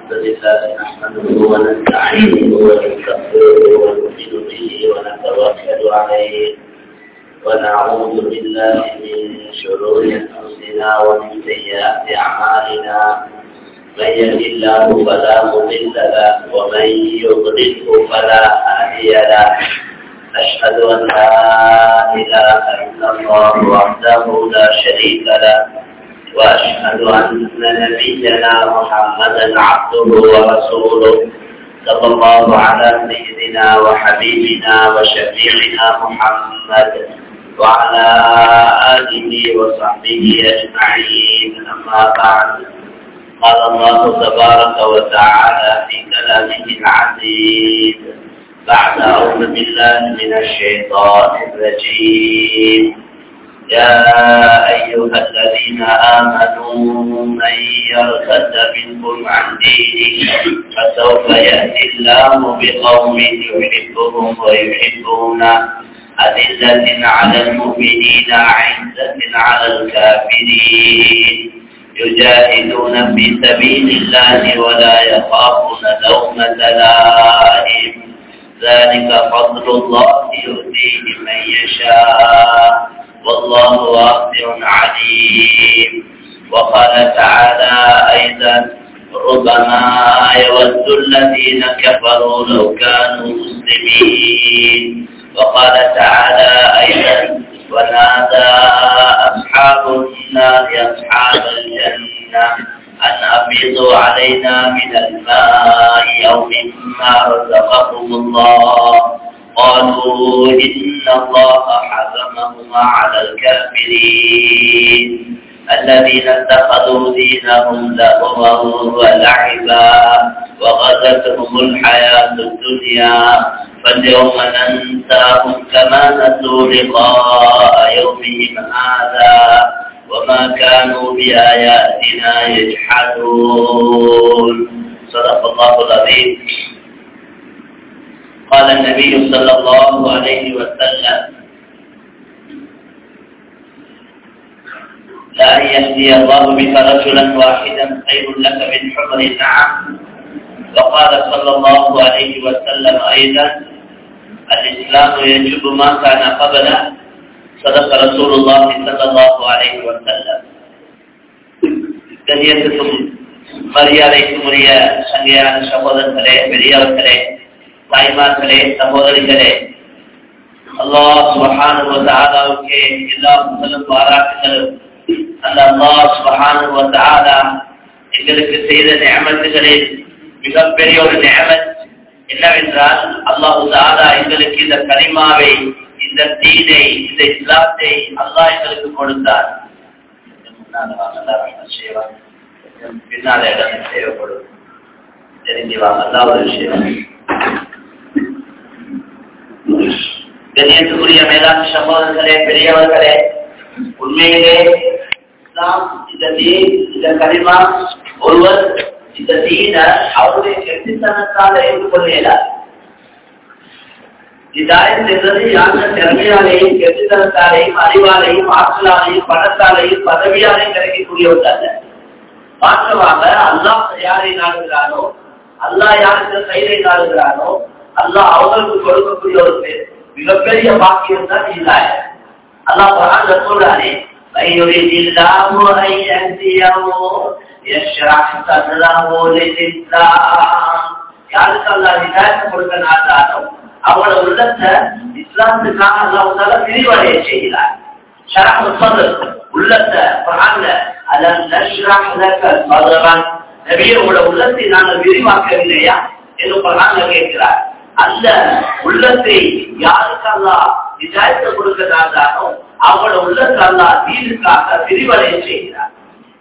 الحمد لله نحمده ونستعينه ونستغفره ونؤمن به ونتوكل عليه ونعوذ بالله من شرور انفسنا ومن سيئات اعمالنا من يهد الله فلا مضل له ومن يضلله فلا هادي له أشهد أن لا إله إلا الله وحده لا شريك له وأشهد أن نبينا محمدا عبده ورسوله صلى الله على سيدنا وحبيبنا وشفيعنا محمد وعلى آله وصحبه أجمعين أما بعد قال الله تبارك وتعالى في كلامه العزيز بعد أعوذ بالله من الشيطان الرجيم يا أيها الذين آمنوا من يرتد منكم عن دينه فسوف يأتي الله بقوم يحبهم ويحبونه أذلة على المؤمنين عزة على الكافرين يجاهدون في سبيل الله ولا يخافون لومة لائم ذلك فضل الله يؤتيه من يشاء والله واسع عليم وقال تعالى أيضا ربما يود الذين كفروا لو كانوا مسلمين وقال تعالى أيضا ونادى أصحاب النار أصحاب الجنة أن أفيضوا علينا من الماء أو مما رزقكم الله قالوا إن الله حرمهما على الكافرين الذين اتخذوا دينهم لهوا ولعبا وغزتهم الحياة الدنيا فاليوم ننساهم كما نسوا لقاء يومهم هذا وما كانوا بآياتنا يجحدون صدق الله العظيم قال النبي صلى الله عليه وسلم لا أن يهدي الله بك رجلا واحدا خير لك من حمر النعم وقال صلى الله عليه وسلم أيضا الإسلام يجب ما كان قبله صدق رسول الله صلى الله عليه وسلم கண்ணியத்துக்கும் மரியாதைக்கும் உரிய சங்கையான சகோதரர்களே பெரியவர்களே தாய்மார்களே சகோதரிகளே அல்லாஹ் சுபஹானுவத்தாலாவுக்கு எல்லா புகழும் பாராட்டுகளும் அந்த அல்லாஹ் சுபஹானுவத்தாலா எங்களுக்கு செய்த நியமத்துகளில் மிகப்பெரிய ஒரு நியமத் என்னவென்றால் அல்லாஹு தாலா எங்களுக்கு இந்த கனிமாவை இந்த தீனை இந்த இஸ்லாத்தை அல்லாஹ் எங்களுக்கு கொடுத்தார் பின்னால இடம் தேவைப்படும் தெரிஞ்சு வாங்க அல்லா ஒரு விஷயம் கண்ணியத்துக்குரிய மேலாண் சகோதரர்களே பெரியவர்களே உண்மையிலே இஸ்லாம் இந்த தீன் இந்த கனிமா ஒருவர் இந்த தீன அவருடைய கெட்டித்தனத்தால் ஏற்றுக்கொள்ள இயலாது இதாயத் என்பது யாருடைய திறமையாலேயும் கெட்டித்தனத்தாலேயும் அறிவாலையும் ஆற்றலாலையும் பணத்தாலையும் பதவியாலையும் கிடைக்கக்கூடிய ஒன்றல்ல மாற்றமாக அல்லாஹ் யாரை நாடுகிறானோ அல்லாஹ் யாருக்கு கைதை நாடுகிறானோ அல்லாஹ் அவங்களுக்கு கொடுக்கக்கூடிய ஒரு மிகப்பெரிய பாக்கியம் தான் இதாயத் அல்லாஹ் பராங்க சொல்றானே ويريد الله أن يهديه يشرح صدره للإسلام யாருக்கு அல்லா ஹிதாயத்தை கொடுக்க நாட்டாலும் அவங்களோட உள்ளத்தை இஸ்லாத்துக்காக அல்லாஹால விரிவடைய செய்கிறார் ஷரஹ் சதர் உள்ளத்தை பராங்க அலம் நஷ்ரஹ் லக சதரன் நபியே உங்களோட உள்ளத்தை நாங்கள் விரிவாக்கவில்லையா என்று பராங்க கேட்கிறார் அந்த உள்ளத்தை யாருக்கு அல்லா ஹிதாயத்தை கொடுக்க நாட்டாலும் அவங்களோட உள்ளத்தை அல்லா தீனுக்காக விரிவடைய செய்கிறார்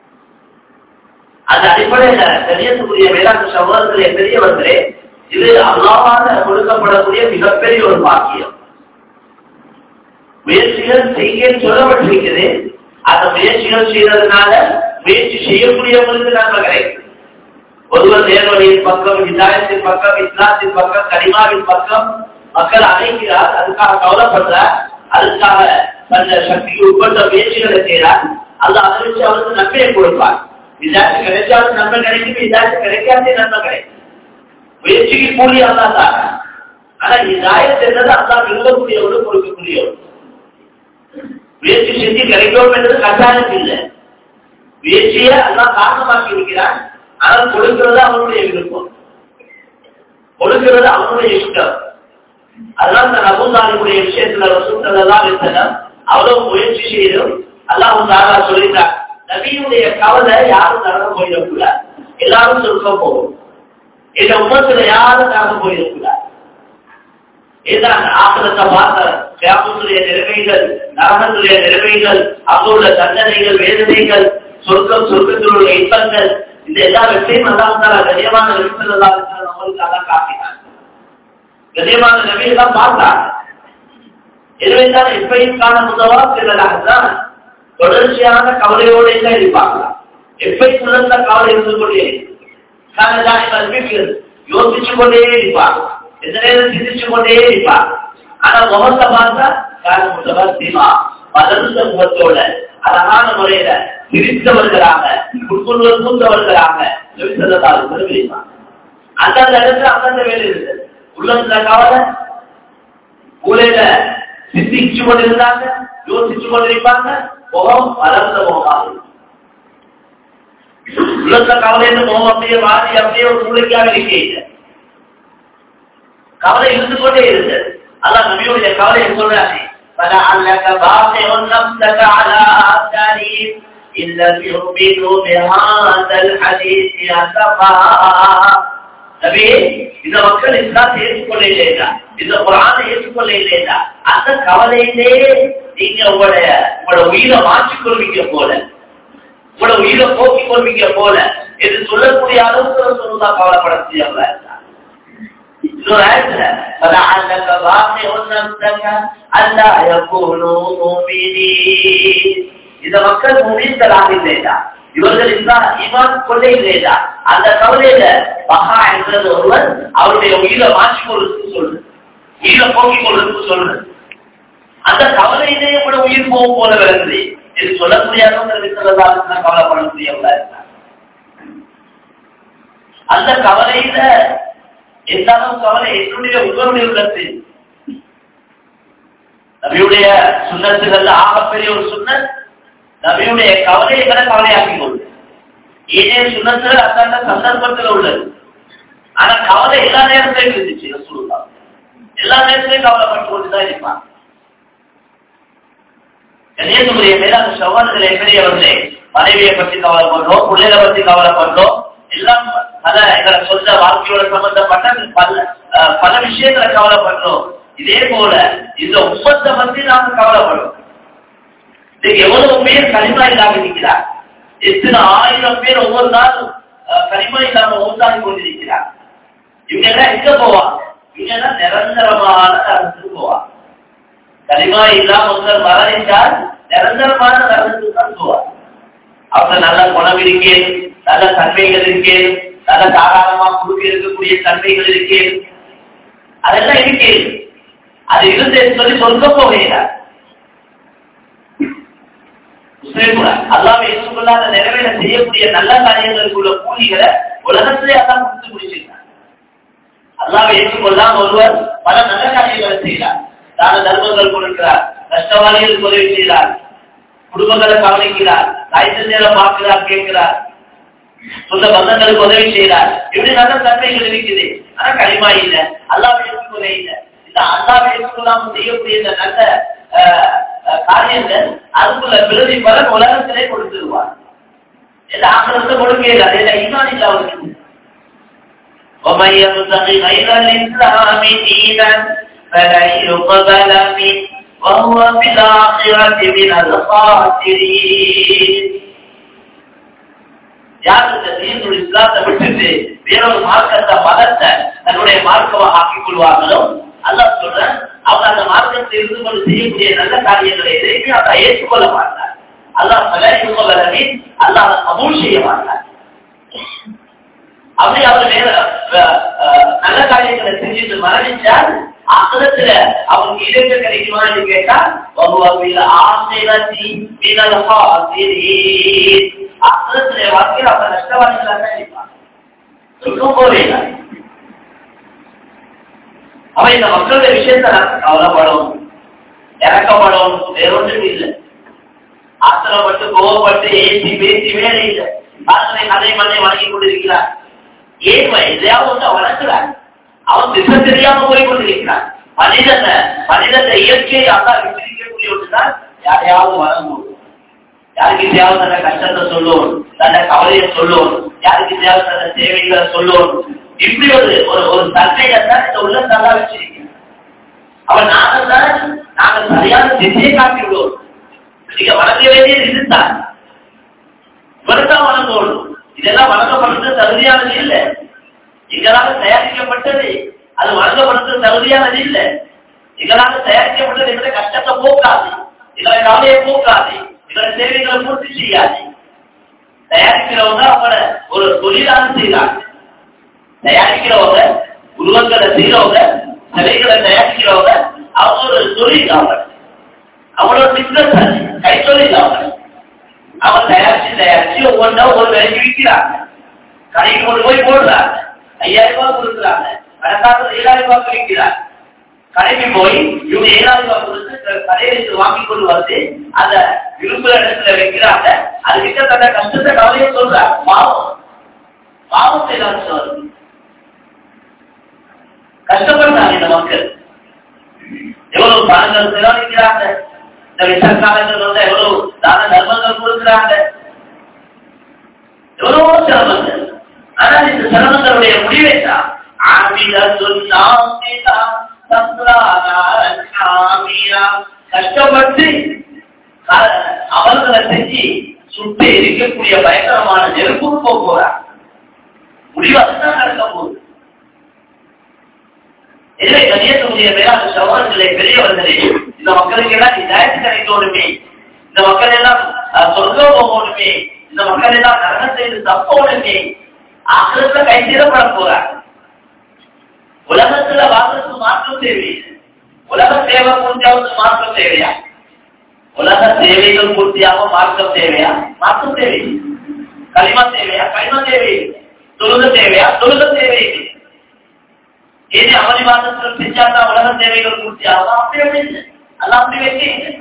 அந்த அடிப்படையில தெரியக்கூடிய வேளாண் சகோதரர்களே பெரியவர்களே இது அல்லாவால கொடுக்கப்படக்கூடிய மிகப்பெரிய ஒரு பாக்கியம் முயற்சிகள் செய்ய சொல்லப்பட்டிருக்கிறது அந்த முயற்சிகள் செய்யறதுனால முயற்சி செய்யக்கூடியவங்களுக்கு நன்மை கிடைக்கும் ஒருவர் நேர்வழியின் பக்கம் இதாயத்தின் பக்கம் இஸ்லாத்தின் பக்கம் கனிமாவின் பக்கம் மக்கள் அழைக்கிறார் அதுக்காக கவலைப்படுறார் அதுக்காக தந்த சக்திக்கு உட்பட்ட முயற்சிகளை செய்கிறார் அது அதை வச்சு அவருக்கு நன்மையை கொடுப்பார் இதாச்சும் கிடைச்சாலும் நன்மை கிடைக்கும் இதாச்சும் கிடைக்காதே நன்மை கிடைக்கும் முயற்சிக்கு கூலி அல்லா தான் ஆனா இதாயத் என்றது அல்லா விரும்பக்கூடியவர்கள் கொடுக்கக்கூடியவர் முயற்சி செஞ்சு கிடைக்கும் என்றது கட்டாயம் இல்லை முயற்சியை அல்லா காரணமாக்கி இருக்கிறான் ஆனால் கொடுக்கிறது அவனுடைய விருப்பம் கொடுக்கிறது அவனுடைய இஷ்டம் அதனால இந்த நபுதாலினுடைய விஷயத்துல ரசூத்தெல்லாம் இருந்தன அவ்வளவு முயற்சி செய்தும் அல்லாஹு தாரா சொல்லிட்டார் நபியுடைய கவலை யாரும் நடந்து போயிடக்கூடாது எல்லாரும் சொல்ல போகும் இந்த உமத்துல யாரும் நடந்து போயிடக்கூடாது இதுதான் ஆசிரத்தை பார்த்த கேபத்துடைய நிலைமைகள் நரகத்துடைய நிலைமைகள் அங்குள்ள தண்டனைகள் வேதனைகள் சொர்க்கம் சொர்க்கத்தில் உள்ள இன்பங்கள் இந்த எல்லா விஷயம் எல்லாம் தான் கனியமான விஷயங்கள் நம்மளுக்கு அதான் காட்டினார் கனியமான நபியெல்லாம் பார்த்தாங்க எனவே தான் எப்பையும் காண முதவா சிலராகத்தான் தொடர்ச்சியான கவலையோட தான் இருப்பாங்க எப்பையும் உணர்ந்த கவலை இருந்து கொண்டே காரணம் யோசிச்சு கொண்டே இருப்பாங்க எந்த நேரம் சிந்திச்சு கொண்டே இருப்பாங்க ஆனா முகத்தை பார்த்தா காரணம் முதவா சிவா வளர்ந்த முகத்தோட அழகான முறையில சிரித்தவர்களாக உட்கொள்வது மூத்தவர்களாக விரும்பிப்பாங்க அந்தந்த இடத்துல அந்தந்த வேலை இருந்தது உள்ளத்துல கவலை மூலையில சிந்திச்சு கொண்டிருந்தாங்க யோசிச்சு கொண்டிருப்பாங்க முகம் வளர்ந்த முகமாக உள்ளத்த கவலைன்னு முகம் அப்படியே வாரி அப்படியே ஒரு மூளைக்காக இருக்கீங்க கவலை இருந்து கொண்டே இருந்தது அதான் நபியுடைய கவலையை சொல்றாங்க فلعلك باقع نفسك على آثارهم إن لم يؤمنوا بهذا الحديث أسفا நபி இந்த மக்கள் இஸ்லாத்தை ஏற்றுக்கொள்ள இல்லையா இந்த குரானை ஏற்றுக்கொள்ள இல்லையா அந்த கவலையிலே நீங்க உங்களுடைய உங்களோட உயிரை மாற்றிக் கொள்வீங்க போல உங்களோட உயிரை போக்கிக் கொள்வீங்க போல என்று சொல்லக்கூடிய அளவுக்கு சொல்லுதா கவலைப்படக்கூடியவங்களா இன்னொரு ஆயத்துல فلعلك باقع نفسك ألا يكونوا مؤمنين இந்த மக்கள் முனிந்தலாக இல்லையா இவர்கள் இமான் கொண்டே இல்லையா அந்த கவலையில மகா என்றது ஒருவர் அவருடைய உயிரை மாற்றிக் கொள்றதுக்கு சொல்லு உயிரை போக்கிக் கொள்றதுக்கு சொல்லு அந்த கவலையிலே கூட உயிர் போகும் போல விளங்குது இது சொல்லக்கூடிய கவலைப்படக்கூடியவங்களா இருந்தார் அந்த கவலையில எல்லாரும் கவலை என்னுடைய உங்களுடைய உள்ளத்தில் நபியுடைய சுண்ணத்துகள்ல ஆகப்பெரிய ஒரு சுண்ணத் நபியுடைய கவலைகளை கவலையாக்கி கொள்ளும் ஏனே சுண்ணத்துல அந்தாண்ட சந்தர்ப்பத்தில் உள்ளது ஆனா கவலை எல்லா நேரத்திலையும் இருந்துச்சு ரசூலுல்லா எல்லா நேரத்திலையும் கவலைப்பட்டு கொண்டுதான் இருப்பான் கன்னியாகுமரிய மேலான சவால்களை பெரியவர்களே மனைவியை பற்றி கவலைப்படுறோம் பிள்ளைகளை பற்றி கவலைப்படுறோம் எல்லாம் பல எங்களை சொந்த வாழ்க்கையோட சம்பந்தப்பட்ட பல பல விஷயங்களை கவலைப்படுறோம் இதே போல இந்த உப்பத்தை பற்றி நாம கவலைப்படுறோம் இன்னைக்கு எவ்வளவு பேர் கனிமா இல்லாம இருக்கிறார் எத்தனை ஆயிரம் பேர் ஒவ்வொரு நாளும் கனிமா இல்லாம ஓட்டாடி கொண்டிருக்கிறார் இவங்க எல்லாம் எங்க போவாங்க இவங்க எல்லாம் நிரந்தரமான நரகத்துக்கு போவாங்க கனிமா இல்லாம ஒருத்தர் மரணித்தால் நிரந்தரமான நரகத்துக்கு தான் போவார் அவங்க நல்ல குணம் இருக்கேன் நல்ல தன்மைகள் இருக்கேன் நல்ல தாராளமா கொடுக்க இருக்கக்கூடிய தன்மைகள் இருக்கேன் அதெல்லாம் இருக்கேன் அது இருந்து சொல்லி சொல்ல போகிறார் அல்லாவை ஏற்றுக்கொள்ளாத நிறைவேற செய்யக்கூடிய நல்ல காரியங்களுக்குள்ள கூலிகளை உலகத்திலே அதான் கொடுத்து முடிச்சிருக்கார் அல்லாவை ஏற்றுக்கொள்ளாம ஒருவர் பல நல்ல காரியங்களை செய்கிறார் தான தர்மங்கள் கொடுக்கிறார் கஷ்டவாளிகளுக்கு உதவி செய்கிறார் குடும்பங்களை கவனிக்கிறார் தாய்த்து நேரம் பார்க்கிறார் கேட்கிறார் சொந்த பந்தங்களுக்கு உதவி செய்கிறார் இப்படி நல்ல தன்மைகள் இருக்குது ஆனா களிமா இல்லை அல்லாவை ஏற்றுக்கொள்ள இல்லை இந்த அல்லாவை ஏற்றுக்கொள்ளாம செய்யக்கூடிய இந்த நல்ல காரியங்கள் அதுக்குள்ள விருதி பலன் உலகத்திலே கொடுத்துருவார் இந்த ஆக்கிரத்தை கொடுக்கல அதை ஈமான் இல்லை அவருக்கு ومن يبتغي غير الإسلام دينا فلن يقبل منه وهو في الآخرة من الخاسرين யார் இந்த தீனுடைய இஸ்லாத்தை விட்டுட்டு வேறொரு மார்க்கத்தை மதத்தை தன்னுடைய மார்க்கமாக ஆக்கிக் கொள்வார்களோ அல்லாஹ் சொல்றேன் அவங்க அந்த மார்க்கத்தில் இருந்து கொண்டு செய்யக்கூடிய நல்ல காரியங்களை எதையுமே அதை ஏற்றுக்கொள்ள மாட்டார் அல்லாஹ் பல ஏற்றுக்கொள்ளவே அல்லாஹ் கபூல் செய்ய மாட்டார் அப்படி அவர் வேற நல்ல காரியங்களை செஞ்சுட்டு மரணிச்சால் அகலத்துல அவனுக்கு இலக்கு கிடைக்குமான்னு கேட்டா ஆசிரத்திலே வாழ்க்கையில் அவங்க நஷ்டவாதிகளாக தான் இருப்பாங்க சொல்லும் போவே இல்லை அவன் இந்த மக்களுடைய விஷயத்தை நான் கவலைப்படணும் இறக்கப்படணும் வேறொன்றும் இல்லை ஆத்திரப்பட்டு கோவப்பட்டு ஏசி பேசி வேலை இல்லை பாசனை கதை மண்ணை வணங்கி கொண்டிருக்கிறார் ஏன் எதையாவது ஒன்று வளர்க்கிறார் அவன் திசை தெரியாம போய் கொண்டிருக்கிறான் மனிதன மனிதன இயற்கையை அல்லா விட்டிருக்கக்கூடிய ஒன்றுதான் யாரையாவது வணங்கும் யாருக்கு தேவை தன்னை கஷ்டத்தை சொல்லுவோம் தன்னை கவலையை சொல்லுவோம் யாருக்கு தேவை தன்னை தேவைகளை சொல்லுவோம் இப்படி ஒரு ஒரு ஒரு தன்மையை தான் இந்த உள்ள நல்லா வச்சிருக்கேன் அவன் நாங்கள் தான் நாங்கள் சரியான திசையை காட்டி விடுவோம் நீங்க வணங்க வேண்டியது இதுதான் இவருதான் வணங்கணும் இதெல்லாம் வணங்கப்படுறது தகுதியானது இல்லை எங்களால் தயாரிக்கப்பட்டது அது வழங்கப்படுறது தகுதியானது இல்லை எங்களால் தயாரிக்கப்பட்டது எங்களை கஷ்டத்தை போக்காது எங்களை கவலையை போக்காது எங்களை தேவைகளை பூர்த்தி செய்யாது தயாரிக்கிறவங்க அவங்கள ஒரு தொழிலாக செய்யறாங்க தயாரிக்கிறவங்க உருவங்களை செய்யறவங்க சிலைகளை தயாரிக்கிறவங்க அவங்க ஒரு தொழில் அவங்க அவங்களோட பிசினஸ் அது கைத்தொழில் அவங்க அவன் தயாரிச்சு தயாரிச்சு ஒவ்வொன்றா ஒரு விலைக்கு விற்கிறாங்க கடைக்கு கொண்டு போய் போடுறாங்க ஐயாயிரம் ரூபாய் கொடுக்குறாங்க கணக்காக ஏழாயிரம் ரூபாய் விற்கிறாங்க கடைக்கு போய் இவங்க ஏழாயிரம் ரூபாய் கொடுத்து கடையிலிருந்து வாங்கி கொண்டு வந்து அந்த விரும்புகிற இடத்துல வைக்கிறாங்க அது கிட்டத்தட்ட கஷ்டத்தை கவலையை சொல்றாங்க பாவம் பாவம் செய்யலாம் வருது கஷ்டப்படுறாங்க இந்த மக்கள் எவ்வளவு பணங்கள் செலவழிக்கிறாங்க இந்த விஷக்காலங்கள் வந்து எவ்வளவு தான தர்மங்கள் கொடுக்கிறாங்க எவ்வளவோ சிரமங்கள் ஆனால் இந்த சிரமங்களுடைய முடிவை தான் கஷ்டப்பட்டு அவர்களை செஞ்சு சுட்டு இருக்கக்கூடிய பயங்கரமான நெருப்பு போகிறார் முடிவு அதுதான் நடக்க போகுது இல்லை கணியத்துடைய மேலான சகோதரர்களே பெரியவர்களே இந்த மக்களுக்கு எல்லாம் நியாயத்து கிடைக்கணுமே இந்த மக்கள் எல்லாம் சொர்க்கம் போகணுமே இந்த மக்கள் எல்லாம் நரகம் செய்து தப்போணுமே ஆக்கிரத்துல கை செய்யப்பட போறாங்க உலகத்துல வாழ்றதுக்கு மாற்றம் தேவையில்லை உலக தேவை பூர்த்தியாவது மாற்றம் தேவையா உலக தேவைகள் பூர்த்தியாக மாற்றம் தேவையா மாற்றம் தேவையில்லை களிமா தேவையா களிமா தேவையில்லை தொழுக தேவையா தொழுக தேவையில்லை ஏது அவரி மாதத்தில் செஞ்சாதான் உலக தேவைகள் பூர்த்தியாகும் அப்படி அப்படி இல்லை அதெல்லாம் அப்படி வைக்க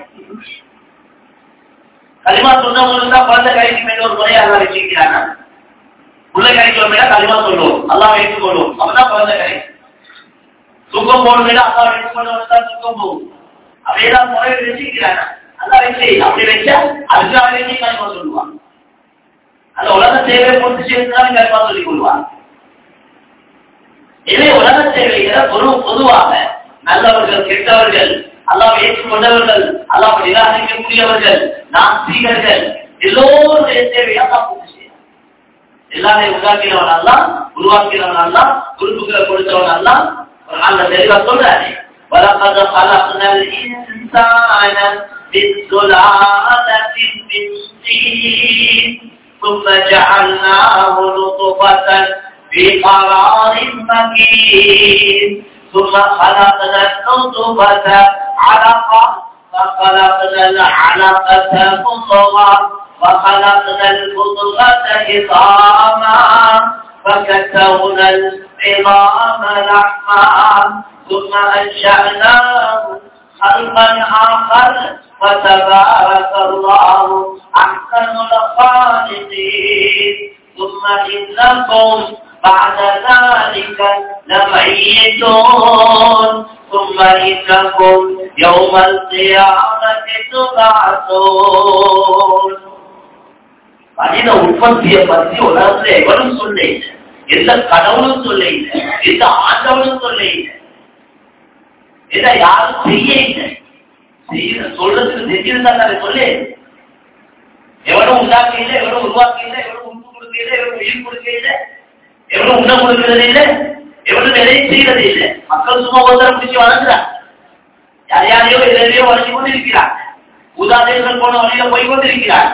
களிமா சொன்னவங்களுக்கு தான் குழந்தை கழிக்கு மேல ஒரு முறையை அல்லா வச்சிருக்கிறாங்க உள்ள கழிக்கு ஒரு மேல களிமா சொல்லுவோம் அல்லா வைத்துக் கொள்வோம் அப்பதான் குழந்தை கழிக்கும் தூக்கம் போன மேல அல்லா வைத்துக் கொள்வது தான் தூக்கம் போகும் அப்படியேதான் முறையை வச்சிருக்கிறாங்க அல்லா வச்சு அப்படி வச்சா அதுக்காக வேண்டி களிமா சொல்லுவாங்க அந்த உலக தேவையை பூர்த்தி செய்யறதுனால களிமா சொல்லிக் கொள்வாங்க எனவே உலக சேவைகளை ஒரு பொதுவாக நல்லவர்கள் கெட்டவர்கள் அல்லாஹ் ஏற்றுக்கொண்டவர்கள் அல்லாஹ் நிராகரிக்கக்கூடியவர்கள் நாஸ்திகர்கள் எல்லோருடைய சேவையை அல்லா பூர்த்தி செய்யணும் எல்லாரையும் உருவாக்கினவன் அல்ல உருவாக்கினவன் அல்ல உறுப்புகளை கொடுத்தவன் அல்ல ஒரு நாள்ல தெளிவா சொல்றாரு وَلَقَدْ خَلَقْنَا الْإِنسَانَ مِنْ سُلَالَةٍ مِنْ طِينٍ ثُمَّ جَعَلْنَاهُ نُطْفَةً في قرار مكين ثم خلقنا النطفة علقة فخلقنا العلقة مضغة وخلقنا المضغة عظاما فكسونا العظام لحما ثم أنشأناه خلقا آخر فتبارك الله أحسن الخالقين ثم إنكم بعد ذلك لميتون ثم إنكم يوم القيامة تبعثون மனித உற்பத்தியை பத்தி உலகத்துல எவரும் சொல்ல இல்லை எந்த கடவுளும் சொல்ல இல்லை எந்த ஆண்டவனும் சொல்ல இல்லை இதை யாரும் செய்ய இல்லை செய்ய சொல்றதுக்கு செஞ்சிருந்தா தானே சொல்லு எவனும் உண்டாக்க இல்லை எவனும் உருவாக்க இல்லை எவனும் உப்பு கொடுக்க இல்லை எவனும் உயிர் கொடுக்க இல்லை எவனும் உண்ண கொடுக்கிறது இல்லை எவனும் எதையும் செய்யறது இல்லை மக்கள் சும்மா ஒருத்தரம் பிடிச்சு வளர்ந்துறாங்க யார் யாரையோ எதையோ வளர்ச்சி கொண்டு இருக்கிறாங்க உதாரணங்கள் போன வழியில போய் கொண்டிருக்கிறாங்க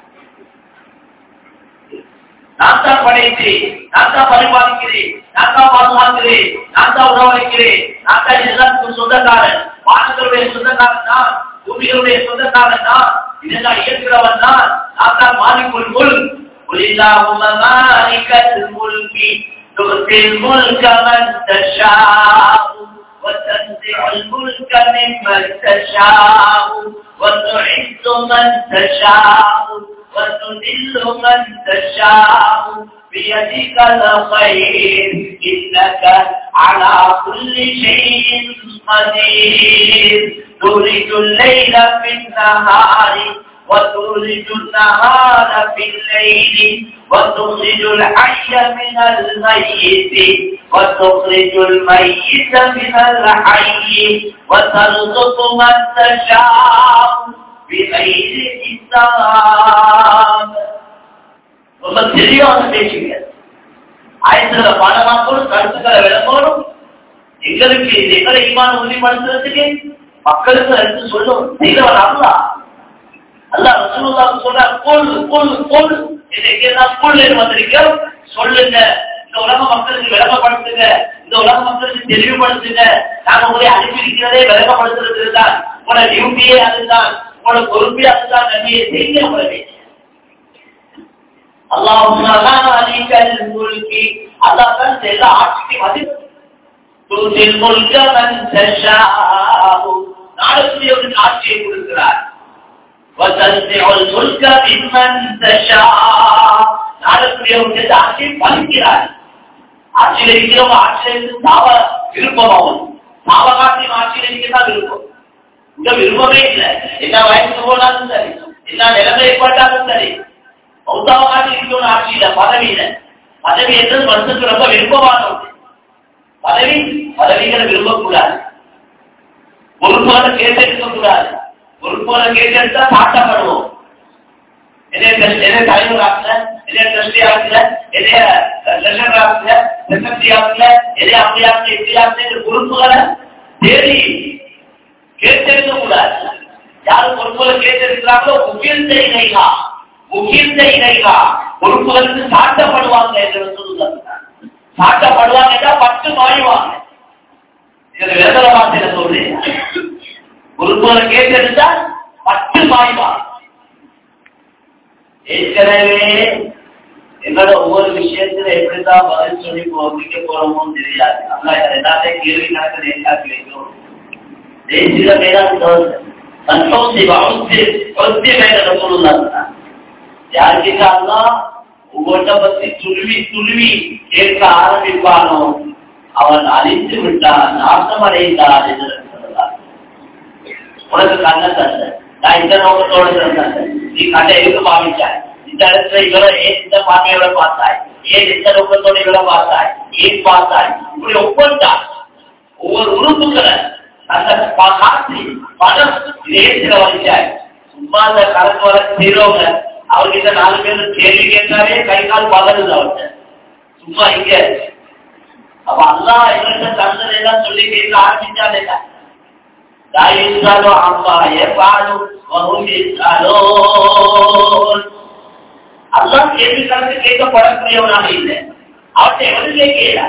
நான் தான் படைக்கிறேன் நான் தான் பரிபாலிக்கிறேன் நான் தான் பாதுகாக்கிறேன் நான் தான் உணவளிக்கிறேன் நான் தான் எல்லாத்துக்கும் சொந்தக்காரன் வானங்களுடைய சொந்தக்காரன் தான் பூமிகளுடைய சொந்தக்காரன் தான் இதெல்லாம் இயக்குறவன் தான் நான் தான் மாலிக்குள் முல் قل مالك الملك تؤتي الملك من تشاء وتنزع الملك ممن تشاء وتعز من تشاء وتذل من تشاء بيدك الخير إنك على كل شيء قدير تولج الليل في النهار وتولج النهار في الليل وتخرج الحي من الميت وتخرج الميت من الحي وترزق من تشاء بغير حساب ரொம்ப தெளிவான பேச்சுங்க ஆயிரத்துல பாடமாக்கணும் கருத்துக்களை விளங்கணும் எங்களுக்கு இது எங்களை ஈமான உறுதிப்படுத்துறதுக்கு மக்களுக்கு எடுத்து சொல்லணும் செய்தவன் அல்ல அல்ல ரசூலுல்லாஹ் சொல்றார் கொல் கொல் கொல் இன்னைக்கு எல்லாம் கொல் வந்திருக்கோம் சொல்லுங்க இந்த உலக மக்களுக்கு விளங்கப்படுத்துங்க இந்த உலக மக்களுக்கு தெளிவுபடுத்துங்க நாங்க உங்களை அனுப்பியிருக்கிறதே விளங்கப்படுத்துறது தான் உங்களோட டியூட்டியே அதுதான் உங்களோட பொறுப்பே அதுதான் நன்மையை செய்ய உங்களை اللهم مالك الملك الله தான் எல்லா ஆட்சிக்கு மதிப்பு تؤتي الملك من تشاء நாடுகளுக்கு ஆட்சியை கொடுக்கிறார் وتنزع الملك ممن تشاء நாடுகளுக்கு ஆட்சியை பறிக்கிறார் ஆட்சியில் இருக்கிறவங்க ஆட்சியில் இருந்து சாவ விருப்பம் அவன் சாவகாட்டியும் ஆட்சியில் இருக்கதான் விருப்பம் இந்த விருப்பமே இல்லை என்ன வயசுக்கு போனாலும் சரி என்ன நிலைமை ஏற்பட்டாலும் சரி மௌத்தாவகாட்டி இருக்கணும் ஆட்சியில பதவியில பதவி என்றது மனசுக்கு ரொம்ப விருப்பமான ஒன்று பதவி பதவிகளை விரும்பக்கூடாது பொறுப்புகளை கேட்டெடுக்க கூடாது பொறுப்புகளை கேட்டெடுத்தா சாட்டப்படுவோம் என்ன தலைவர் ஆகல என்ன ட்ரஸ்டி ஆகல என்ன லெஷன் ஆகல செக்ரட்டரி ஆகல எதை அப்படி ஆகல இப்படி ஆகல பொறுப்புகளை தேடி கேட்டெடுக்க கூடாது யாரும் பொறுப்புகளை கேட்டெடுக்கிறாங்களோ முக்கியம் செய்கிறீங்களா முகிர்ந்த இறைவா பொறுப்புகளுக்கு சாட்டப்படுவாங்க என்று சொல்லுங்க சாட்டப்படுவாங்க பத்து மாறிவாங்க இதுல விரதல வார்த்தையில சொல்றேன் பொறுப்புகளை கேட்டெடுத்தா பத்து மாறிவாங்க ஏற்கனவே என்னோட ஒவ்வொரு விஷயத்துல எப்படிதான் பதில் சொல்லி முடிக்க போறோமோ தெரியாது அல்ல எல்லாத்தையும் கேள்வி கணக்கு நேர்காட்டி வைக்கிறோம் தேசிய மேலாண் சந்தோஷி பௌத்திய மேல சொல்லுங்க யாருக்கிட்டாலும் உங்கள்கிட்ட பத்தி துருவி துருவி கேட்க ஆரம்பிப்பானோ அவன் அழித்து விட்டான் நாசம் அடைந்தான் என்று சொல்லலாம் உனக்கு கண்ண தந்த நான் இந்த நோக்கத்தோட தந்தேன் நீ கண்ணை எதுக்கு பாவிச்சாய் இந்த இடத்துல இவரை ஏன் இந்த பார்வையோட பார்த்தாய் ஏன் இந்த நோக்கத்தோட இவரை பார்த்தாய் ஏன் பார்த்தாய் இப்படி ஒவ்வொன்றான் ஒவ்வொரு உறுப்புகளை அந்த காசு பணம் ஏன் செலவழிச்சாய் சும்மா அந்த கணக்கு வர தீரோங்க அவர்கிட்ட நாலு பேர் கேள்வி கேட்டாலே கை கால் பதறுது அவர்கிட்ட சும்மா இங்க அப்ப அல்லா எங்கள்கிட்ட தந்ததை எல்லாம் சொல்லி கேட்க ஆரம்பிச்சாலே தாயின்றாலும் அம்மா ஏற்பாடும் அல்லா கேள்வி கணக்கு கேட்கப்படக்கூடியவனாக இல்லை அவர்கிட்ட எவனும் கேட்கல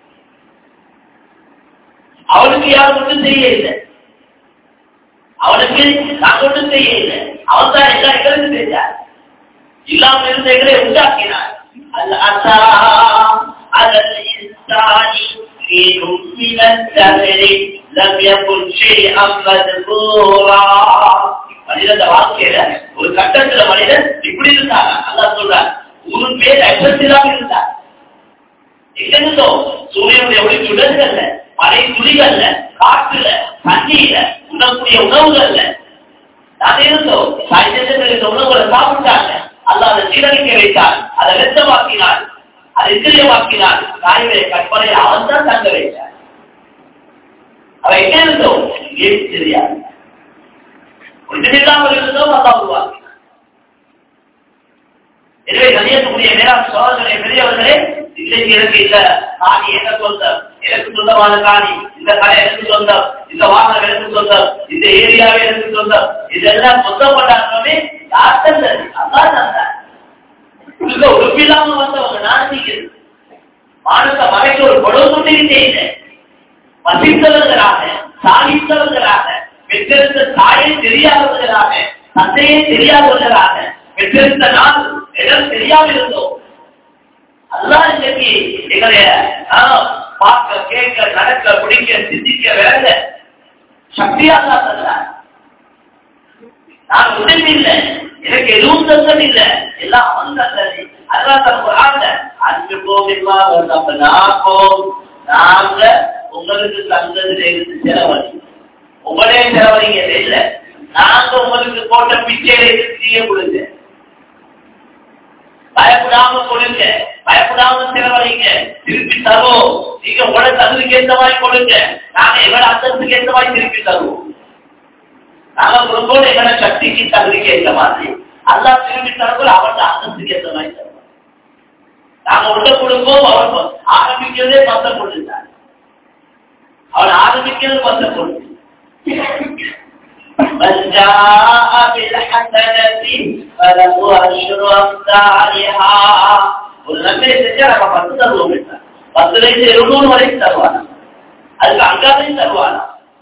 அவனுக்கு யாரும் ஒன்றும் செய்ய இல்லை அவனுக்கு நான் ஒன்றும் செய்ய இல்லை அவன் தான் எல்லா எங்களுக்கு செஞ்சார் இல்லாமல் இருந்த எங்களை உண்டாக்கினார் அல்லா அதல் இன்சானி في من الدهر لم يكن شيئا مذكورا மனிதன் வாழ்க்கையில ஒரு கட்டத்துல மனிதன் இப்படி இருந்தாங்க அல்லா சொல்றார் ஒரு பேர் அச்சத்திலாக இருந்தார் எங்கிருந்தோ சூரியனுடைய ஒளி சுடர்கள்ல மழை துளிகள்ல காற்றுல தண்ணியில உண்ணக்கூடிய உணவுகள்ல நான் இருந்தோம் சாய்ந்தத்தில் இந்த உணவுகளை சாப்பிட்டாங்க அல்ல அதை சீரழிக்க வைத்தார் அதை வெத்தமாக்கினார் அதை இந்திரியமாக்கினார் தாயுடைய கற்பனை அவன் தான் தங்க வைத்தார் அவன் எங்க இருந்தோம் ஏன் தெரியாது ஒன்றுமில்லாமல் இருந்தோம் அல்லா உருவாக்கினார் எனவே கணியத்துக்குரிய மேலாண் சோதனை பெரியவர்களே இன்றைக்கு எனக்கு இந்த காணி என்ன சொந்தம் எனக்கு சொந்தமான காணி இந்த கடை எனக்கு சொந்தம் இந்த வாகனம் எனக்கு சொந்தம் இந்த ஏரியாவே எனக்கு சொந்தம் இதெல்லாம் சொந்தப்பட்டாலுமே யார் தந்தது அதான் தந்தார் உள்ள உறுப்பில்லாம வந்தவங்க நான் செய்கிறது மானத்தை மறைக்க ஒரு கொடவு கொண்டிருந்தே இல்லை வசித்தவர்களாக சாதித்தவர்களாக பெற்றெடுத்த தாயை தெரியாதவர்களாக தந்தையை தெரியாதவர்களாக பெற்றெடுத்த நாள் இடம் தெரியாமல் இருந்தோம் அதுதான் இன்னைக்கு எங்களுடைய பார்க்க கேட்க நடக்க பிடிக்க சிந்திக்க வேற சக்தியாக தான் தந்தார் நான் உதவி இல்லை எனக்கு எதுவும் தந்தது இல்லை எல்லாம் அவன் தந்தது அதெல்லாம் தன் குரான்ல அன்பு போகிமா நம்ம நாப்போம் நாங்க உங்களுக்கு தந்ததுல இருந்து செலவழி உங்களே செலவழிங்க இல்லை நாங்க உங்களுக்கு போட்ட பிச்சையில இருந்து செய்ய கொடுங்க பயப்படாம கொடுங்க பயப்படாம செலவழிங்க திருப்பி தருவோம் நீங்க உங்களோட தகுதிக்கு ஏற்ற மாதிரி கொடுங்க நாங்க எங்களோட அந்தத்துக்கு ஏற்ற மாதிரி திருப்பி தருவோம் நாங்க கொடுப்போம் எங்களோட சக்திக்கு தகுதிக்கு ஏற்ற மாதிரி அல்லா திரும்பி தரப்போம் அவரோட அந்தத்துக்கு ஏற்ற மாதிரி தருவோம் நாங்க உள்ள கொடுப்போம் அவர் ஆரம்பிக்கிறதே பத்த கொடுத்தார் அவர் ஆரம்பிக்கிறது பத்த கொடுத்து من جاء بالحسنة فله أشر أمثالها ஒரு நன்மை செஞ்சா நம்ம பத்து தருவோம் பத்துல இருந்து இருநூறு வரைக்கும் தருவானா அதுக்கு அங்காதையும் தருவானா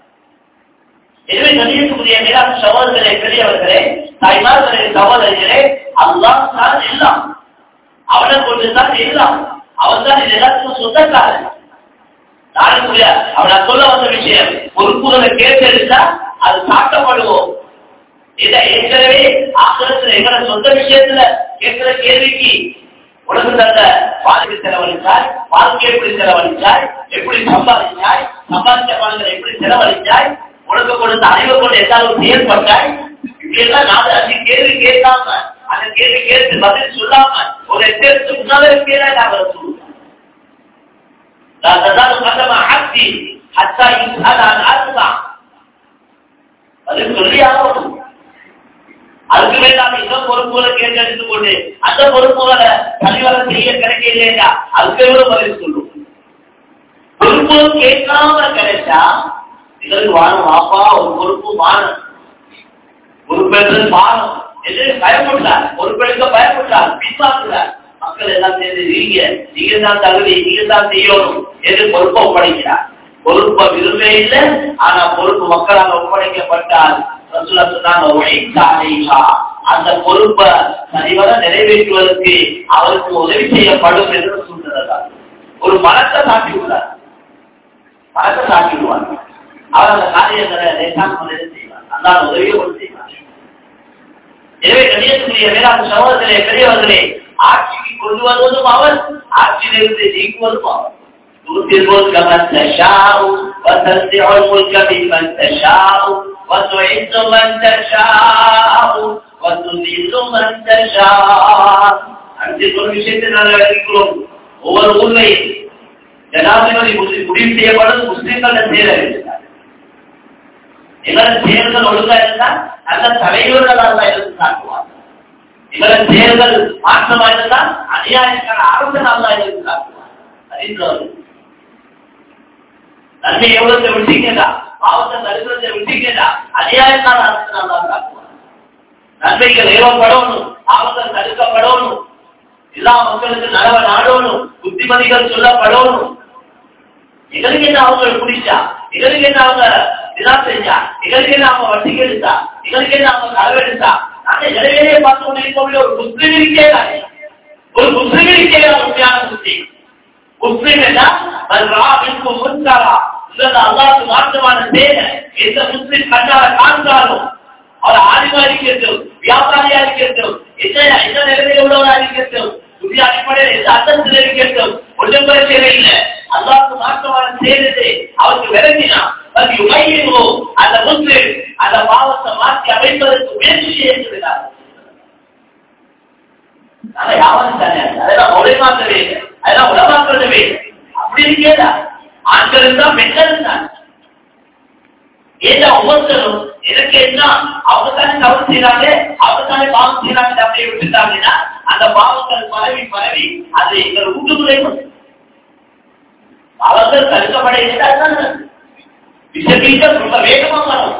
எனவே கணியத்துக்குரிய மேலாண் சகோதரர்களே பெரியவர்களே தாய்மார்களே சகோதரிகளே அல்லாஹ் தான் எல்லாம் அவனை கொண்டுதான் எல்லாம் அவன் தான் இது எல்லாத்துக்கும் சொந்தக்காரன் நாளைக்குரிய அவனை சொல்ல வந்த விஷயம் பொறுப்புகளை கேட்டெடுத்தா அது சாட்டப்படுவோம் இதை ஏற்கனவே ஆசிரத்துல எங்களை சொந்த விஷயத்துல கேட்கிற கேள்விக்கு உனக்கு தந்த வாழ்க்கை செலவழிச்சாய் வாழ்க்கை எப்படி செலவழிச்சாய் எப்படி சம்பாதிச்சாய் சம்பாதிச்ச பணங்களை எப்படி செலவழிச்சாய் உனக்கு கொடுத்த அறிவு கொண்டு ஏதாவது செயல்பட்டாய் இதெல்லாம் நான் அந்த கேள்வி கேட்காம அந்த கேள்வி கேட்டு பதில் சொல்லாம ஒரு எச்சரித்து முன்னாலே கேளா நாங்கள் சொல்லுவோம் لا تزال قدم عبدي حتى يسأل عن أربع அதுக்கு சொல்லி ஆகணும் அதுக்கு வேண்டாம் இந்த பொறுப்புகளை கேட்டெடுத்து கொண்டு அந்த பொறுப்புகளை கழிவரம் செய்ய கிடைக்க இல்லையா அதுக்கு எவ்வளவு பதில் சொல்லும் பொறுப்புகள் கேட்காம கிடைச்சா இதற்கு வானம் வாப்பா ஒரு பொறுப்பு வானம் பொறுப்பேற்றது வானம் என்று பயப்பட்டார் பொறுப்பெடுக்க பயப்பட்டார் பின்வாக்குறார் மக்கள் எல்லாம் சேர்ந்து நீங்க நீங்க தான் தகுதி நீங்க தான் செய்யணும் என்று பொறுப்பை ஒப்படைக்கிறார் பொறுப்பை விரும்பவே இல்லை ஆனா பொறுப்பு மக்களால் ஒப்படைக்கப்பட்டால் சொன்னாங்க அந்த பொறுப்பை சரிவர நிறைவேற்றுவதற்கு அவருக்கு உதவி செய்யப்படும் என்று சொல்றதா ஒரு மனத்தை சாட்டி விடுறார் மனத்தை சாட்டி விடுவார் அவர் அந்த காரியங்களை லேசான செய்வார் அந்த உதவியை கொண்டு செய்வார் எனவே கணியத்துக்குரிய வேளாண் சகோதரர்களே பெரியவர்களே ஆட்சிக்கு கொண்டு வருவதும் அவர் ஆட்சியிலிருந்து நீக்குவதும் அவர் تؤتي الملك من تشاء وتنزع الملك ممن تشاء وتعز من تشاء وتذل من تشاء அடுத்து ஒரு விஷயத்தை நாங்கள் அறிவிக்கிறோம் ஒவ்வொரு உண்மை ஜனாதிபதி முடிவு செய்யப்படும் முஸ்லிம்கள சேர இருக்கிறார் எங்களோட தேர்தல் ஒழுங்கா இருந்தா நல்ல தலைவர்களாக இருந்து காட்டுவார் எங்களோட தேர்தல் மாற்றமா இருந்தா அநியாயக்கான அரசனாக இருந்து காட்டுவார் அறிந்தவர்கள் நன்மை எவ்வளவு விட்டீங்கடா பாவத்தை தடுக்கிறத விட்டீங்கடா அநியாயத்தான அரசனாக தான் காட்டுவார் நன்மைகள் ஏவப்படணும் பாவத்தை தடுக்கப்படணும் எல்லா மக்களுக்கு நலவ நாடணும் புத்திமதிகள் சொல்லப்படணும் எங்களுக்கு என்ன அவங்க பிடிச்சா எங்களுக்கு என்ன அவங்க இதெல்லாம் செஞ்சா எங்களுக்கு என்ன அவங்க வட்டிக்கு எடுத்தா எங்களுக்கு என்ன அவங்க களவெடுத்தா நாங்க இடையிலேயே பார்த்து கொண்டிருக்கக்கூடிய ஒரு முஸ்லிம் இருக்கே தானே ஒரு முஸ்லிம் இருக்கே உண்மையான முஸ்லிம் முஸ்லிம் என்ன ராவிற்கு முன்காரா இல்லது அல்லாவுக்கு மாற்றமான சேனை எந்த முஸ்லிம் கண்ணால காண்கிறாலும் அவர் ஆதிமா இருக்கட்டும் வியாபாரியா இருக்கட்டும் என்ன என்ன நிலைமையில் உள்ளவரா இருக்கட்டும் புதிய அடிப்படையில் எந்த அந்தத்தில் இருக்கட்டும் ஒன்றும் பிரச்சனை இல்லை அல்லாவுக்கு மாற்றமான செய்தது அவருக்கு விளங்கினா அது உமையினோ அந்த முஸ்லிம் அந்த பாவத்தை மாற்றி அமைப்பதற்கு முயற்சி செய்கிறார் அதை யாரும் தானே அதெல்லாம் உடைமாக்கவே இல்லை அதெல்லாம் உடமாக்கவே இல்லை அப்படி இருக்கேதா ஆண்கள் இருந்தா பெண்கள் இருந்தாங்க ஏதா ஒவ்வொருத்தரும் எனக்கு என்ன அவங்க தானே தவறு செய்யறாங்க அவங்க தானே பாவம் செய்யறாங்க அப்படியே விட்டுட்டாங்கன்னா அந்த பாவங்கள் பரவி பரவி அது எங்கள் வீட்டுக்குள்ளே வந்து அவர்கள் தடுக்கப்பட விஷபீஜம் ரொம்ப வேகமா வரும்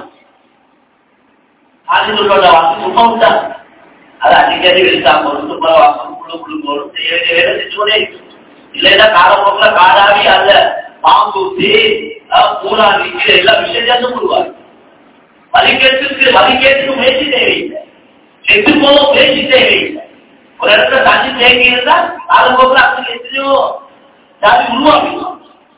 ஆதிகளோட வாக்கு சும்மா உண்டா அது அடிக்கடி வெளித்தா போடும் துப்புர வாக்கம் குழு குழு போடும் செய்ய வேண்டிய வேலை செஞ்சுக்கொண்டே இருக்கு இல்லைன்னா காலப்போக்கில காடாவி அந்த பாம்பூத்தி பூரா நிக்கிற எல்லா விஷயத்தையும் போடுவாங்க வலிக்கேட்டுக்கு வலிக்கேட்டுக்கு முயற்சி தேவையில்லை கெட்டு போக முயற்சி தேவையில்லை ஒரு இடத்துல தண்ணி தேங்கி இருந்தா காலப்போக்கில் அதுக்கு எத்தனையோ ஜாதி உருவாக்கிடும்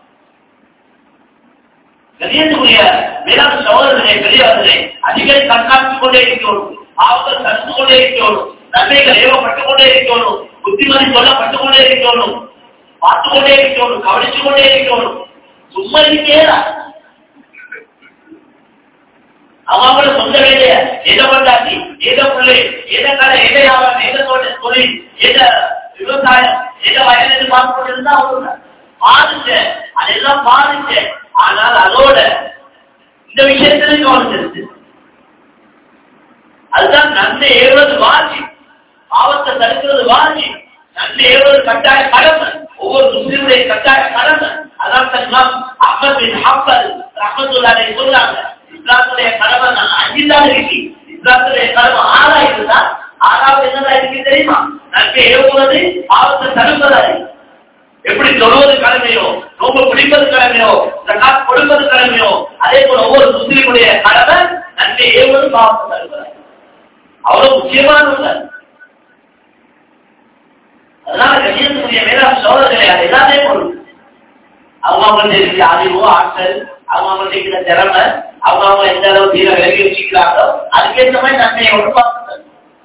கணியத்துக்குரிய வேளாண் சகோதரர்களே பெரியவர்களே அடிக்கடி கண்காணித்துக் கொண்டே இருக்கணும் பாவங்கள் தடுத்து கொண்டே இருக்கணும் நன்மைகள் ஏவப்பட்டுக் கொண்டே இருக்கணும் புத்திமதி சொல்லப்பட்டுக் கொண்டே இருக்கணும் பார்த்து கொண்டே இருக்கணும் கவனித்துக் கொண்டே இருக்கணும் சும்மா இருக்கேடா அவங்களோட சொந்த வேலைய எதை பண்ணாச்சு எதை பிள்ளை எதை கடை எதை வியாபாரம் எதை தொழில் தொழில் எதை விவசாயம் எதை வயலில் பார்த்து கொண்டிருந்தா அவங்க பாருங்க அதெல்லாம் பாருங்க ஆனால் அதோட இந்த விஷயத்துல கவனம் செலுத்து அதுதான் நன்மை ஏறுவது வாஜி பாவத்தை தடுக்கிறது வாஜி நன்மை ஏறுவது கட்டாய கடமை ஒவ்வொரு முஸ்லீமுடைய கட்டாய கடமை அதான் தன்மாம் அஹமத் பின் ஹம்பல் ரஹமத்துல்லாஹி சொல்றாங்க இஸ்லாத்துடைய கடமை நான் அஞ்சுதான் இருக்கு இஸ்லாத்துடைய கடமை ஆறா இருந்தா ஆறாவது என்னதா இருக்கு தெரியுமா நன்மை ஏவுவது பாவத்தை தடுப்பதா இருக்கு எப்படி தொழுவது கடமையோ நோம்பு பிடிப்பது கடமையோ ஜகாத் கொடுப்பது கடமையோ அதே போல ஒவ்வொரு முஸ்லீமுடைய கடமை நன்மை ஏவுவது பாவத்தை தடுப்பது அவ்வளவு முக்கியமான ஒன்று அதனால கண்ணியத்துக்குரிய மேலாண் சோதனை அது எல்லாமே பொருள் அவங்க அவங்களுக்கு இருக்கிற அறிவு ஆற்றல் அவங்க அவங்களுக்கு இருக்கிற திறமை அவங்க அவங்க எந்த அளவு தீர விலகி வச்சுக்கிறாங்களோ அதுக்கேற்ற மாதிரி நன்மையை ஒன்று பார்த்து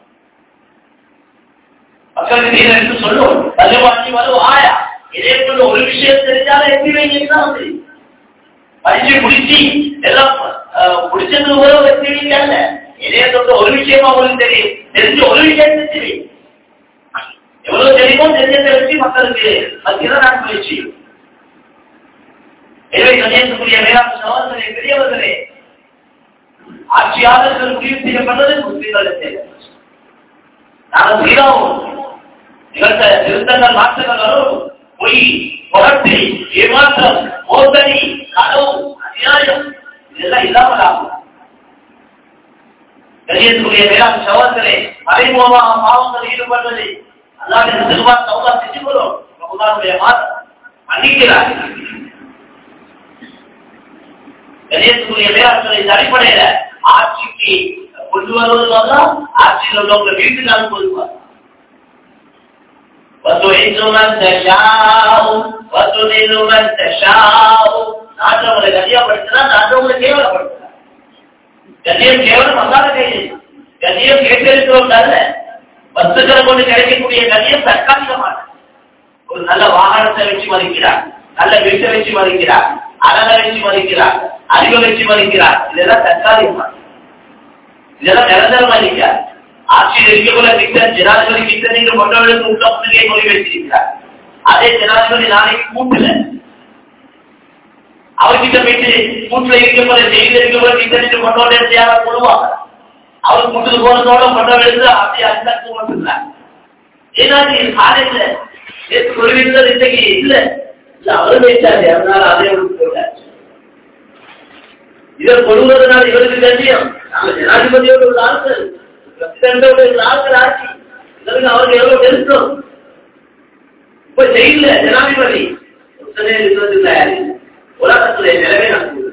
மக்களுக்கு தீர என்று சொல்லுவோம் வலுவாக்கி வரும் ஆயா இதே போல ஒரு விஷயம் தெரிஞ்சாலும் எப்படி வைங்கன்னா வந்து பறிச்சு முடிச்சு எல்லாம் முடிச்சது ஒரு வெற்றி வைக்கல இதே சொல்ற ஒரு விஷயமா உங்களுக்கு தெரியும் தெரிஞ்ச ஒரு விஷயம் தெரியும் எவ்வளவு தெரியுமோ தெரிஞ்சதை வச்சு மக்களுக்கு மத்தியில் நான் முயற்சி எனவே கண்ணியத்துக்குரிய மேலாண் சகோதரர்களே பெரியவர்களே ஆட்சியாளர்கள் முடிவு செய்யப்பட்டது முஸ்லீம்களை செய்ய நாங்கள் செய்தாவும் நிகழ்த்த திருத்தங்கள் மாற்றங்கள் வரும் பொய் புரட்டு ஏமாற்றம் மோசடி கனவு அநியாயம் இதெல்லாம் இல்லாமல் ஆகும் கணியத்துக்குரிய மேலாண் சகோதரே மறைமுகமாக பாவங்கள் ஈடுபடுவது அல்லாத திருவா சௌதா செஞ்சு கொள்ளும் ரமதானுடைய மாதம் மன்னிக்கிறார் கணியத்துக்குரிய மேலாண்மை அடிப்படையில ஆட்சிக்கு கொண்டு வருவதும் ஆட்சியில் உள்ளவங்க வீட்டுக்காக கொள்வார் وتعز من تشاء وتذل من تشاء நாட்டவங்களை கண்ணியப்படுத்தினா நாட்டவங்களை கேவலப்படுத்தினார் கண்ணியம் கேவலம் அல்லாத கையில் கண்ணியம் கேட்டிருக்கிறோம் அல்ல வஸ்துக்களை கொண்டு கிடைக்கக்கூடிய கண்ணியம் தற்காலிகமான ஒரு நல்ல வாகனத்தை வச்சு மதிக்கிறார் நல்ல வீட்டை வச்சு மதிக்கிறார் அழகை வச்சு மதிக்கிறார் அறிவை வச்சு மதிக்கிறார் இதெல்லாம் தற்காலிகமான இதெல்லாம் நிரந்தரமா இருக்கார் ஆட்சியில் இருக்கக்குள்ள திட்டம் ஜனாதிபதி திட்டம் நீங்கள் கொண்டவர்களுக்கு உள்ள முன்னிலையை மொழி வைத்திருக்கிறார் அதே ஜனாதிபதி நாளைக்கு கூட்டுல அவர்கிட்ட போயிட்டு கூட்டுல இருக்கக்குள்ள ஜெயில இருக்கக்குள்ள திட்டம் கொண்டவர்கள் யாரும் கொள்வாங்க அவர் கூட்டுக்கு போனதோட கொண்டவர்களுக்கு அப்படியே அந்த கூப்பிட்டு ஏன்னா நீ காலையில நேற்று சொல்லிவிட்டது இன்னைக்கு இல்ல இல்ல அவரு பேசாரு அதனால அதே போட்டார் இதை கொள்வதனால இவருக்கு கண்ணியம் நாங்க ஜனாதிபதியோட ஒரு ஆட்கள் பிரசிடண்டோட ஒரு ஆட்கள் ஆட்சி இதற்கு அவருக்கு எவ்வளவு நெருக்கம் இப்ப ஜெயில ஜனாதிபதி ஒருத்தனே இருக்கிறது இல்ல உலகத்துல நிலவே நடக்குது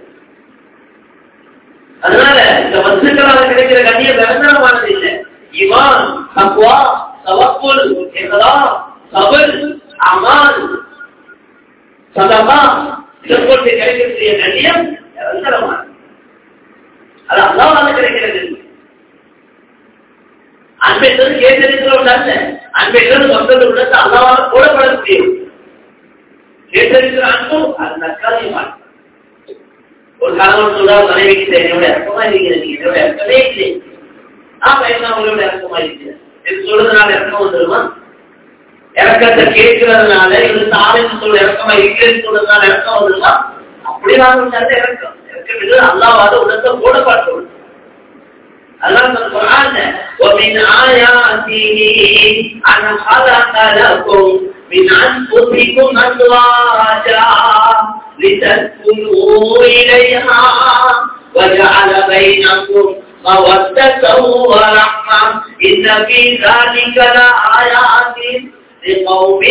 அதனால இந்த வசுக்களால் கிடைக்கிற கண்ணியம் நிரந்தரமானது இல்லை இவான் தக்குவா தவக்குள் என்பதா சபல் அமால் சதமா இதற்கொண்டு கிடைக்கக்கூடிய கண்ணியம் நிரந்தரமானது அது அல்லாவால கிடைக்கிறது அன்பெற்றது கேட்டிருக்கிறோம் அல்ல அன்பெற்றது மக்கள் உள்ளது அல்லாவால போடப்படக்கூடியது கேட்டிருக்கிற அன்பும் அது நற்காலியமான ஒரு கணவன் சொல்றார் மனைவிக்கு என்னோட இறக்கமா இருக்கிறது என்னோட இறக்கமே இல்லை ஆமா என்ன உங்களோட இறக்கமா இருக்கிறது இது சொல்றதுனால இறக்கம் வந்துருமா இறக்கத்தை கேட்கறதுனால இது தாவின் சொல்ல இறக்கமா இருக்கிறேன்னு சொல்றதுனால இறக்கம் வந்துருமா அப்படி நான் நல்ல இறக்கம் இறக்கம் அல்லாவாத உலகத்தை போடப்பட்டது الله القرآن ومن آياته أن خلق لكم من أنفسكم أزواجا لتسكنوا إليها وجعل بينكم مودة ورحمة إن في ذلك لآيات لقوم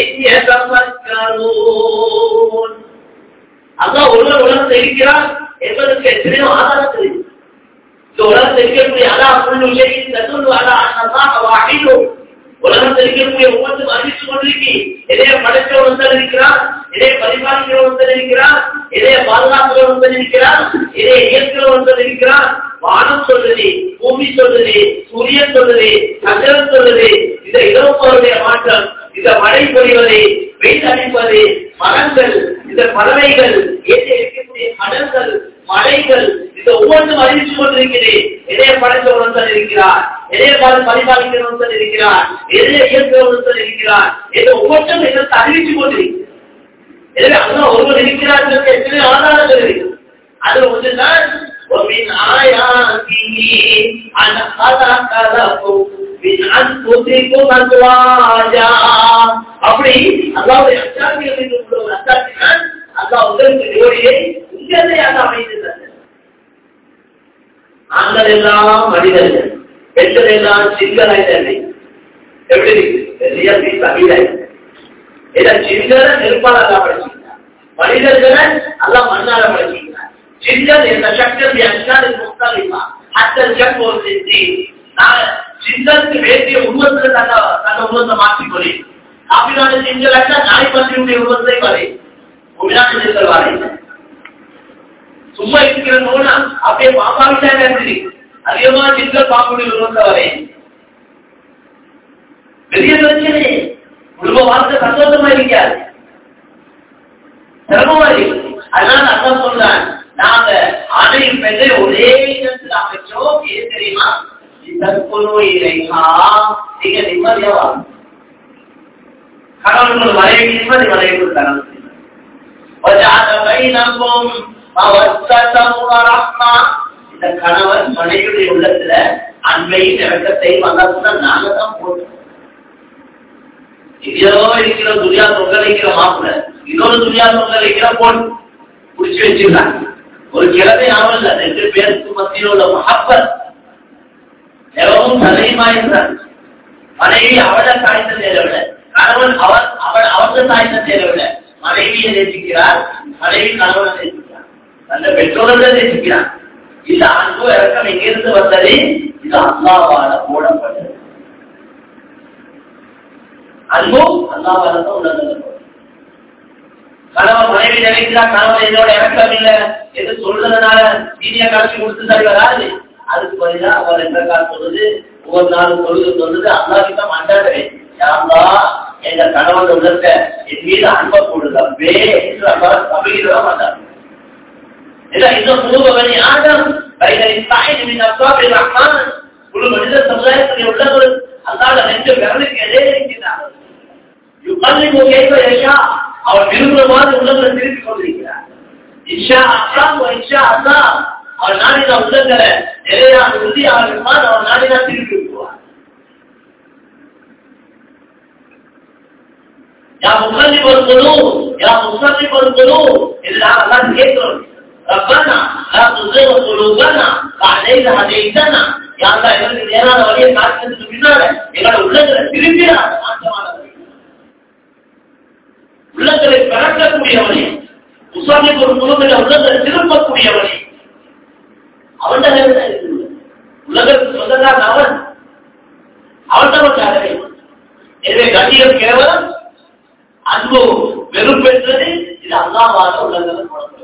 يتفكرون الله உள்ள உலகத்தில் இருக்கிறார் என்பதற்கு எத்தனையோ ஆதாரம் தெரியும் இந்த உலகத்தில் இருக்கக்கூடிய அதா புள்ளு செய்தி தத்துவ அதா அண்ணா வாகிடும் உலகத்தில் இருக்கக்கூடிய ஒவ்வொன்றும் அறிவித்து கொண்டிருக்கி எதைய படைத்தவன் தான் இருக்கிறான் எதைய பரிபாலிக்கிறவன் தான் இருக்கிறான் எதைய பாதுகாக்கிறவன் தான் இருக்கிறான் எதைய இயக்கிறவன் தான் இருக்கிறான் வானம் சொல்லுது பூமி சொல்லுது சூரியன் சொல்லுது சந்திரன் சொல்லுது இந்த இரவுடைய மாற்றம் இந்த மழை பொழிவது வெயில் அடிப்பது மரங்கள் இந்த பறவைகள் ஏற்ற இருக்கக்கூடிய கடல்கள் மலைகள் இந்த ஒவ்வொன்றும் அறிவித்து கொண்டிருக்கிறேன் எதைய படைத்தவன் தான் இருக்கிறார் எதைய பரிபாலிக்கிறவன் தான் இருக்கிறார் எதைய இயக்கிறவன் தான் இருக்கிறார் என்ற ஒவ்வொன்றும் எங்களுக்கு அறிவித்து கொண்டிருக்கிறது எனவே அதான் ஒருவர் இருக்கிறார் என்பதற்கு எத்தனை ஆதாரங்கள் இருக்கு அதுல ஒன்றுதான் ومن آياته أن خلق لكم من أنفسكم أزواجا அப்படி அல்லாவுடைய அச்சாரிகள் என்று உள்ள ஒரு அச்சாரிதான் அல்லாஹ் உங்களுக்கு ஜோடியை உங்களையாக அமைத்து தந்தது ஆண்கள் எல்லாம் மனிதர்கள் பெண்கள் எல்லாம் சிங்களாயிட்டார்கள் எப்படி பெரிய தமிழை இதை சிங்கள நெருப்பால் அல்லா படைச்சிருக்கிறார் மனிதர்களை அல்லா மண்ணால படைச்சிருக்கிறார் சிங்கள் என்ற சக்தி அச்சாரி முக்தலிமா அத்தல் ஜன் ஒரு சிந்தி நான் சிந்தனுக்கு வேண்டிய உருவத்தில் தன்னை தன்னை உருவத்தை மாற்றிக்கொள்ளி காப்பிநாடு சிங்கள் அச்சா நாய் பன்றியுடைய உருவத்தை வரை உமிநாட்டு சிங்கள் வரை சும்மா இருக்கிற நோனா அப்படியே பாம்பாவிட்டாங்க அதிகமா சிங்கள் பாம்புடைய உருவத்தை வரை பெரிய பிரச்சனை குடும்ப வாழ்க்கை சந்தோஷமா இருக்காது சிரமமா இருக்கு அதனால அதான் சொல்றேன் நாங்க ஆணையும் பெண்ணை ஒரே இடத்துல அமைச்சோம் ஏன் தெரியுமா தற்கொலை இலைகா நீங்க நிம்மதியா வாங்க கணவன் மனைவி நிம்மதி மனைவி கொடுத்தாங்க இந்த கணவன் மனைவியுடைய உள்ளத்துல அன்பையும் இறக்கத்தையும் வந்தா நாங்க தான் போட்டோம் இதோ இருக்கிற துணியா தொங்கலிக்கிற மாப்பிள்ள இன்னொரு துணியா தொங்கலிக்கிற பொன் புடிச்சு வச்சிருக்காங்க ஒரு கிழமை ஆவல் ரெண்டு பேருக்கு மத்தியில் உள்ள மகப்பர் எவரும் தலையுமா இருந்தார் மனைவி அவளை தாய்த்த தேவையில்ல கணவன் அவர் அவள் அவரது தாய்த்த தேவையில்ல மனைவியை நேசிக்கிறார் மனைவி கணவனை நேசிக்கிறார் அந்த பெற்றோர்கள் நேசிக்கிறார் இந்த அன்பு இறக்கம் எங்கிருந்து வந்தது இது அல்லாவால போடப்பட்டது அன்பும் அல்லாவால தான் உள்ளது கணவன் மனைவி நினைக்கிறார் கணவன் என்னோட இறக்கம் இல்ல என்று சொல்றதுனால சீனிய காட்சி கொடுத்து சரி வராது அதுக்கு பதிலா அவர் எந்த கால் சொல்லுது ஒவ்வொரு நாளும் சொல்லுது சொல்லுது அல்லாவிட்ட மண்டாடுவே யாருந்தா எங்க கணவன் உள்ளத்த என் மீது அன்பை போடுது அப்பே என்று அவர் சபையிட மாட்டார் இல்ல இன்னும் முழுவவனி ஆடம் பைகளை தாய் நிமின் அப்பாவை ரஹ்மான் முழு மனித சமுதாயத்தில் உள்ளவர் அல்லாத ரெண்டு விரலுக்கு எதிரே இருக்கிறார் யுகல்லிமு கேட்ப யஷா அவர் விரும்புற மாதிரி உள்ளங்களை திருப்பி கொண்டிருக்கிறார் இஷா அஸ்லாம் இஷா அல்லா அவர் நாடின உள்ளங்களை நிலையான உறுதி ஆகிருப்பான் அவர் நாடினா திருப்பி விட்டுருவார் யா முகல்லி பொறுக்கணு யா முசல்லி பொறுக்கணு இது நாங்கள் எல்லாம் கேட்கிறோம் ரப்பனா லா துஸிக குலூபனா பஅதைத ஹதைதனா யா அல்லாஹ் எங்களுக்கு நேரான வழியை காட்டுறதுக்கு பின்னால எங்களோட உள்ளங்களை திருப்பிடாத மாற்றமான வழி உள்ளங்களை பிறக்கக்கூடியவனே உசாமி ஒரு முழுமையில உள்ளங்களை திரும்பக்கூடியவனே அவன் உலகத்துக்கு சொந்தக்காரன் அவன் அவன் தான் எனவே கண்ணியம் கேவலம் அன்பு வெறுப்பெற்றது இது அல்லாவாத உள்ளங்களை கொடுக்கிறது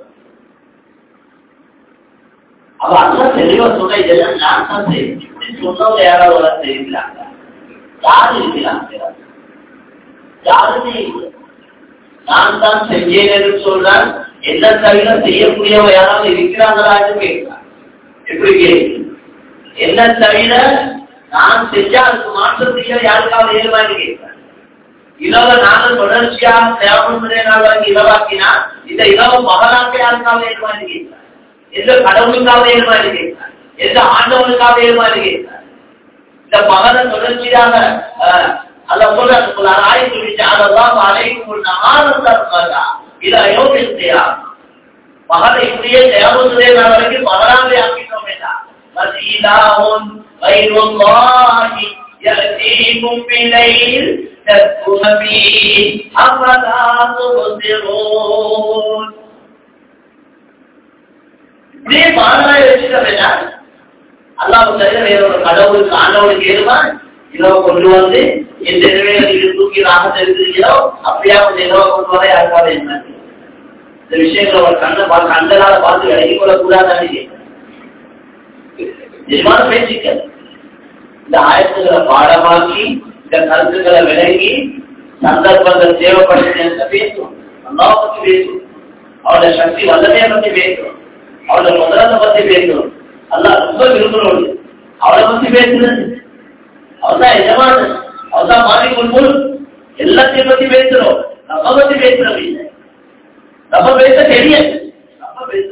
அவ அல்லா தெளிவா சொன்ன இதெல்லாம் நான் தான் செய்வேன் இப்படி சொன்னவங்க யாராவது செய்கிறாங்க யாரு இருக்கிறாங்க யாருமே இல்லை நான் தான் செஞ்சேன் என்று சொல்றான் என்ன தவிர செய்யக்கூடியவ யாராவது இருக்கிறாங்களா என்று கேட்கிறான் எப்படி கேட்கு என்ன தவிர நான் செஞ்சா அதுக்கு மாற்றம் செய்ய யாருக்காவது ஏழுமான்னு கேட்கிறேன் இரவு நாங்கள் தொடர்ச்சியா தேவைப்படுற நாள் வாங்கி இரவாக்கினா இந்த இரவு மகளாக்க யாருக்காவது ஏழுமான்னு கேட்கிறேன் எந்த கடவுளுக்காக ஏழுமான்னு கேட்கிறேன் எந்த ஆண்டவனுக்காக ஏழுமான்னு கேட்கிறேன் இந்த மகனை தொடர்ச்சியாக அல்ல சொல்ற ஆய்வு விசாரலாம் அனைக்கும் ஆனந்தா இதை யோகித்தையா மகனை இப்படியே தேவசுதே நாள் வரைக்கும் மகனாவே ஆக்கிட்டோம் வேண்டாம் மசீலாவும் வைருல்லாஹி يأتيكم بليل تسكن فيه أفلا تبصرون இப்படியே மாணவரை வச்சுக்க வேண்டாம் அல்லாஹ் தவிர வேற ஒரு கடவுளுக்கு ஆண்டவனுக்கு ஏறுமா இரவு கொண்டு வந்து எந்த இரவே நீங்க தூக்கி ராகத்தை இருக்கிறீங்களோ அப்படியா கொஞ்சம் இரவு கொண்டு வர யாருக்காவது என்ன இந்த விஷயங்களை ஒரு கண்ணை பார்த்து கண்டனால பார்த்து விலகி கொள்ள கூடாதானே நிஜமான பேச்சுக்கள் இந்த ஆயத்துக்களை பாடமாக்கி இந்த கருத்துக்களை விளங்கி சந்தர்ப்பங்கள் தேவைப்படுது பேசும் அல்லாவை பத்தி பேசும் அவளோட சக்தி வல்லமையை பத்தி பேசும் அவளோட முதலத்தை பத்தி பேசும் அல்லா ரொம்ப விரும்புறோம் அவளை பத்தி பேசுறது அவள்தான் எஜமான அவள்தான் மாறிக்கொள்வோம் எல்லாத்தையும் பத்தி பேசுறோம் நம்ம பத்தி பேசுறோம் இல்லை நம்ம பேச தெரியாது நம்ம பேச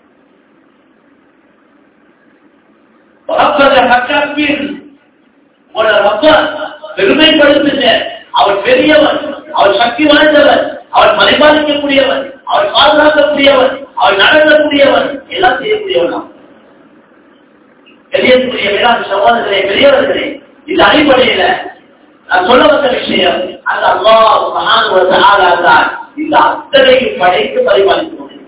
பெருமைப்படுத்துங்க அவன் பெரியவன் அவன் சக்தி வாய்ந்தவன் அவன் மறைபாலிக்கக்கூடியவன் அவன் பாதுகாக்கக்கூடியவன் அவன் நடக்கக்கூடியவன் எல்லாம் செய்யக்கூடியவன் தெரியக்கூடிய வேளாண் சகோதரர்களே பெரியவர்களே இந்த அடிப்படையில நான் சொல்ல வந்த விஷயம் அந்த அல்லாஹ் மகான் தான் இந்த அத்தனையும் படைத்து பரிபாலிக்க முடியும்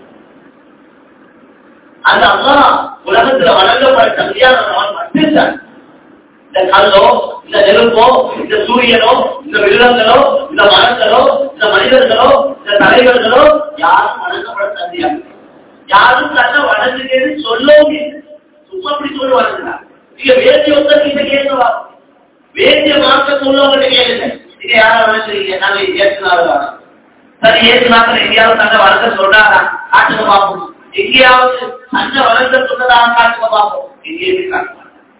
அந்த அம்மா உலகத்துல வழங்கப்பட்ட முடியாதவன் மட்டும்தான் இந்த கல்லோ இந்த நெருப்போ இந்த சூரியனோ இந்த விலங்களோ இந்த மரங்களோ இந்த மனிதர்களோ இந்த தலைவர்களோ யாரும் வணங்கப்பட தந்தியாது யாரும் தன்னை வணங்குகிறது சொல்லவும் இல்லை சும்மா அப்படி சொல்லுவாங்க நீங்க வேண்டிய ஒருத்தர் கிட்ட கேட்கலாம் வேண்டிய மாற்றத்தை உள்ளவங்க கேளுங்க நீங்க யாரை வணங்குறீங்க நாங்க ஏற்றுனாலும் சரி ஏற்றுனாக்க எங்கேயாவது தன்னை வளர்க்க சொல்றாரா காட்டுங்க பார்ப்போம் எங்கேயாவது தன்னை வளர்க்க சொன்னதாக காட்டுங்க பார்ப்போம் எங்கேயுமே காட்டுங்க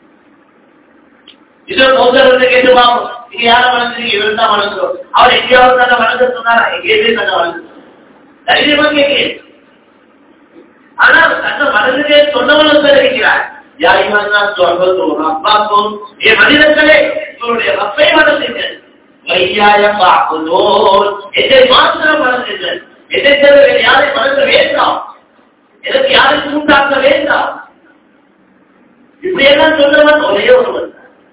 இதோ சோதரத்தை கேட்டு பார்ப்போம் நீங்க யாரை வளர்க்குறீங்க இவர் தான் வளர்க்கிறோம் அவர் எங்கேயாவது தன்னை வளர்க்க சொன்னாரா எங்கேயுமே தன்னை வளர்க்க தைரியமா கேட்கிறேன் ஆனால் தன்னை வளர்ந்ததே சொன்னவனும் தெரிவிக்கிறார் மனிதர்களே உங்களுடைய ரப்பை வளர்ந்தீர்கள் வையாய பார்ப்பதோர் எதை மாத்திரம் வளர்ந்தீர்கள் எதை தவிர வேறு யாரை வளர்க்க வேண்டாம் எனக்கு யாரையும் உண்டாக்க வேண்டாம் இப்படி எல்லாம் சொன்னவன் ஒரே ஒருவன்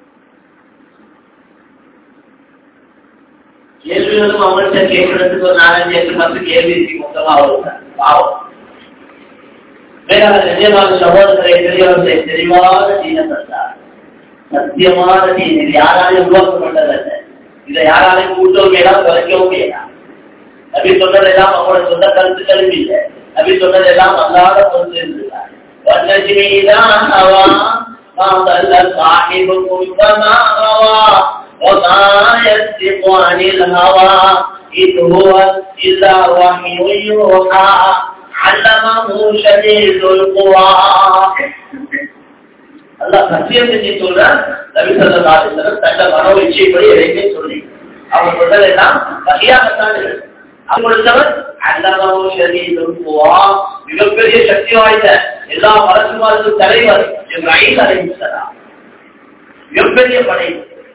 கேள்விகளும் அவங்கள்ட்ட கேட்கறதுக்கு ஒரு நாலஞ்சு எட்டு பத்து கேள்வி இருக்கு மொத்தமா அவ்வளவுதான் பாவம் வேளாண் நிஜமான சகோதரரை பெரியவர்களை தெளிவான தீன தந்தார் சத்தியமான தீன் இது யாராலையும் உருவாக்கப்பட்டதல்ல இதை யாராலையும் கூட்டவும் இயலாம் குறைக்கவும் இயலாம் நபி சொன்னதெல்லாம் அவங்களோட சொந்த கருத்துக்களும் இல்லை நபி சொன்னதெல்லாம் அல்லாத பொறுத்து இருந்தார் வண்ணஜிமீதான் ஹவா ما ضل صاحبكم فما غوى وما يسبق عن الهوى إذ هو إلا وحي يوحى علمه شديد القوى அல்லாஹ் சத்தியம் செஞ்சு சொல்ற நபி ஸல்லல்லாஹு அலைஹி வஸல்லம் தன்னை மனோ இச்சைப்படி எதையுமே சொல்லி அவர் சொன்னதெல்லாம் வகையாகத்தான் இருக்கு அவர் கொடுத்தவர் அல்லமோ ஷதீதுல் குவா மிகப்பெரிய சக்தி வாய்ந்த எல்லா மலக்குமாருக்கும் தலைவர் இப்ராஹிம் அலைஹிஸ்ஸலாம் மிகப்பெரிய படை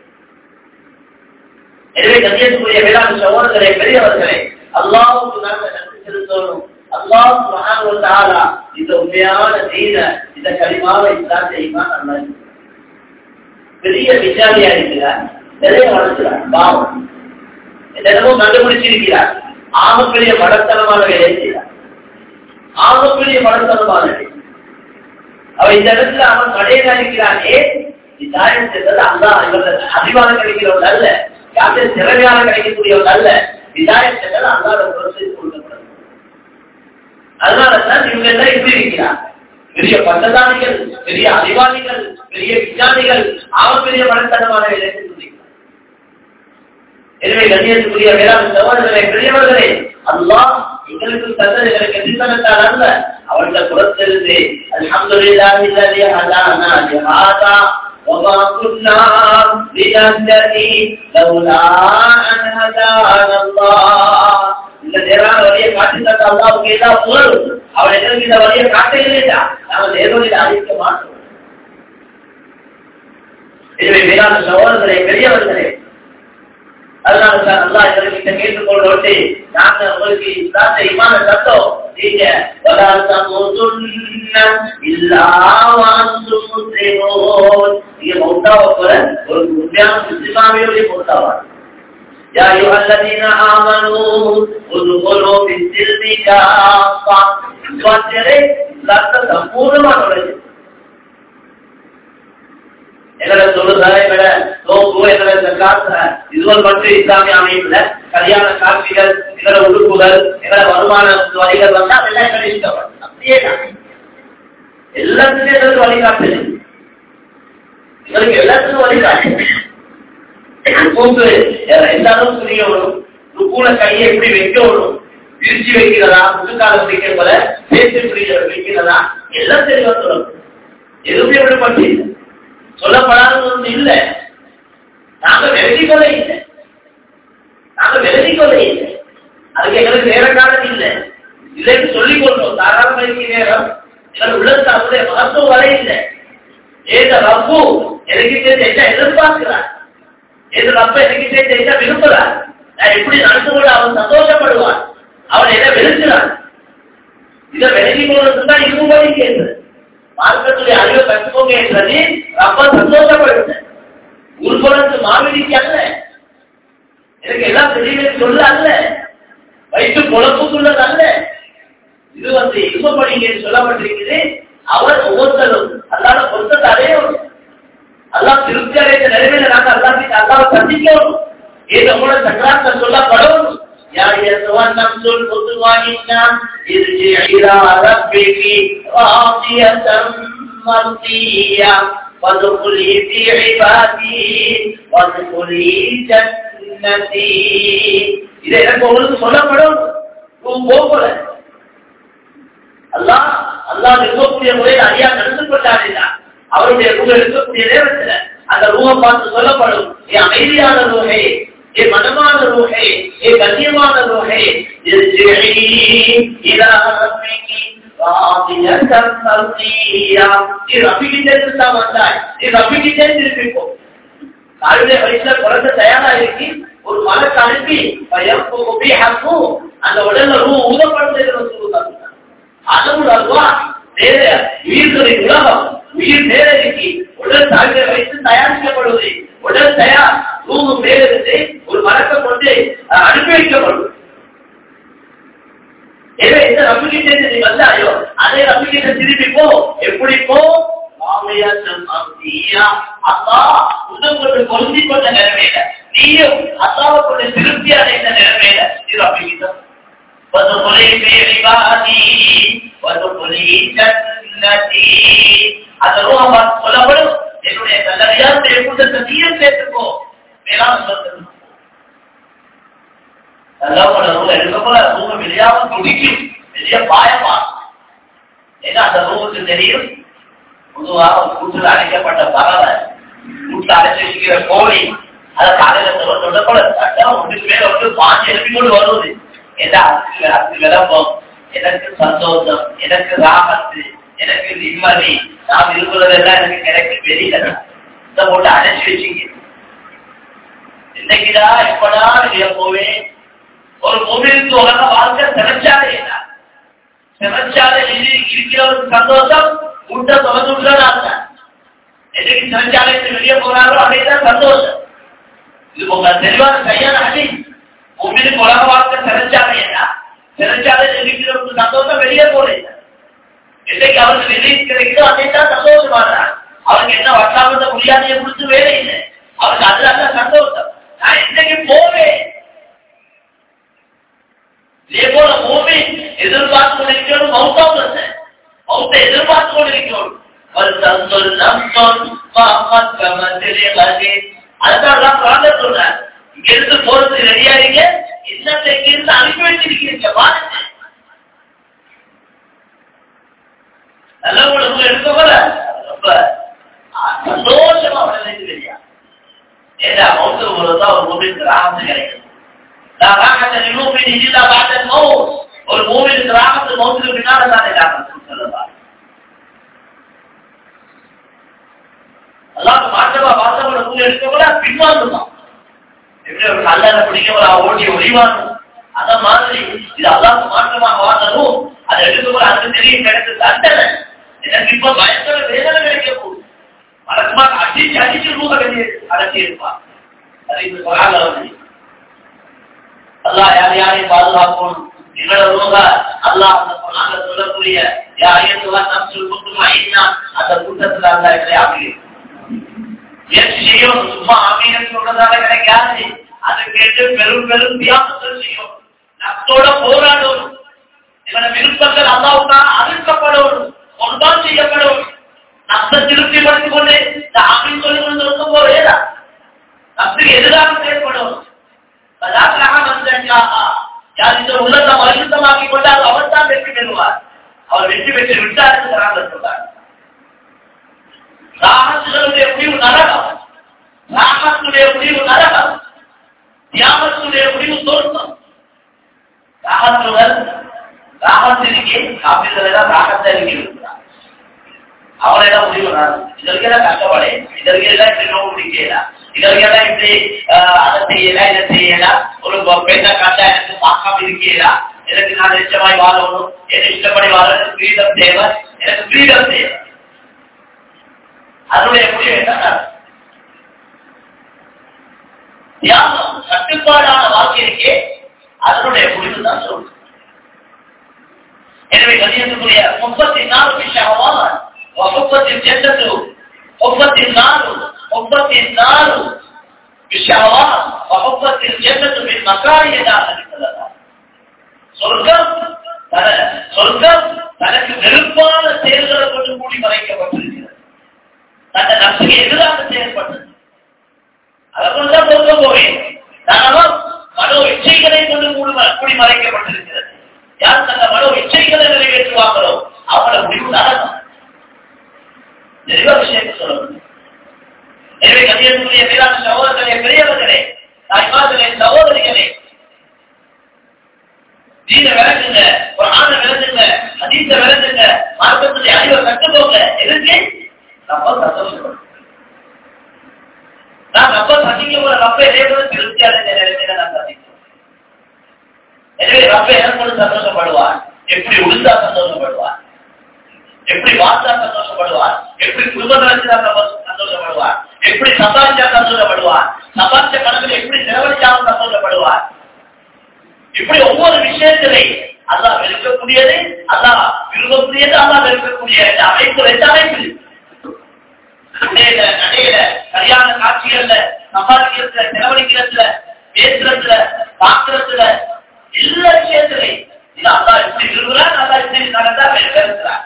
எனவே கண்ணியத்துக்குரிய வேளாண் சகோதரர்களே பெரியவர்களே அல்லாஹுக்கு நாங்கள் நன்றி செலுத்தணும் அல்லாஹ் சுப்ஹானஹு வ தஆலா இந்த உண்மையான தீன இந்த கலிமாவை இஸ்லாம் செய்யுமா நல்லா பெரிய விசாரியா இருக்கிறார் நிறைய வளர்க்கிறார் பாவம் என்னென்னமோ கண்டுபிடிச்சிருக்கிறார் ஆகப்பெரிய மடத்தனமான வேலை செய்கிறார் ஆகப்பெரிய மடத்தனமான வேலை அவன் இந்த இடத்துல அவன் கடையில் அளிக்கிறானே இதாயம் செய்தது அல்லா இவர்கள் அறிவான கிடைக்கிறவங்க அல்ல யாரும் திறமையான கிடைக்கக்கூடியவங்க அல்ல இதாயம் செய்தது அல்லாத பொருள் கொள்ளப்படும் அதனாலதான் இவங்க எல்லாம் இப்படி இருக்கிறார் பெரிய பட்டதாரிகள் பெரிய அறிவாளிகள் பெரிய விஞ்ஞானிகள் அவன் பெரிய மனத்தனமான வேலை செஞ்சிருக்கிறார் எனவே கண்ணியத்துக்குரிய வேளாண் சகோதரர்களே பெரியவர்களே அல்லாஹ் எங்களுக்கு தந்ததுகளுக்கு எதிர்த்தனத்தால் அல்ல அவர்கிட்ட புறத்திலிருந்து அல்ஹம்துலில்லாஹி அல்லதி ஹதானா லிஹாதா وما كنا لنهتدي لولا أن هدانا الله இந்த நேரான வழியை காட்டி தந்த அல்லாவுக்கு எல்லாம் புகழும் அவன் எங்களுக்கு இந்த வழியை காட்ட இல்லையா நாங்கள் நேர்வழியில் அறிவிக்க மாட்டோம் எனவே வேளாண் சகோதரர்களே பெரியவர்களே அதனால சார் அல்லா எங்ககிட்ட கேட்டுக்கொள்ளோட்டு நாங்க உங்களுக்கு இஸ்லாத்தை இமான சத்தம் நீங்க நீங்க மௌத்தாவை போல ஒரு உண்மையான முஸ்லிமாவையோடைய மௌத்தாவா يا أيها الذين آمنوا ادخلوا في السلم كافة سواتره لا تسمون ما نولج எங்களோட தொழுக எங்களோட நோக்கு எங்களோட ஜக்காத் இதுவரை மட்டும் இஸ்லாமிய அமைப்புல கல்யாண காட்சிகள் எங்களோட உறுப்புகள் எங்களோட வருமான வழிகள் வந்து அதெல்லாம் எங்களை இஷ்டம் அப்படியே தான் எல்லாத்துக்கும் எங்களுக்கு வழிகாட்டுது எங்களுக்கு எல்லாத்துக்கும் வழிகாட்டு ருக்குக்கு எந்த அளவுக்கு புரியணும் ருக்குல கையை எப்படி வைக்கணும் விரிச்சு வைக்கிறதா முட்டுக்கால வைக்கிற போல பேச்சு புரிகிற வைக்கிறதா எல்லாம் தெளிவா சொல்லணும் எதுவுமே விடப்பட்டு இல்லை சொல்லப்படாதது ஒன்று இல்லை நாங்க விலகி கொள்ள இல்லை நாங்க விலகி கொள்ள இல்லை அதுக்கு எங்களுக்கு நேர காலம் இல்லை இல்லைன்னு சொல்லிக் கொள்றோம் தாராளமாக இருக்க நேரம் எங்கள் உள்ளத்துல அவருடைய மகத்துவம் வரை இல்லை ஏத ரப்பு எனக்கு சேர்த்து என்ன எதிர்பார்க்கிறார் ஏத ரப்ப எனக்கு சேர்த்து என்ன விரும்புகிறார் நான் எப்படி நடந்து கொண்டு அவன் சந்தோஷப்படுவான் அவன் என்ன வெளுக்கிறான் இதை விலகி கொள்வது தான் இதுவும் வழி கேட்கிறது மார்க்கத்துடைய அறிவை கற்றுக்கோங்க என்றது ரொம்ப சந்தோஷப்படுது உள்புறத்து மாவிடிக்கு அல்ல எனக்கு எல்லாம் தெரியவே சொல்ல அல்ல வயிற்று குழப்புக்குள்ளது அல்ல இது வந்து இன்பப்படிங்க சொல்லப்பட்டிருக்குது அவர் ஒவ்வொருத்தரும் அல்லாத பொருத்தத்தை அடையணும் அல்லாஹ் திருப்தி அடைந்த நிலைமையில நாங்க அல்லாஹ் அல்லாவை சந்திக்கணும் ஏதோ கூட சக்கராத்த சொல்லப்படணும் يا أيتها النفس المطمئنة ارجعي إلى ربك راضية مرضية وادخلي في عبادي وادخلي جنتي இதை எனக்கு உங்களுக்கு சொல்லப்படும் போகல அல்லாஹ் அல்லாஹ் இருக்கக்கூடிய முறையில் அடியா நடந்து கொண்டாடினா அவருடைய ரூபம் இருக்கக்கூடிய நேரத்துல அந்த ரூபம் பார்த்து சொல்லப்படும் என் அமைதியான ரூஹே என் மனமான ரூஹே என் கண்ணியமான ரூஹே வயசுல குழந்தை தயாரா இருக்கு ஒரு மலக்கு அனுப்பி அந்த உடல்ல ரூ ஊதப்படுத்துகிற அதுவும் அல்லா வேற உயிர்களின் உலகம் உயிர் மேலிருக்கு உடல் தாழ்வை வைத்து தயாரிக்கப்படுவது உடல் தயார் தூங்கும் மேலிருந்து ஒரு மரக்கம் கொண்டு அனுப்பி வைக்கப்படும் எனவே எந்த நம்பிக்கை நீ வந்தாயோ அதே நம்பிக்கை திருப்பி போ எப்படி போ அப்பா உன்னம் கொண்டு பொருந்தி கொண்ட நிலைமையில நீயும் அத்தாவை கொண்டு திருப்தி அடைந்த நிலைமையில இது நம்பிக்கை وادخلي في عبادي وادخلي جنتي அந்த ரூஹ பார்த்து சொல்லப்படும் என்னுடைய நல்லடியாருடைய கூட்டத்தை நீயும் சேர்த்துக்கோ மேலான சொல்றது நல்லவங்களோட ரூஹ எடுக்கப்போல ரூஹ வெளியாம துடிக்கும் வெளிய பாயமா ஏன்னா அந்த ரூஹுக்கு தெரியும் பொதுவாக கூட்டில் அடைக்கப்பட்ட பறவை கூட்டில் அடைச்சு வச்சுக்கிற கோழி அதை காலையில சொல்ல சொல்ல போல சட்டம் ஒன்றுக்கு மேல ஒன்று பாஞ்சு எழுப்பி கொண்டு வருவது அது விளம்பம் எனக்கு சந்தோஷம் எனக்கு ராமத்து எனக்கு நிம்மதி நான் விரும்புறதெல்லாம் எனக்கு கிடைக்கும் வெளியில இதை போட்டு அடைச்சு வச்சுக்க இன்னைக்குடா எப்படா வெளிய போவேன் ஒரு மூவிலுக்கு உலக வாழ்க்கை சிறச்சாலே சிறச்சாலை இருக்கிறவருக்கு சந்தோஷம் உண்ட தொடர்ந்து உள்ளதாக என்னைக்கு சிறச்சாலைக்கு வெளியே போறாரோ அன்னைக்குதான் சந்தோஷம் இது உங்க தெளிவான கையான அடி உங்களுக்கு உலக வாழ்க்கை சிறச்சாலையா சிறச்சாலை இருக்கிறவருக்கு சந்தோஷம் வெளியே போறேன் என்னைக்கு அவருக்கு ரிலீஸ் கிடைக்குதோ அன்னைக்கு சந்தோஷமாடுறான் அவருக்கு என்ன வட்டாமத முடியாதைய கொடுத்து வேலை இல்லை அவருக்கு அதுல சந்தோஷம் நான் இன்னைக்கு போவேன் இதே போல பூமி எதிர்பார்த்து கொண்டிருக்கணும் மௌத்தாவும் மௌத்தை எதிர்பார்த்து கொண்டிருக்கணும் அதுதான் பிரார்த்தனை சொல்றேன் இங்க இருந்து போறதுக்கு ரெடியா இருக்க இன்னத்தை இருந்து அனுப்பி வச்சிருக்கீங்க பாருங்க நல்லவங்களுக்கு எடுக்க போல ரொம்ப சந்தோஷமா வளர்ந்து வெளியா ஏன்னா மௌத்து போறதுதான் ஒரு மூவிக்கு ராமத்து கிடைக்கும் ஒரு மூவிக்கு ராமத்து மௌத்துக்கு பின்னால தானே ராமத்து சொல்லலாம் அல்லாத மாற்றமா வாசப்பட மூவி எடுக்க போல பின்வாங்கலாம் எப்படி ஒரு நல்ல பிடிக்க ஓடி ஒளிவானும் அந்த மாதிரி இது அல்லாத மாற்றமாக வாழணும் அதை எடுக்க அதுக்கு தெரியும் கிடைச்ச தண்டனை எனக்கு இப்ப பயங்கர வேதனை கிடைக்க போகுது வழக்கமாக அடிச்சு அடிச்சு ரூப அடைச்சி இருப்பான் அது இந்த சொல்லாத அல்லா யார் யாரையும் பாதுகாக்கணும் எங்களோட ரூப அல்லா அந்த சொன்னாங்க சொல்லக்கூடிய யாரையும் நம்சல் கூட்டம் ஐநா அந்த கூட்டத்தில் அல்லா எங்களை ஆகி முயற்சி செய்யும் சும்மா ஆமீனம் சொல்றதால கிடைக்காது அதை கேட்டு பெரும் பெரும் தியாகங்கள் செய்யும் நத்தோட போராடும் இவன விருப்பங்கள் அல்லாவுக்காக அறுக்கப்படும் ஒன்றால் செய்யப்படும் நத்த திருப்திப்படுத்திக் கொண்டு இந்த ஆமீன் சொல்லி கொண்டு இருக்கும் போதேதா நத்துக்கு எதிராக செயல்படும் அதாக வந்தாங்க யார் இந்த உள்ளத்தை மருந்தமாக்கி கொண்டால் அவர் தான் வெற்றி பெறுவார் அவர் வெற்றி பெற்று விட்டார் என்று குரான் சொல்றார் ராகத்துடைய முடிவு நரகம் ராகத்துடைய முடிவு நரகம் தியாகத்துடைய முடிவு தோற்றம் ராகத்துடன் ராகத்திற்கு காப்பீர்கள் தான் ராகத்தை இருக்கிறார் அவரெல்லாம் முடிவு இதற்கெல்லாம் கஷ்டப்படு இதற்கெல்லாம் இப்படி நோவு பிடிக்கலாம் இதற்கெல்லாம் இப்படி அதை செய்யலாம் இதை செய்யலாம் ஒரு பெண்ணை காட்டா எனக்கு பார்க்காம இருக்கலாம் எனக்கு நான் நிச்சயமாய் வாழணும் எனக்கு இஷ்டப்படி வாழ எனக்கு ஃப்ரீடம் தேவை எனக்கு ஃப்ரீடம் தேவை அதனுடைய முடிவு என்ன தியாகம் கட்டுப்பாடான வாழ்க்கைக்கே அதனுடைய முடிவு தான் சொல்லுது எனவே கதியத்துக்குரிய முப்பத்தி நாலு விஷயமான முப்பத்தி ஜெண்டத்து முப்பத்தி நாலு முப்பத்தி நாலு விஷயமா முப்பத்தி ஜெண்டத்து மின் மக்காரியதாக இருக்கிறதா சொர்க்கம் தன சொர்க்கம் தனக்கு வெறுப்பான செயல்களை கொண்டு கூடி மறைக்கப்பட்டிருக்கிறது தன்னை நம்பிக்கை எதிராக செயல்பட்டது அதற்குள்தான் பொறுக்க போவேன் தனமும் மனோ இச்சைகளை கொண்டு கூடி கூடி மறைக்கப்பட்டிருக்கிறது யார் தந்த மனோ இச்சைகளை நிறைவேற்றுவாங்களோ அவங்கள முடிவு நடக்கும் தெளிவா விஷயத்தை சொல்லணும் எனவே கல்யாணத்துடைய மேலான சகோதரர்களே பெரியவர்களே தாய்மார்களே சகோதரிகளே தீன விளக்குங்க ஒரு ஆணை விளக்குங்க அதீத விளக்குங்க மார்க்கத்துடைய அறிவை கட்டுக்கோங்க எதுக்கு நம்ம சந்தோஷப்படும் நான் ரொம்ப சந்திக்க ஒரு ரப்ப இதேபோல திருப்தியான நிலைமையில நான் சந்திக்கிறேன் எனவே ரப்ப எனக்கு சந்தோஷப்படுவார் எப்படி உளுந்தா சந்தோஷப்படுவார் எப்படி வாழ்ந்தா சந்தோஷப்படுவார் எப்படி குடும்பம் நடத்தினா சந்தோஷப்படுவார் எப்படி சம்பாதிச்சா சந்தோஷப்படுவார் சம்பாதிச்ச பணத்தில் எப்படி செலவழிச்சாலும் சந்தோஷப்படுவார் இப்படி ஒவ்வொரு விஷயத்திலே அல்லாஹ் வெறுக்கக்கூடியது அல்லாஹ் விரும்பக்கூடியது அல்லாஹ் வெறுக்கக்கூடிய இந்த அமைப்பு ரெண்டு அமைப்பு நடையில நடையில கல்யாண காட்சிகள்ல சம்பாதிக்கிறதுல செலவழிக்கிறதுல பேசுறதுல பாக்குறதுல எல்லா விஷயத்திலையும் இது அல்லா இப்படி விரும்புகிறார் அல்லா இப்படி நடந்தா வெறுக்கிறார்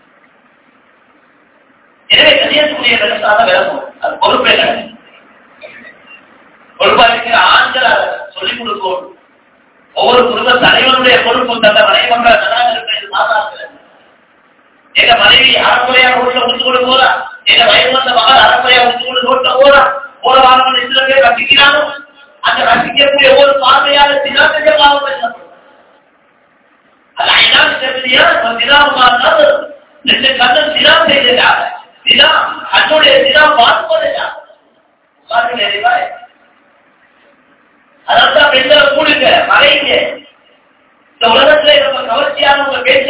எனவே கல்யாணத்துடைய வெறுத்தாத விளக்கும் அது பொறுப்பே கிடையாது பொறுப்பா இருக்கிற ஆண்கள் அதை சொல்லிக் கொடுக்கும் ஒவ்வொரு குடும்ப தலைவனுடைய பொறுப்பு தந்த மனைவங்க நன்றாக இருக்கிறது மாதாக்கள் எங்க மனைவி அறக்குறையா வீட்டுல முடிச்சு கொண்டு போறா எங்க வயது வந்த மகள் அறக்குறையா முடிச்சு கொண்டு ரோட்ல போறா போற வாரம் சில பேர் ரசிக்கிறானோ அந்த ரசிக்கக்கூடிய ஒவ்வொரு பார்வையால தினாத்தைய பாவம் என்ன அது ஐநாள் செல்வியா தினாவுமா இருந்தாலும் ரெண்டு கண்ணன் தினா செய்தாங்க தினா கண்ணுடைய தினா பார்ப்பதையா பாருங்க அதான் பெண்களை கூடுங்க மறைங்க இந்த உலகத்துல நம்ம கவர்ச்சியானவங்க பேச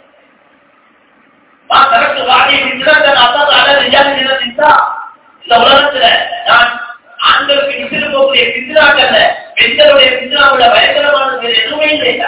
நான் கரெக்ட் வாடி விட்டுதான் அதான் அழகு நிஜாமி நினைச்சா இந்த உலகத்துல நான் ஆண்களுக்கு விசிறு போகக்கூடிய பிந்திராக்கல்ல பெண்களுடைய பிந்திராவோட பயங்கரமானது வேறு எதுவுமே இல்லையா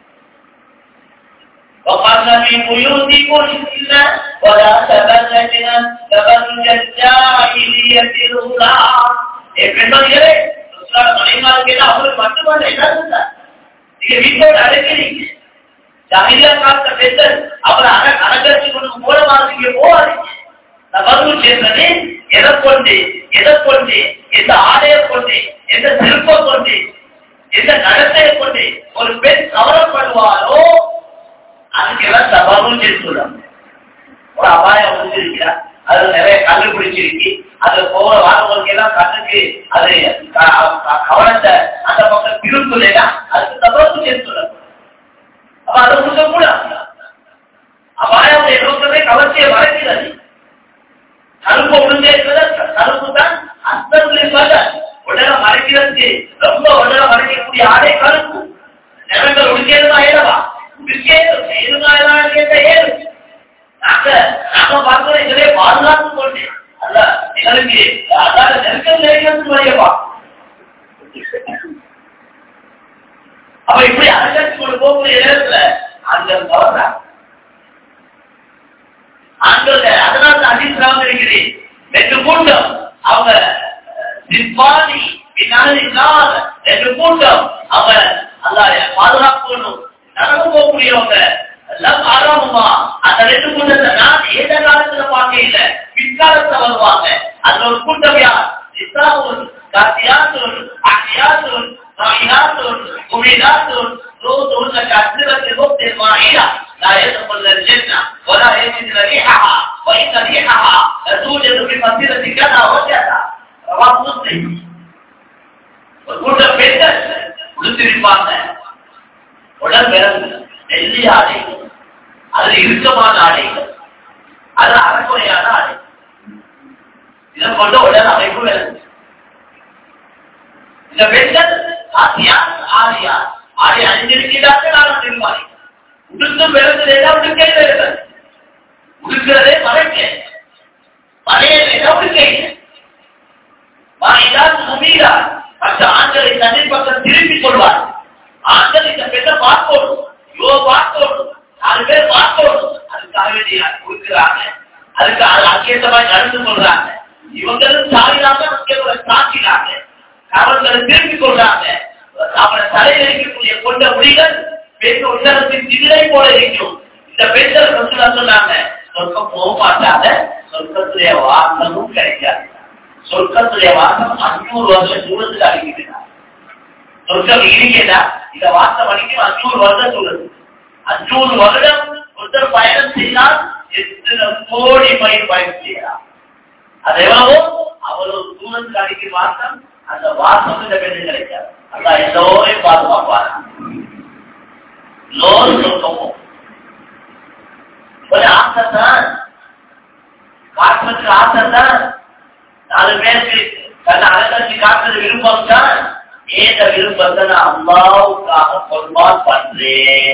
وقرن في بيوتكن ولا تبرجن تبرج الجاهلية الأولى பெண்மணிகளே மனைமாருக்கு அவங்களுக்கு மட்டுமல்ல என்ன நீங்க வீட்டோட அழைக்கிறீங்க ஜாகிரியா காலத்த பெண்கள் அவரை அர அலங்கரிச்சு கொண்டு மூலமாக போவாதீங்க நபர்கள் சேர்ந்தது எதை கொண்டு எதை கொண்டு எந்த ஆடையை கொண்டு எந்த சிற்பம் கொண்டு எந்த நடத்தையை கொண்டு ஒரு பெண் கவரப்படுவாரோ அதுக்கு எல்லாம் சபாவும் சேர்த்துள்ளாங்க ஒரு அபாயம் வந்துருக்கிறா அதுல நிறைய கல்லு பிடிச்சிருக்கு அது போற வாரவங்களுக்கு எல்லாம் கண்ணுக்கு அது கவனத்தை அந்த பக்கம் திருப்புலையா அதுக்கு சபாவும் சேர்த்துள்ளாங்க அப்ப அதை கொடுக்க கூடாது அபாயம் நோக்கமே கவர்ச்சியை மறைக்கிறது கருப்பு உளுந்தே கருப்பு தான் அஸ்தங்களின் பல உடலை மறைக்கிறதுக்கு ரொம்ப உடலை மறைக்கக்கூடிய ஆடை கருப்பு நிறங்கள் உடுக்கேதுமா ஏதவா உடுக்கேது ஏதுமா ஏதாவது கேட்ட ஏது நாங்க நாம பார்க்கிறோம் எங்களே பாதுகாத்து கொண்டேன் அல்ல எங்களுக்கு அதாவது நெருக்கம் நெருங்கிறது வரையவா அப்ப இப்படி அலங்கரிச்சு கொண்டு போகக்கூடிய நேரத்துல ஆண்கள் கவர்றாங்க ஆண்கள் அதனால அதிசயம் இருக்கிறேன் ரெண்டு கூட்டம் அவங்க சிப்பானி பின்னால ரெண்டு கூட்டம் அவங்க அல்லாத பாதுகாக்கணும் நடந்து போகக்கூடியவங்க எல்லாம் ஆறாமமா அந்த ரெண்டு கூட்டத்தை நான் எந்த காலத்துல பார்க்க இல்ல பிற்காலத்துல வருவாங்க அதுல ஒரு கூட்டம் யார் இஸ்லாமுல் காசியாத்துல் அஹியாத்துல் சாயினாத்துல் குமிதாத்துல் روض كأسرة الوقت المائلة لا يدخل الجنة ولا يجد ريحها وإن ريحها لتوجد في مسيرة كذا وكذا رواه مسلم ஒரு கூட்டம் பெண்கள் உடுத்திருப்பாங்க உடல் பிறந்து வெள்ளி ஆடை அது இறுக்கமான ஆடை அது அறக்குறையான ஆடை இதை கொண்ட உடல் அமைப்பு விளங்கு இந்த பெண்கள் ஆசியா ஆரியா ஆடை அணிந்திருக்கிறார்கள் ஆனால் நிர்வாணி உடுத்து பிறந்ததேதான் உடுக்கை வருகிறது உடுக்கிறதே மறைக்க மலையில உடுக்கை வாயிலால் முமீரா மற்ற ஆண்களை தன்னை பக்கம் திருப்பிக் கொள்வார் ஆண்கள் இந்த பெண்ணை பார்க்கணும் யோ பார்க்கணும் நாலு பேர் பார்க்கணும் அதுக்காக வேண்டி கொடுக்கிறாங்க அதுக்கு அக்கேற்ற மாதிரி நடந்து கொள்றாங்க இவங்களும் சாயிலாம முக்கியங்களை தாக்கினாங்க அவர்களை திருப்பிக் கொள்றாங்க அவனை தலையில் இருக்கக்கூடிய கொண்ட முடிகள் பெண் உன்னதத்தின் திரை போல இருக்கும் இந்த பெண்கள் ரசூலா சொன்னாங்க சொர்க்கம் போக மாட்டாங்க சொர்க்கத்துடைய வாசமும் கிடைக்காது சொர்க்கத்துடைய வாசம் அஞ்சூறு வருஷம் தூரத்துக்கு அடிக்கிறார் சொர்க்கம் இருக்கிறதா இந்த வாசம் அடிக்கும் அஞ்சூறு வருடம் சொல்லுது அஞ்சூறு வருடம் ஒருத்தர் பயணம் செய்தால் எத்தனை கோடி மைல் பயணம் செய்யலாம் அது எவ்வளவோ அவ்வளவு தூரத்துக்கு அடிக்கும் வாசம் அந்த வாசம் இந்த பெண்ணு கிடைக்காது அல்லா எல்லோரையும் பாதுகாப்பார் எல்லோரும் சொர்க்கமும் ஒரு ஆசை தான் காட்டுறதுக்கு ஆசை தான் நாலு பேருக்கு தன்னை அலங்கரிச்சு காட்டுறது விருப்பம் தான் ஏத விருப்பத்தை நான் அம்மாவுக்காக பொருள்பால் பண்றேன்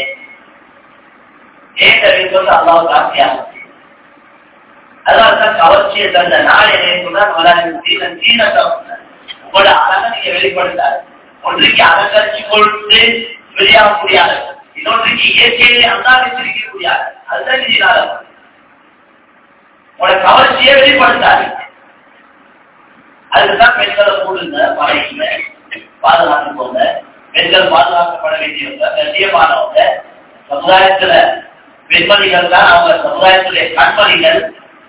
ஏத விருப்பத்தை அம்மாவுக்காக தியாகம் அதனால்தான் கவர்ச்சியை தந்த நாள் என்ன சொன்னால் சீனன் சீனத்தை உங்களோட அழகை நீங்க வெளிப்படுத்தாரு ஒன்றைக்கு அலங்கரிச்சு கொண்டு வெளியாகக்கூடிய அழகு இன்னொன்றைக்கு இயற்கையை அந்தாரிச்சிருக்கக்கூடிய அழகு அதுதான் நீங்க உங்களோட கவர்ச்சியை வெளிப்படுத்தாரு அதுக்குதான் பெண்களை கூடுங்க பழையுங்க பாதுகாத்து போங்க பெண்கள் பாதுகாக்கப்பட வேண்டியவங்க கண்ணியமானவங்க சமுதாயத்துல பெண்மணிகள் தான் அவங்க சமுதாயத்துடைய கண்மணிகள்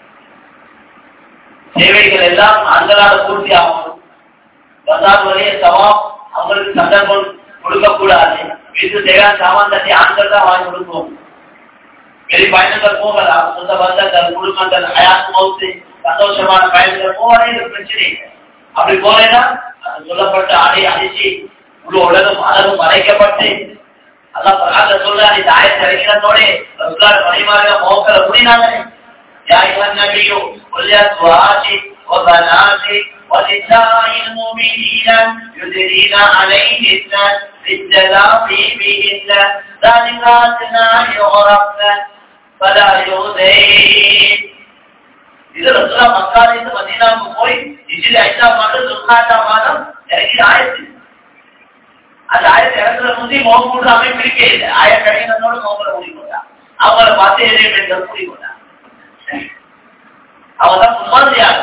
தேவைகள் எல்லாம் அங்களால பூர்த்தி ஆகணும் பசார் வரைய சவாப் அவங்களுக்கு சந்தர்ப்பம் கொடுக்கக்கூடாது வீட்டு தேவையான சாமான் தட்டி ஆண்கள் தான் வாங்கி கொடுக்கும் வெளி பயணங்கள் போகலாம் சொந்த பந்தங்கள் குடும்பங்கள் அயாத் மௌத்து சந்தோஷமான பயணங்கள் போவானே இது பிரச்சனை இல்லை அப்படி போனேன்னா அது சொல்லப்பட்ட ஆடை அடிச்சு முழு உலகம் அளவு மறைக்கப்பட்டு அதான் பிரகாச சொல்ற இந்த ஆயத்தை இறங்கினதோட ரசுலார் மணிமார்கள் மோக்கல முடினாங்க يا أيها النبي قل لأزواجك وبناتك ونساء المؤمنين يدرين عليهن من جلابيبهن ذلك أدنى يعرفن فلا يؤذين இது ரசுலா மக்காலிருந்து மதீனாவுக்கு போய் இஜிலி ஐந்தாம் மாதம் துல்காட்டாம் மாதம் இறங்கி ஆயிரத்தி அந்த ஆயிரத்தி இறங்குற முந்தி மோகூட அமைப்பு இருக்கே இல்லை ஆயிரம் கிடைக்கிறதோட மோகல முடிக்கொண்டா அவங்கள பார்த்து எதிரே பெண்கள் முடிக்கொண்டா அவங்க தான் முன்மாதிரியாக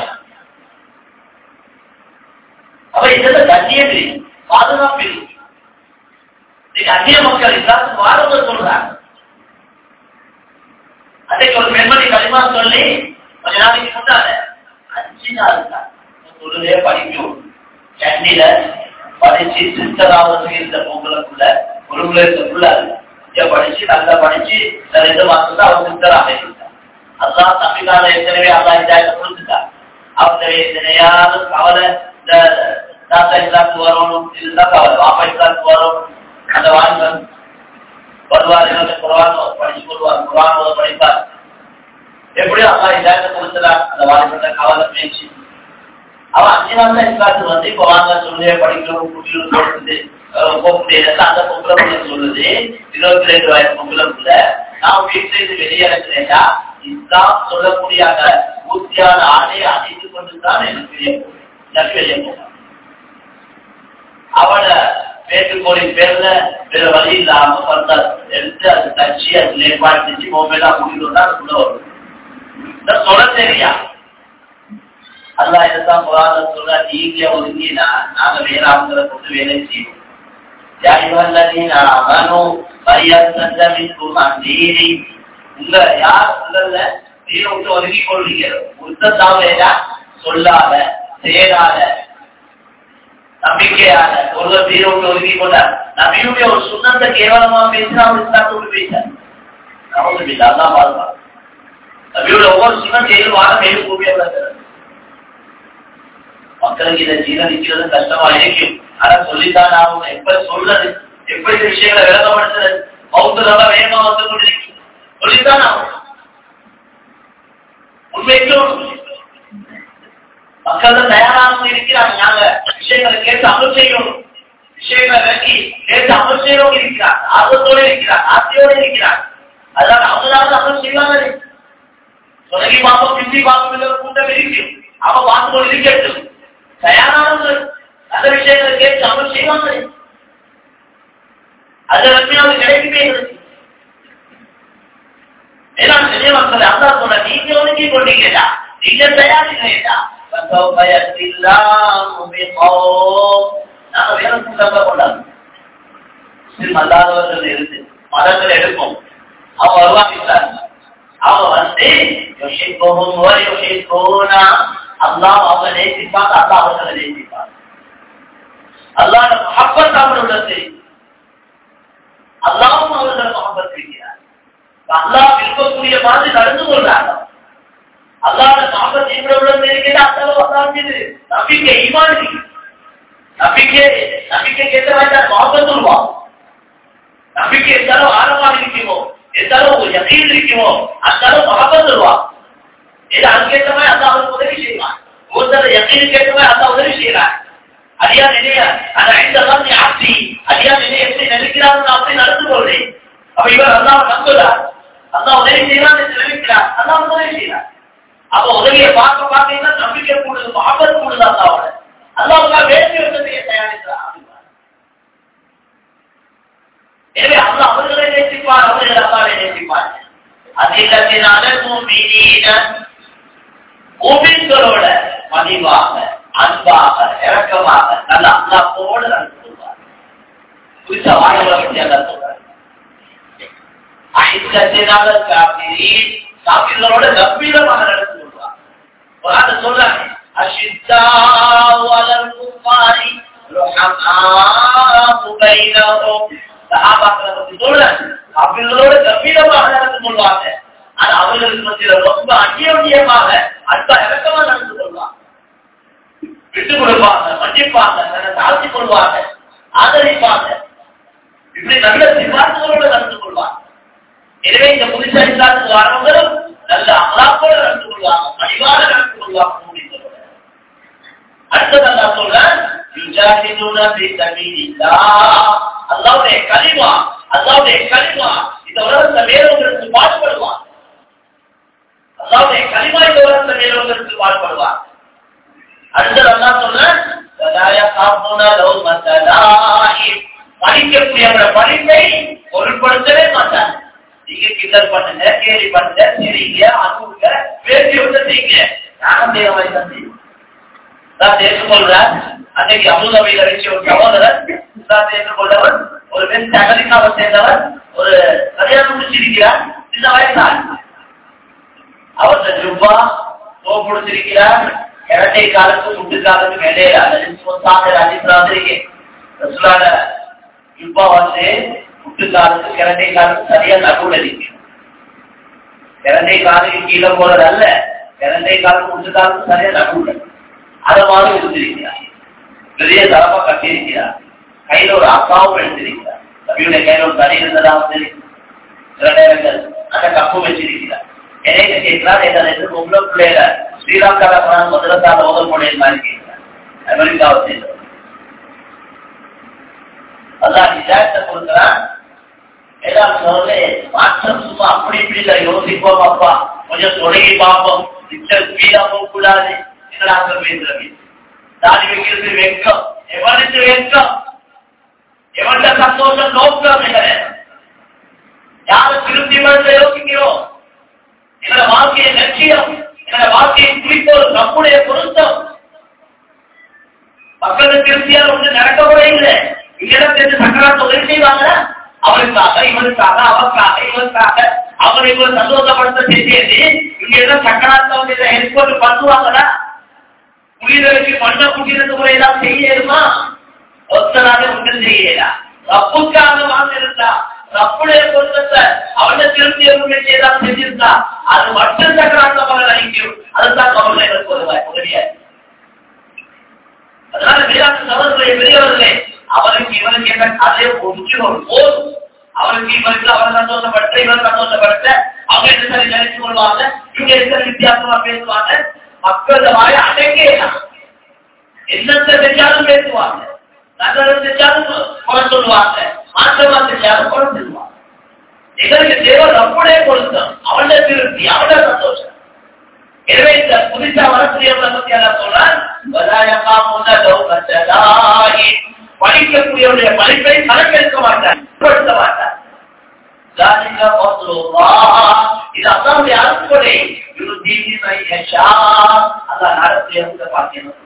அப்ப இதுல கண்ணியம் இருக்கு பாதுகாப்பு இருக்கு இன்னைக்கு அந்நிய மக்கள் இஸ்லாத்துக்கு வாரவங்க சொல்றாங்க அன்னைக்கு ஒரு பெண்மணி களிமா சொல்லி கொஞ்ச நாளைக்கு முன்னால அஞ்சு நாள் தான் தொழுதே படிக்கும் சென்னையில படிச்சு சிஸ்டராவது இருந்த பொங்கலுக்குள்ள பொருளுக்குள்ள இருந்த புள்ள இங்க படிச்சு நல்லா படிச்சு இந்த ரெண்டு மாசம் தான் அவர் சிஸ்டராக இருந்தார் அதான் தமிழ்நாடு ஏற்கனவே அல்லா இதாயத்தை கொடுத்துட்டார் அவங்க எத்தனையாவது கவலை இந்த தாத்தா இஸ்லாத்துக்கு வரணும் இதுதான் கவலை பாப்பா இஸ்லாத்துக்கு வரணும் அந்த வாழ்க்கை வருவார் எனக்கு குரான் படிச்சு கொள்வார் குரான் படிப்பார் எப்படியும் அல்லா இதாயத்தை கொடுத்துட்டார் அந்த வாழ்க்கை கவலை பேச்சு அவன் அஞ்சு நாள் தான் இஸ்லாத்துக்கு வந்து இப்ப வாங்க சொல்லுங்க படிக்கிறோம் குட்டியும் சொல்றது போக முடியாது அந்த பொங்கல பிள்ளை சொல்லுது இருபத்தி ரெண்டு வயசு பொங்கல பிள்ளை நான் வீட்டுல இருந்து வெளியே இருக்கிறேன்டா இஸ்லாம் சொல்லக்கூடிய அந்த பூர்த்தியான ஆடையை அணிந்து கொண்டு தான் எனக்கு வெளியே போறேன் வெளியே போறேன் அவட வேட்டுக்கோளின் பேர்ல வேற வழி இல்லாம வந்த எடுத்து அது தச்சு அது ஏற்பாடு செஞ்சு மொபைலா முடிக்கணும்னா அதுக்குள்ள வரும் சொல்ல தெரியா அல்லா இதுதான் புராண சொல்ற நீங்க ஒதுங்கினா நாங்க வேற ஆட்களை கொண்டு வேலை செய்வோம் يا أيها الذين آمنوا فليرتد منكم عن دينه உங்க யார் உங்கள தீன விட்டு ஒதுக்கி கொள்வீங்களோ உத்தத்தாவேடா சொல்லாத செயலாத நம்பிக்கையால ஒரு தீன விட்டு ஒதுக்கி கொண்டார் நபியுடைய ஒரு சுண்ணத்தை கேவலமா பேசினா அவர் இஸ்லாத்தோடு பேசார் நமக்கு இல்லை அதான் பாதுகா நபியோட ஒவ்வொரு சுண்ணம் செயல் வாழ மேலும் கூடியவர்கள் மக்களுக்கு இதை ஜீரணிக்கிறது கஷ்டமா இருக்கும் ஆனா சொல்லித்தான் ஆகும் எப்ப சொல்றது எப்படி இந்த விஷயங்களை விளக்கப்படுத்துறது பௌத்தரமா வேகமா வந்து கொண்டிருக்கு சொல்லித்தான் ஆகும் உண்மைக்கும் மக்கள் தயாராக இருக்கிறாங்க நாங்க விஷயங்களை கேட்டு அமல் செய்யணும் விஷயங்களை விளக்கி கேட்டு அமல் செய்யறவங்க இருக்கிறார் ஆர்வத்தோடு இருக்கிறார் ஆசையோடு இருக்கிறார் அதனால அவங்களாவது அமல் செய்வாங்க சொலகி பாப்பம் பிந்தி பாப்பம் கூட்டம் இருக்கும் அவன் பார்த்து கொண்டு இருக்கட்டும் தயாரானவர்கள் நல்ல விஷயங்களை கேட்டு அமல் செய்வாங்க அது வந்து அவங்க கிடைக்குமே மேலாம் பெரிய மக்கள் அல்லா சொன்ன நீங்க ஒதுக்கி கொண்டீங்களா நீங்க தயாரிக்கிறீங்களா நாங்க வேற கூட்டத்தை கொண்டாங்க முஸ்லிம் அல்லாதவர்கள் இருந்து மதங்கள் எடுப்போம் அவங்க வருவாங்க அவங்க வந்து யோசிப்போம் யோசிப்போனா அல்லாஹ் அவங்க நேசிப்பாங்க அல்லாஹ் அவர்களை நேசிப்பாங்க அல்லாஹ் மஹப்பத் அவர்களுடைய அல்லாவும் அவர்கள் மஹப்பத் இருக்கிறார் அல்லாஹ் விரும்பக்கூடிய மாதிரி நடந்து கொள்றாங்க அல்லாத மஹப்பத் இவ்வளவு இருக்கிறதா அல்லாஹ் அல்லாஹ் நம்பிக்கை ஈமான் நம்பிக்கை நம்பிக்கை கேட்ட வேண்டாம் மஹப்பத் சொல்லுவான் நம்பிக்கை எந்த அளவு ஆழமாக இருக்குமோ எந்த அளவு யகீன் இருக்குமோ அந்த அளவு மஹப்பத் சொல்லுவான் இது அதுக்கேற்றமே அந்த அவருக்கு உதவி செய்வான் ஒருத்தர் எத்தனை கேட்டமே அந்த உதவி செய்யறார் அடியா நினைய அந்த ஐந்தெல்லாம் நீ ஆட்சி அடியா நினைய எப்படி நினைக்கிறார் அப்படி நடந்து கொள்றேன் அப்ப இவர் அல்லாஹ் நம்புகிறார் அந்த உதவி செய்யலாம் என்று நினைக்கிறார் அந்த உதவி செய்யறார் அப்ப உதவியை பார்க்க பார்க்க நம்பிக்கை கூடுது ஆபத்து கூடுது அல்லாவோட அல்லாவுக்காக வேண்டி வசதியை தயாரிக்கிறார் எனவே அல்ல அவர்களை நேசிப்பார் அவர்கள் அல்லாவை நேசிப்பார் அதிகத்தினால மூமினீன மூமின்களோட மதிவாக அன்பாக இறக்கமாக நல்ல அல்லாப்போடு நடந்து கொள்வார் குறித்த வாழ்வுகளை பற்றி அல்ல சொல்றார் ஐந்தத்தினால காப்பிரி காப்பிர்களோட கம்பீரமாக நடந்து கொள்வார் ஒரு ஆண்டு சொல்றாங்க அஷித்தா வலல் குமாரி சகாபாக்களை பற்றி சொல்றாங்க அவர்களோட கம்பீரமாக நடந்து கொள்வாங்க ஆனா அவர்களுக்கு மத்தியில ரொம்ப அந்நியமாக அன்பா இறக்கமா நடந்து கொள்வாங்க விட்டு கொடுப்பாங்க மன்னிப்பாங்க தன்னை தாழ்த்திக் கொள்வாங்க ஆதரிப்பாங்க இப்படி நல்ல சிபார்த்துகளோடு நடந்து கொள்வாங்க எனவே இந்த புதுசா இஸ்லாத்துக்கு வரவங்களும் நல்ல அமலாப்போடு நடந்து கொள்வாங்க பணிவாக நடந்து கொள்வாங்க மூடிகளோட அடுத்தது அல்லா சொல்றேன் அல்லாவுடைய கலிமா அல்லாவுடைய கலிமா இந்த உலகத்தை வேறவங்களுக்கு பாடுபடுவான் அல்லாவுடைய கலிமா இந்த உலகத்தை வேறவங்களுக்கு பாடுபடுவான் அடுத்தது அல்லா சொல்றேன் படிக்கக்கூடிய படிப்பை பொருட்படுத்தவே மாட்டாங்க நீங்க கிண்டல் பண்ணுங்க கேலி பண்ணுங்க சிரிங்க அனுப்புங்க பேசி விட்டு செய்யுங்க நானும் தேவை தந்தி நான் சேர்த்து கொள்றேன் அன்னைக்கு அபுதாபியில வச்சு ஒரு சகோதரர் நான் சேர்த்து கொண்டவர் ஒரு பெண் அமெரிக்காவை சேர்ந்தவர் ஒரு கல்யாணம் முடிச்சிருக்கிறார் இந்த வயசார் அவர்த ஜுப்பா தோ முடிச்சிருக்கிறார் இரட்டை காலத்து முட்டு காலத்து இடையில சாப்பிட அடிப்படாதிருக்கே ரசுலான ஜுப்பா வந்து முட்டு காலத்து இரட்டை காலத்து சரியா நடுவுல இருக்கு இரண்டை காலுக்கு கீழே போறது அல்ல இரண்டை காலம் முட்டு காலத்து சரியா நடுவுல அத மாதிரி இருந்திருக்கிறார் பெரிய தரமா கட்டியிருக்கிறார் கையில ஒரு அக்காவும் எடுத்திருக்கிறார் நபியுடைய கையில ஒரு தனி இருந்ததா வந்து சில நேரங்கள் அந்த கப்பு வச்சிருக்கிறார் என்னைக்கு கேட்கிறார் என்ன உள்ள பிள்ளையில ஸ்ரீலங்கால போனால் மதுரத்தால ஓதல் போனேன் மாதிரி கேட்கிறார் அமெரிக்காவை சேர்ந்தவர் அதான் நிஜாயத்தை கொடுக்கிறான் ஏதாவது சொல்லு மாற்றம் சும்மா அப்படி இப்படி இல்லை யோசிப்போம் அப்பா கொஞ்சம் தொடங்கி பார்ப்போம் நிச்சயம் ஸ்பீடா போக கூடாது என்னடா பேசுறது தாடி வைக்கிறது வெக்கம் எவனுக்கு வெக்கம் எவன்ட சந்தோஷம் நோக்கம் யாரை திருப்தி மனதை யோசிக்கிறோம் என்னோட வாழ்க்கைய லட்சியம் என்னோட வாழ்க்கை வாழ்க்கையின் குறிக்கோள் நம்முடைய பொருத்தம் மக்களுக்கு திருப்தியால் ஒன்று நடக்க கூட இல்லை இங்கிடம் சேர்ந்து சக்கராத்த உதவி செய்வாங்க அவருக்காக இவருக்காக அவருக்காக இவருக்காக அவரை இவர் சந்தோஷப்படுத்த செய்து இங்க ஏதோ சக்கராத்த வந்து இதை ஹெல்ப் பண்ணுவாங்களா புரிதலுக்கு மண்ண குடியிருந்து முறையெல்லாம் செய்யணுமா ஒத்தனாக ஒன்றும் செய்யலா தப்புக்காக வாழ்ந்திருந்தா தப்புடைய பொருத்தத்தை அவனை திருப்தி ஒன்று செய்தால் செஞ்சிருந்தா அது மட்டும் சக்கராத்த மகள் அழிக்கும் அதுதான் கவலை எனக்கு வருவாய் உதவியாய் அதனால வேளாண் சகோதரர்களே பெரியவர்களே அவருக்கு இவருக்கு என்ன கதையை முடிக்கணும் போதும் அவருக்கு இவருக்கு அவர் சந்தோஷப்பட்ட இவர் சந்தோஷப்பட்ட அவங்க என்ன சரி நினைச்சு கொள்வாங்க இவங்க என்ன வித்தியாசமா பேசுவாங்க மக்கள் வாய அடங்கேலாம் என்னத்தை செஞ்சாலும் பேசுவாங்க நல்லதை செஞ்சாலும் குறை சொல்லுவாங்க மாற்றமா செஞ்சாலும் குறை சொல்லுவாங்க எங்களுக்கு தேவை நம்முடைய பொருத்தம் அவனுடைய திருப்தி அவனுடைய சந்தோஷம் எனவே இந்த புதுசா வரக்கூடியவங்களை பத்தி எல்லாம் சொல்றான் படிக்கக்கூடியவருடைய படிப்பை கணக்கெடுக்க மாட்டார் படுத்த மாட்டார் இது அல்லாவுடைய அருட்கொடை அதான் நடத்திய பாக்கியம்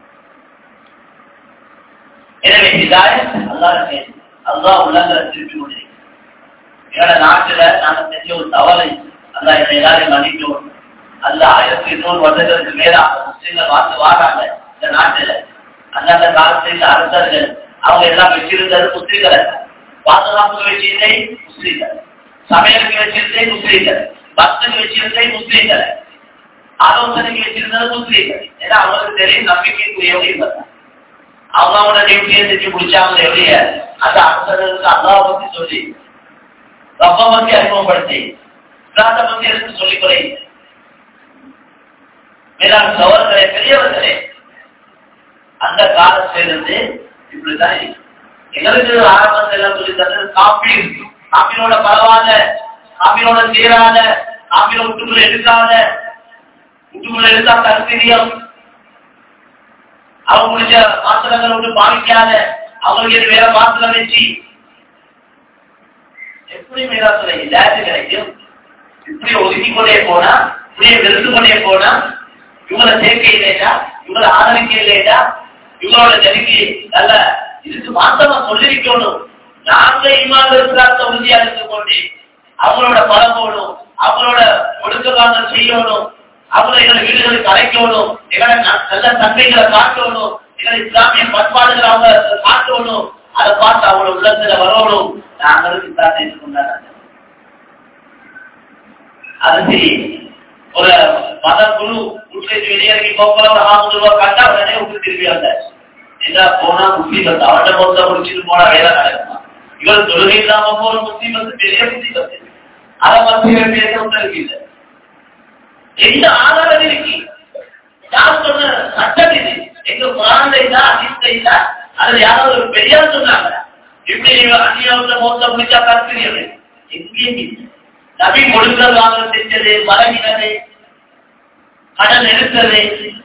எனவே இதாயம் அல்லாஹ் அல்லாஹ் உள்ளங்களை திருப்பி கொண்டிருக்கிறார் எங்களோட நாட்டுல நாங்க செஞ்ச ஒரு தவறை அல்லாஹ் என்னை எல்லாரையும் மன்னிக்கணும் அல்ல ஆயிரத்தி எண்ணூறு வருடங்களுக்கு மேலாக முஸ்லீம்கள் வாழ்ந்து வாராங்க இந்த நாட்டுல அந்தந்த காலத்தில் அரசர்கள் அவங்க எல்லாம் வச்சிருந்தது முஸ்லீம்களை பாதுகாப்புக்கு வச்சிருந்தே முஸ்லீம்கள் சமையலுக்கு வச்சிருந்தே முஸ்லீம்கள் பக்தனுக்கு வச்சிருந்தே முஸ்லீம்களை ஆலோசனைக்கு வச்சிருந்தது முஸ்லீம்கள் ஏன்னா அவங்களுக்கு தெரியும் நம்பிக்கைக்குரியவங்க இவங்க அவங்க அவங்களோட டியூட்டியை செஞ்சு முடிச்சாங்க எவ்வளிய அந்த அரசர்களுக்கு அல்லாவை பத்தி சொல்லி ரப்ப பத்தி அறிமுகப்படுத்தி இஸ்லாத்தை பத்தி எடுத்து சொல்லிக் கொலை மேலாண் சவர்களே பெரியவர்களே அந்த காலத்திலிருந்து இப்படிதான் இருக்கு. எங்களுக்கு ஆரம்பத்தில் எல்லாம் சொல்லி தந்தது காப்பி காப்பியோட பரவாத காப்பியோட சேராத காப்பியோட விட்டுக்குள்ள எடுக்காத விட்டுக்குள்ள எடுத்தா கருத்திரியம் அவங்க முடிச்ச மாத்திரங்கள் ஒன்று பாவிக்காத அவங்களுக்கு எது வேற மாத்திரம் வச்சு எப்படி மேலாத்துல எல்லாத்தையும் கிடைக்கும் இப்படி ஒதுக்கி கொண்டே போனா இப்படியே வெறுத்து கொண்டே போனா இவங்களை சேர்க்கை இல்லையா இவங்களை ஆதரிக்க இல்லையா இவங்களோட ஜனகி நல்ல இதுக்கு மாத்தமா சொல்லிருக்கணும் நாங்க இமான் இருக்கிறாத்த உறுதியா இருந்து கொண்டு அவங்களோட பழமோடும் அவங்களோட ஒடுக்கவாதம் செய்யணும் அவங்களை எங்களை வீடுகளுக்கு அழைக்கணும் எங்களை ந- நல்ல தன்மைகளை காட்டணும் எங்களை இஸ்லாமிய பண்பாடுகளை அவங்க காட்டணும் அதை பார்த்து அவங்களோட உள்ளத்துல வரணும் நாங்களுக்கு தான் கொண்டாடுறாங்க அது சரி ஒரு மத குழு வீட்டுல வெளியேறி போக்குவர ஒரு ஆறு ரூபாய் கண்டா உடனே விட்டு திரும்பி வந்தார் என்ன போனா முஸ்லீமத் அவட்ட பொறுத்த முடிச்சுட்டு போனா வேலை நடக்குமா இவர் தொழுகை இல்லாம போற முஸ்லீமத் பெரிய முஸ்லீமத் அதை பத்தி பேச ஒன்று இல்லை எந்த ஆதாரம் இருக்கு யார் சொன்ன சட்டம் இது எங்க குரான்ல இல்ல அதிர்ஷ்ட இல்ல அதுல யாராவது ஒரு பெரியார் சொன்னாங்க இப்படி அந்நியாவத்துல மோசம் முடிச்சா கருத்துரியது எங்கேயும் இல்லை நபி கொடுக்கல் வாங்க செஞ்சது மரகினது கடன் எடுத்தது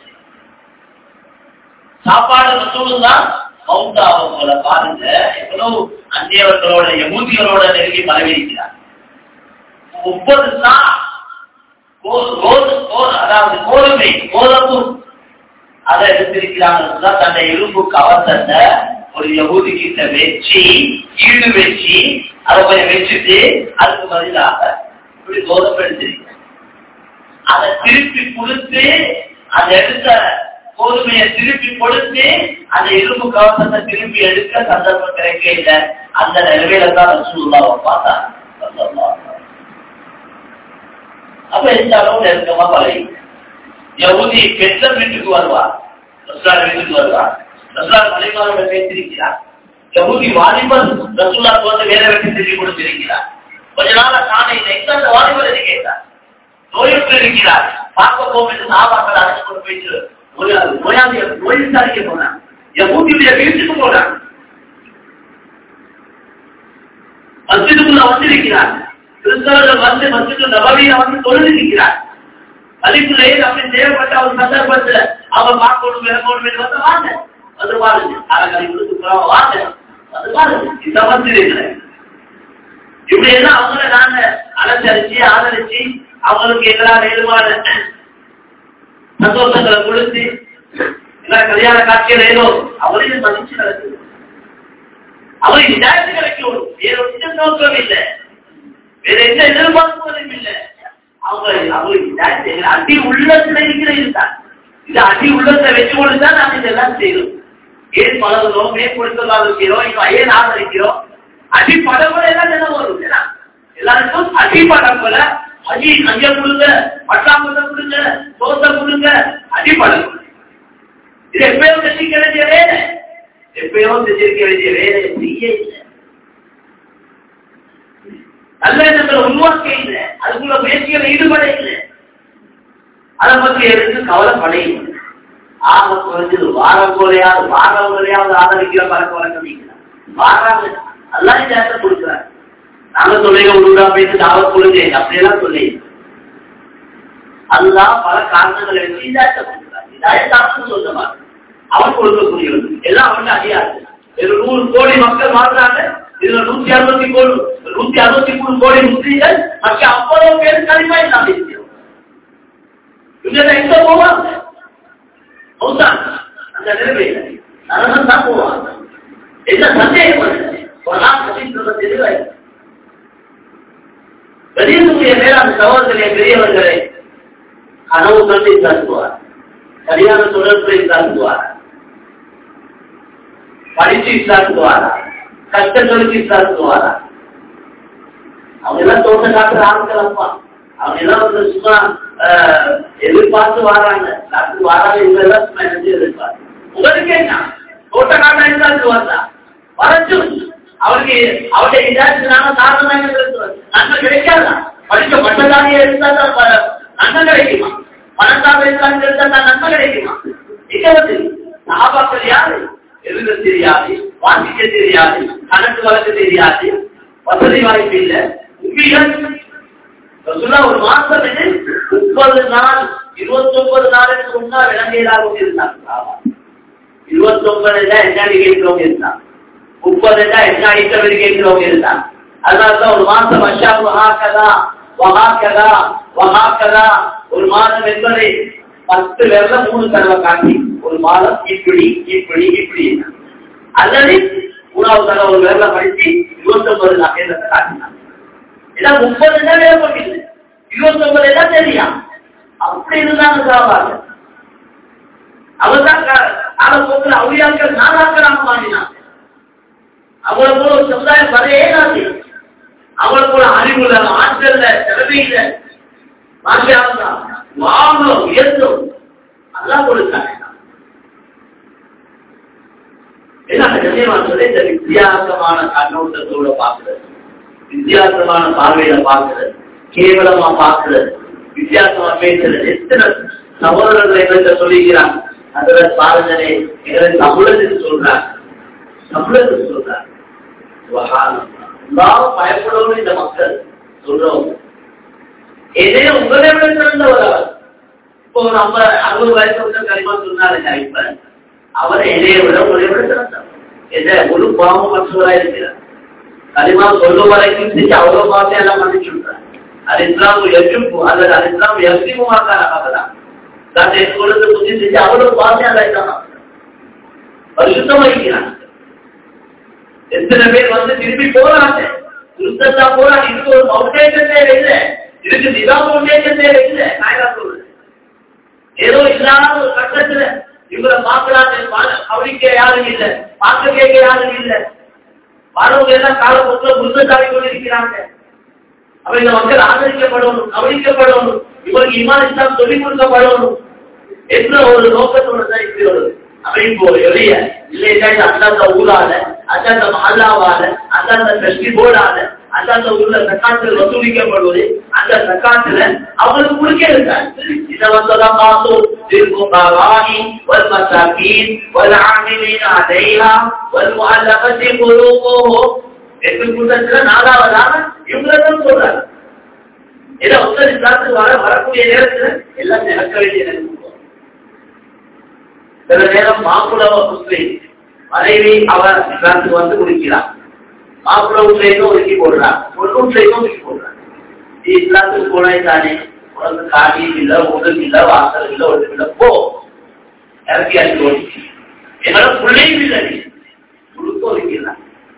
சாப்பாடு வசூலும் தான் மவுண்டாவும் போல பாருங்க எவ்வளவு அந்நியவர்களோட யமூதிகளோட நெருங்கி பரவியிருக்கிறார் முப்பது சா கோ- கோது- கோ- அதாவது கோதுமை கோதம்பு அதை எடுத்திருக்கிறாங்க தன்னை இரும்பு கவசத்தை ஒரு யகுதி கிட்ட வச்சு ஈடு வச்சு அதை போய் வச்சுட்டு அதுக்கு பதிலாக இப்படி கோதம்பு எடுத்திருக்கிறாங்க அதை திருப்பி கொடுத்து அந்த எடுத்த கோதுமையை திருப்பி கொடுத்து அந்த இரும்பு கவசத்தை திருப்பி எடுக்க சந்தர்ப்பம் கிடைக்க இல்லை அந்த நிலைமையில தான் ரசூலுல்லாவை பார்த்தாங்க ஸல்லல்லாஹு அலைஹி வஸல்லம். அப்ப எந்த அளவு நெருக்கமா பழகி யகுதி பெற்ற வீட்டுக்கு வருவார் ரசூலார் வீட்டுக்கு வருவார் ரசூலார் மலைமாரோட பேசியிருக்கிறார் யகுதி வாலிபர் ரசூலா வந்து வேலை வெட்டி செஞ்சு கொடுத்திருக்கிறார் கொஞ்ச நாளா தானே எங்க அந்த வாலிபர் என்று கேட்டார் நோயுற்று இருக்கிறார் பார்க்க போகும் என்று சாபாக்கள் அழைச்சு கொண்டு போயிட்டு நோயாளி நோயாளியை நோய் விசாரிக்க போனான் யகுதியுடைய வீட்டுக்கு போனான் மஸ்ஜிதுக்குள்ள வந்திருக்கிறார் கிறிஸ்தவர்கள் வந்து மஸ்ஜிது நபவியில வந்து தொழுதிருக்கிறார் அதுக்குள்ளே அப்படி தேவைப்பட்ட ஒரு சந்தர்ப்பத்துல அவங்க பார்க்கணும் விளக்கணும் என்று வந்து வாங்க வந்து பாருங்க அறக்கலை கொடுத்து வாங்க வந்து பாருங்க இந்த மஸ்ஜிது இப்படி எல்லாம் அவங்கள நாங்க அலங்கரிச்சு ஆதரிச்சு அவங்களுக்கு எதிராக வேறுபாடு சந்தோஷங்களை கொடுத்து எல்லாம் கல்யாண காட்சிகள் ஏதோ அவரையும் மதிச்சு நடக்குது அவருக்கு இதாயத்து கிடைக்கணும் வேற ஒன்றும் நோக்கம் இல்லை வேற எந்த எதிர்பார்ப்புகளும் இல்லை அவங்க அவங்களுக்கு இதாயத்து அடி உள்ளத்துல இருக்கிற இதுதான் இது அடி உள்ளத்தை வச்சு கொண்டுதான் நாம இதெல்லாம் செய்யணும் ஏன் பழகுறோம் மேம்படுத்தல் ஆரம்பிக்கிறோம் இப்ப ஏன் ஆதரிக்கிறோம் அடிப்படங்களை எல்லாம் என்ன வரும் ஏன்னா, எல்லாருக்கும் அடிப்படங்களை அடி அங்க கொடுங்க பட்டாம்பத்தை கொடுங்க தோசை கொடுங்க அடிப்படம் இது எப்பயோ செஞ்சிக்க வேண்டிய வேலை எப்பயோ செஞ்சிருக்க வேண்டிய வேலை செய்ய இல்லை நல்ல எண்ணங்களை உருவாக்க இல்லை அதுக்குள்ள முயற்சிகளை ஈடுபட இல்லை அதை பற்றி எடுத்து கவலைப்பட இல்லை ஆக குறைஞ்சது வாரம் போலையாவது வாரம் போலையாவது ஆதரிக்கிற பழக்க வழக்கம் நீங்க வாராங்க எல்லாம் சேர்த்து கொடுக்குறாங்க நாங்க சொல்லுங்க உருண்டா போயிட்டு நாவ சொல்லுங்க அப்படியெல்லாம் சொல்லி அதுதான் பல காரணங்களை வச்சு இதாயத்தை கொடுக்குறாங்க இதாயத்தான்னு சொல்ல மாட்டேன் அவன் கொடுக்கக்கூடியது எல்லாம் அவன் அடியாது இதுல நூறு கோடி மக்கள் வாழ்றாங்க இதுல நூத்தி அறுபத்தி கோடி நூத்தி அறுபத்தி மூணு கோடி முஸ்லீம்கள் மற்ற ஐம்பது பேர் களிமா இல்லாம இருக்கிறோம் இவங்க எங்க போவாங்க மௌத்தான் அந்த நிலைமையில நரகம் தான் போவாங்க என்ன சந்தேகம் இல்லை. ஒரு நாள் கசின்றத தெளிவாய் வெளியேறக்கூடிய மேலாண் சகோதரர்களே பெரியவர்களே கனவு கண்டு தாக்குவார் சரியான தொடர்பை தாக்குவார் படிச்சு இஸ்லாத்துக்குவாரா கஷ்டங்களுக்கு இஸ்லாத்துக்குவாரா அவங்க எல்லாம் தோட்ட காட்டுற ஆட்கள் அப்பா அவங்க எல்லாம் வந்து சும்மா ஆஹ், எதிர்பார்த்து வராங்க நாட்டுக்கு வராங்க இவங்க எல்லாம் சும்மா நினைச்சு எதிர்பார்த்து உங்களுக்கு என்ன தோட்ட காட்ட இஸ்லாத்துக்கு வரா வரட்டும் அவருக்கு அவருடைய இதாச்சுனால காரணம் என்ன நன்மை கிடைக்காதா படிக்க பட்டதாரியா இருந்தா தான் ப- நன்மை கிடைக்குமா பணத்தாக இருந்தாலும் இருந்தா தான் நன்மை கிடைக்குமா இங்க வந்து சாபாக்கள் யாரு எழுத தெரியாது வாசிக்க தெரியாது கணக்கு வழக்கு தெரியாது வசதி வாய்ப்பு இல்ல உண்மைகள் ரசூலா ஒரு மாசம் இது முப்பது நாள் இருபத்தி ஒன்பது நாளுக்கு முன்னால் விளங்கியதாக இருந்தாங்க இருபத்தி ஒன்பதுல என்ன கேட்கிறவங்க இருந்தாங்க முப்பதுல என்ன ஐட்டம் கேட்கிறவங்க இருந்தாங்க அதனாலதான் ஒரு மாசம் வருஷா வகாக்கதா வகாக்கதா வகாக்கதா ஒரு மாதம் என்பதை பத்து பேர்ல மூணு தடவை காட்டி ஒரு மாதம் இப்படி இப்படி இப்படி அல்லது மூணாவது தடவை ஒரு பேர்ல படிச்சு இருபத்தி ஒன்பது நகையத்தை காட்டினாங்க இதான் முப்பது தான் வேலைப்பட்டில்லை இருபத்தி ஒன்பது எல்லாம் தெரியா அப்படி இருந்தாங்க சாப்பாடு அவர்தான் காலப்போக்கில் அவுளியாக்கள் நாளாக்களாக மாறினாங்க அவளை போல ஒரு சமுதாயம் வரையே நாட்டு அவளை போல அறிவுல ஆற்றல்ல திறமையில மாற்றாங்க வாங்கணும் உயர்ந்தோம் அதெல்லாம் கொடுத்தாங்க என்ன கண்ணியமா சொல்லி இந்த வித்தியாசமான கண்ணோட்டத்தோட பாக்குறது வித்தியாசமான பார்வையில பாக்குறது கேவலமா பாக்குறது வித்தியாசமா பேசுறது எத்தனை சகோதரர்கள் எங்கிட்ட சொல்லிக்கிறாங்க அதுல பாருங்களே எங்களை தமிழத்துக்கு சொல்றாங்க தமிழத்துக்கு சொல்றாங்க எல்லாரும் பயப்படணும் இந்த மக்கள் சொல்றோம் ஏதே உங்களை விட சிறந்தவர் அவர் இப்போ ஒரு ஐம்பது அறுபது வயசு வந்து கரிமா சொன்னாருங்க இப்ப அவர் என்னைய விட உங்களை விட சிறந்தவர் எதை ஒரு பாவம் மற்றவராக இருக்கிறார் கரிமா சொல்லும் வரைக்கும் செஞ்சு அவ்வளவு பாவத்தை எல்லாம் மன்னிச்சு விட்டார் அது இஸ்லாம் எஜுப்பு அல்லது அது இஸ்லாம் எஸ்லிமுமாக பார்க்கலாம் தான் என் குழந்தை புத்தி செஞ்சு அவ்வளவு பாவத்தை எல்லாம் இல்லாம பரிசுத்தம் வைக்கிறான் எத்தனை பேர் வந்து திரும்பி போறாங்க திருத்தத்தா போறாங்க இதுக்கு ஒரு ஃபவுண்டேஷன் தேவை இல்லை இதுக்கு நிதா ஃபவுண்டேஷன் தேவை இல்லை நாயகா சொல்றேன் ஏதோ இல்லாத ஒரு கட்டத்துல இவரை பார்க்கலான்னு கவனிக்க யாரும் இல்லை பார்க்க கேட்க யாரும் இல்லை வரவங்க எல்லாம் காலப்போக்கில் புத்தத்தாவி கொண்டிருக்கிறாங்க அப்ப இந்த மக்கள் ஆதரிக்கப்படணும் கவனிக்கப்படணும் இவருக்கு இமான் இஸ்லாம் சொல்லிக் கொடுக்கப்படணும் என்ற ஒரு நோக்கத்தோட தான் இருக்கிறது அப்ப இப்போ எளிய இல்லையா அந்தந்த ஊரால அந்தந்த மஹல்லாவால அந்தந்த கஷ்டி போர்டால அந்தந்த ஊர்ல சக்காத்துல வசூலிக்கப்படுவது அந்த சக்காத்துல அவங்களுக்கு குறுக்கே இருக்காங்க இதை வந்ததான் பார்த்தோம் இருக்கும் ராணி வல் மசாக்கீன் வல் ஆமிலின் அதையா வல் முஅல்லபத்தி குலூபுஹும் எட்டு கூட்டத்துல நாலாவதாக இவங்களை தான் சொல்றாங்க இதை உத்தர இஸ்லாத்துக்கு வர வரக்கூடிய நேரத்துல எல்லாம் நடக்க வேண்டிய நேரம் சில நேரம் மாப்பிள முஸ்லீம் மனைவி அவர் இஸ்லாத்துக்கு வந்து குடிக்கிறார் மாப்பிள வீட்லேயும் ஒதுக்கி போடுறார் பொண்ணு வீட்லேயும் ஒதுக்கி போடுறார் நீ இஸ்லாத்துக்கு போனாய் தானே உனக்கு காடியும் இல்ல ஒன்றும் இல்ல வாசல் இல்ல ஒன்றும் இல்ல போ இறக்கி அடிச்சு ஓடி என்னோட பிள்ளையும் இல்லை நீ கொடுக்க வைக்கலாம்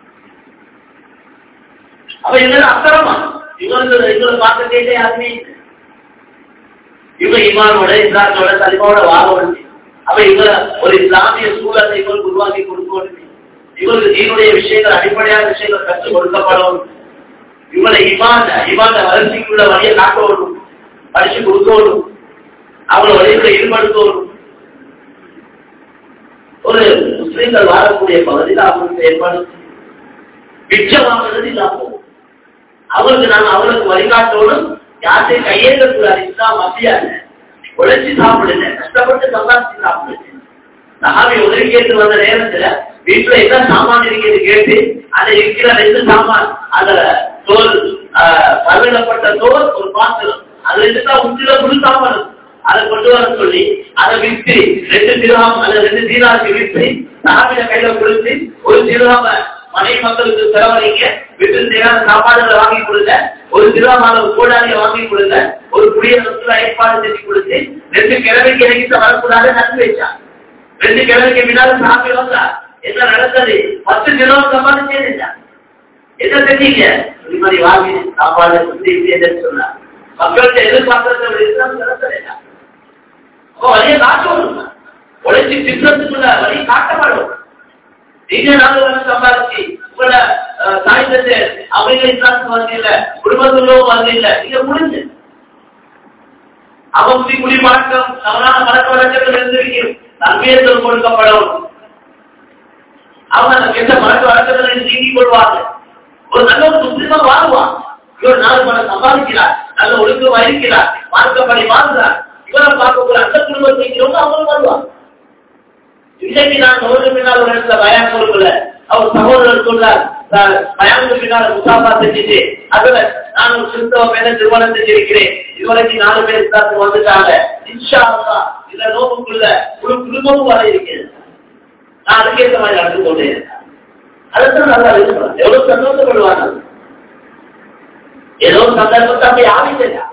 அப்ப இதெல்லாம் அக்கறமா இவங்க இவங்களை பார்க்க கேட்டே யாருமே இல்லை. இவங்க இமானோட இஸ்லாத்தோட தலிமாவோட வாழ அப்ப இவங்க ஒரு இஸ்லாமிய சூழலை இவங்களுக்கு உருவாக்கி கொடுக்கணும் இவங்களுக்கு தீனுடைய விஷயங்கள் அடிப்படையான விஷயங்கள் கற்றுக் கொடுக்கப்படும் இவங்களை இமான இமான வளர்ச்சிக்குள்ள வழியை காட்டணும் படிச்சு கொடுக்கணும் அவங்கள வழிகளை ஈடுபடுத்தணும் ஒரு முஸ்லீம்கள் வாழக்கூடிய பகுதியில் அவங்களுக்கு ஏற்பாடு மிச்சம் வாங்குறது இல்லாம போகும் அவங்களுக்கு நாங்க அவங்களுக்கு வழிகாட்டோடும் யார்கிட்டையும் கையேற்றக்கூடாது இஸ்லாம் அப்படியா உழைச்சி சாப்பிடுங்க கஷ்டப்பட்டு சம்பாதிச்சு சாப்பிடுங்க சஹாபி உதவி கேட்டு வந்த நேரத்துல வீட்டுல என்ன சாமான் இருக்கிறது கேட்டு அதை இருக்கிற ரெண்டு சாமான் அதுல தோல் பருவிடப்பட்ட தோல் ஒரு பாத்திரம் அதுல இருந்து தான் உச்சில முழு சாமான் அதை கொண்டு வர சொல்லி அதை விற்று ரெண்டு திருவாம் அல்லது ரெண்டு தீனாருக்கு விற்று சஹாபிட கையில கொடுத்து ஒரு திருவாம மனை மக்களுக்கு செலவழிக்க விட்டு தேவையான சாப்பாடுகளை வாங்கி கொடுங்க ஒரு திருவாமான கோடாலியை வாங்கி கொடுங்க ஒரு குடியரசுல ஏற்பாடு செஞ்சு கொடுத்து ரெண்டு கிழமைக்கு இறங்கிட்டு வரக்கூடாது நட்டு வச்சான் ரெண்டு கிழமைக்கு பின்னால சாமி வந்தா என்ன நடந்தது பத்து கிலோ சம்பாதிச்சேன் என்ன செஞ்சீங்க இது மாதிரி வாங்கி சாப்பாடு சுத்தி இப்படி சொன்னா மக்கள்கிட்ட எதிர்பார்க்கறது இஸ்லாம் நடத்தல அப்போ வழியை காட்டணும் உழைச்சி பிசினஸுக்குள்ள வழி காட்டப்படும் நீங்க நாலு வருஷம் சம்பாதிச்சு உங்களோட சாய்ந்தது அவங்க இஸ்லாத்துக்கு வந்து இல்ல குடும்பத்துள்ளோ வந்து இல்ல நீங்க முடிஞ்சு அவங்க குடி பழக்கம் தவறான பழக்க வழக்கங்கள் இருந்திருக்கும் நன்மையத்தில் கொடுக்கப்படும் அவங்க அந்த கெட்ட பழக்க வழக்கங்களை நீக்கிக் கொள்வாங்க ஒரு நல்ல ஒரு முஸ்லிமா வாழ்வான் இவர் நாலு பணம் சம்பாதிக்கிறார் நல்ல ஒழுக்கமா இருக்கிறார் மார்க்கப்படி வாழ்கிறார் இவரை பார்க்கக்கூடிய அந்த குடும்பத்தை இருக்கிறவங்க அவங்களும் வருவாங்க இன்னைக்கு நான் நோடு பின்னால் ஒரு இடத்துல பயம் கொடுக்கல அவர் சகோதரர் சொல்றார் பயானுக்கு பின்னால் முசாபா செஞ்சுட்டு அதுல நான் ஒரு கிறிஸ்தவ பேர திருமணம் செஞ்சிருக்கிறேன் இதுவரைக்கும் நாலு பேர் இஸ்லாத்துக்கு வந்துட்டாங்க இன்ஷா அல்லா இந்த நோவுக்குள்ள ஒரு குடும்பமும் வர இருக்கிறது நான் அதுக்கேற்ற மாதிரி நடந்து கொண்டே இருக்கேன் அதுதான் நல்லா இருக்கிறேன் எவ்வளவு சந்தோஷப்படுவாங்க ஏதோ சந்தர்ப்பத்தை அப்படி யாரும் இல்லையா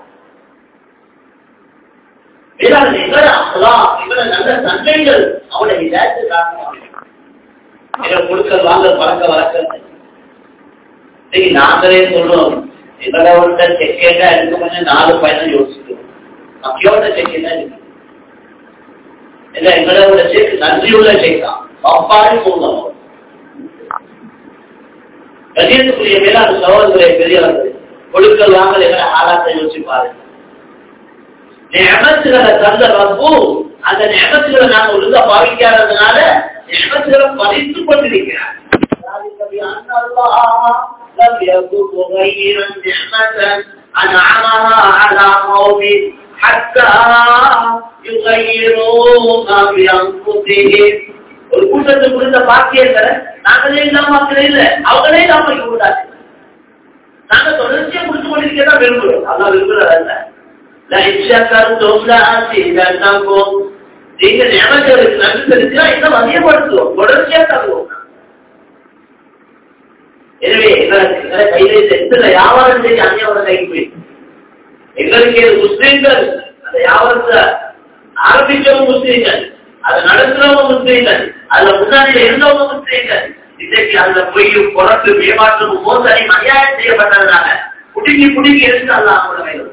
நல்ல சந்தைகள் அவனை கொடுக்கல் வாங்க பழக்க வழக்க இன்னைக்கு நாங்களே சொல்றோம் எங்களோட செக்கேட்டா எடுக்க கொஞ்சம் நாலு பயணம் யோசிக்கிறோம் மக்களோட செக்கேட்டா இருக்கு இல்ல எங்களோட செக் நன்றியுள்ள செக்கா அப்பாடி போகலாம் கண்ணியத்துக்குரிய மேலான சகோதரர்களை பெரியவர்கள் கொடுக்கல் வாங்கல் எங்களை ஆளாத்தை யோசிப்பாரு நியமத்துகளை தந்த ரப்பு அந்த நியமத்துகளை நாங்க ஒழுங்கா பாவிக்காததுனால நியமத்துகளை பறித்து கொண்டிருக்கிறார் لم يكن مغيرا نعمة أنعمها على قوم حتى يغيروا ما بأنفسهم ஒரு கூட்டத்துக்கு கொடுத்த பாக்கியங்களை நாங்களே இல்லாம மக்களே இல்ல அவங்களே இல்லாம வைக்க கூடாது நாங்க தொடர்ச்சியா கொடுத்து கொண்டிருக்கிறதா விரும்புகிறோம் அதான் விரும்புறதல்ல நீங்க நியமங்களுக்கு நன்றி செலுத்தினா இன்னும் அதிகப்படுத்துவோம் தொடர்ச்சியா தருவோம் எனவே எங்களை கையில எந்த வியாபாரம் செய்ய அந்நியவரை கைக்கு போயிடும் எங்களுக்கு முஸ்லீம்கள் அந்த வியாபாரத்தை ஆரம்பிச்சவங்க முஸ்லீம்கள் அதை நடத்துறவங்க முஸ்லீம்கள் அதுல முன்னாடியில இருந்தவங்க முஸ்லீம்கள் இன்னைக்கு அதுல பொய் புறத்து ஏமாற்றமும் மோசடி அநியாயம் செய்யப்பட்டதுனால குடுங்கி குடுங்கி எடுத்து அல்ல அவங்களோட மேலும்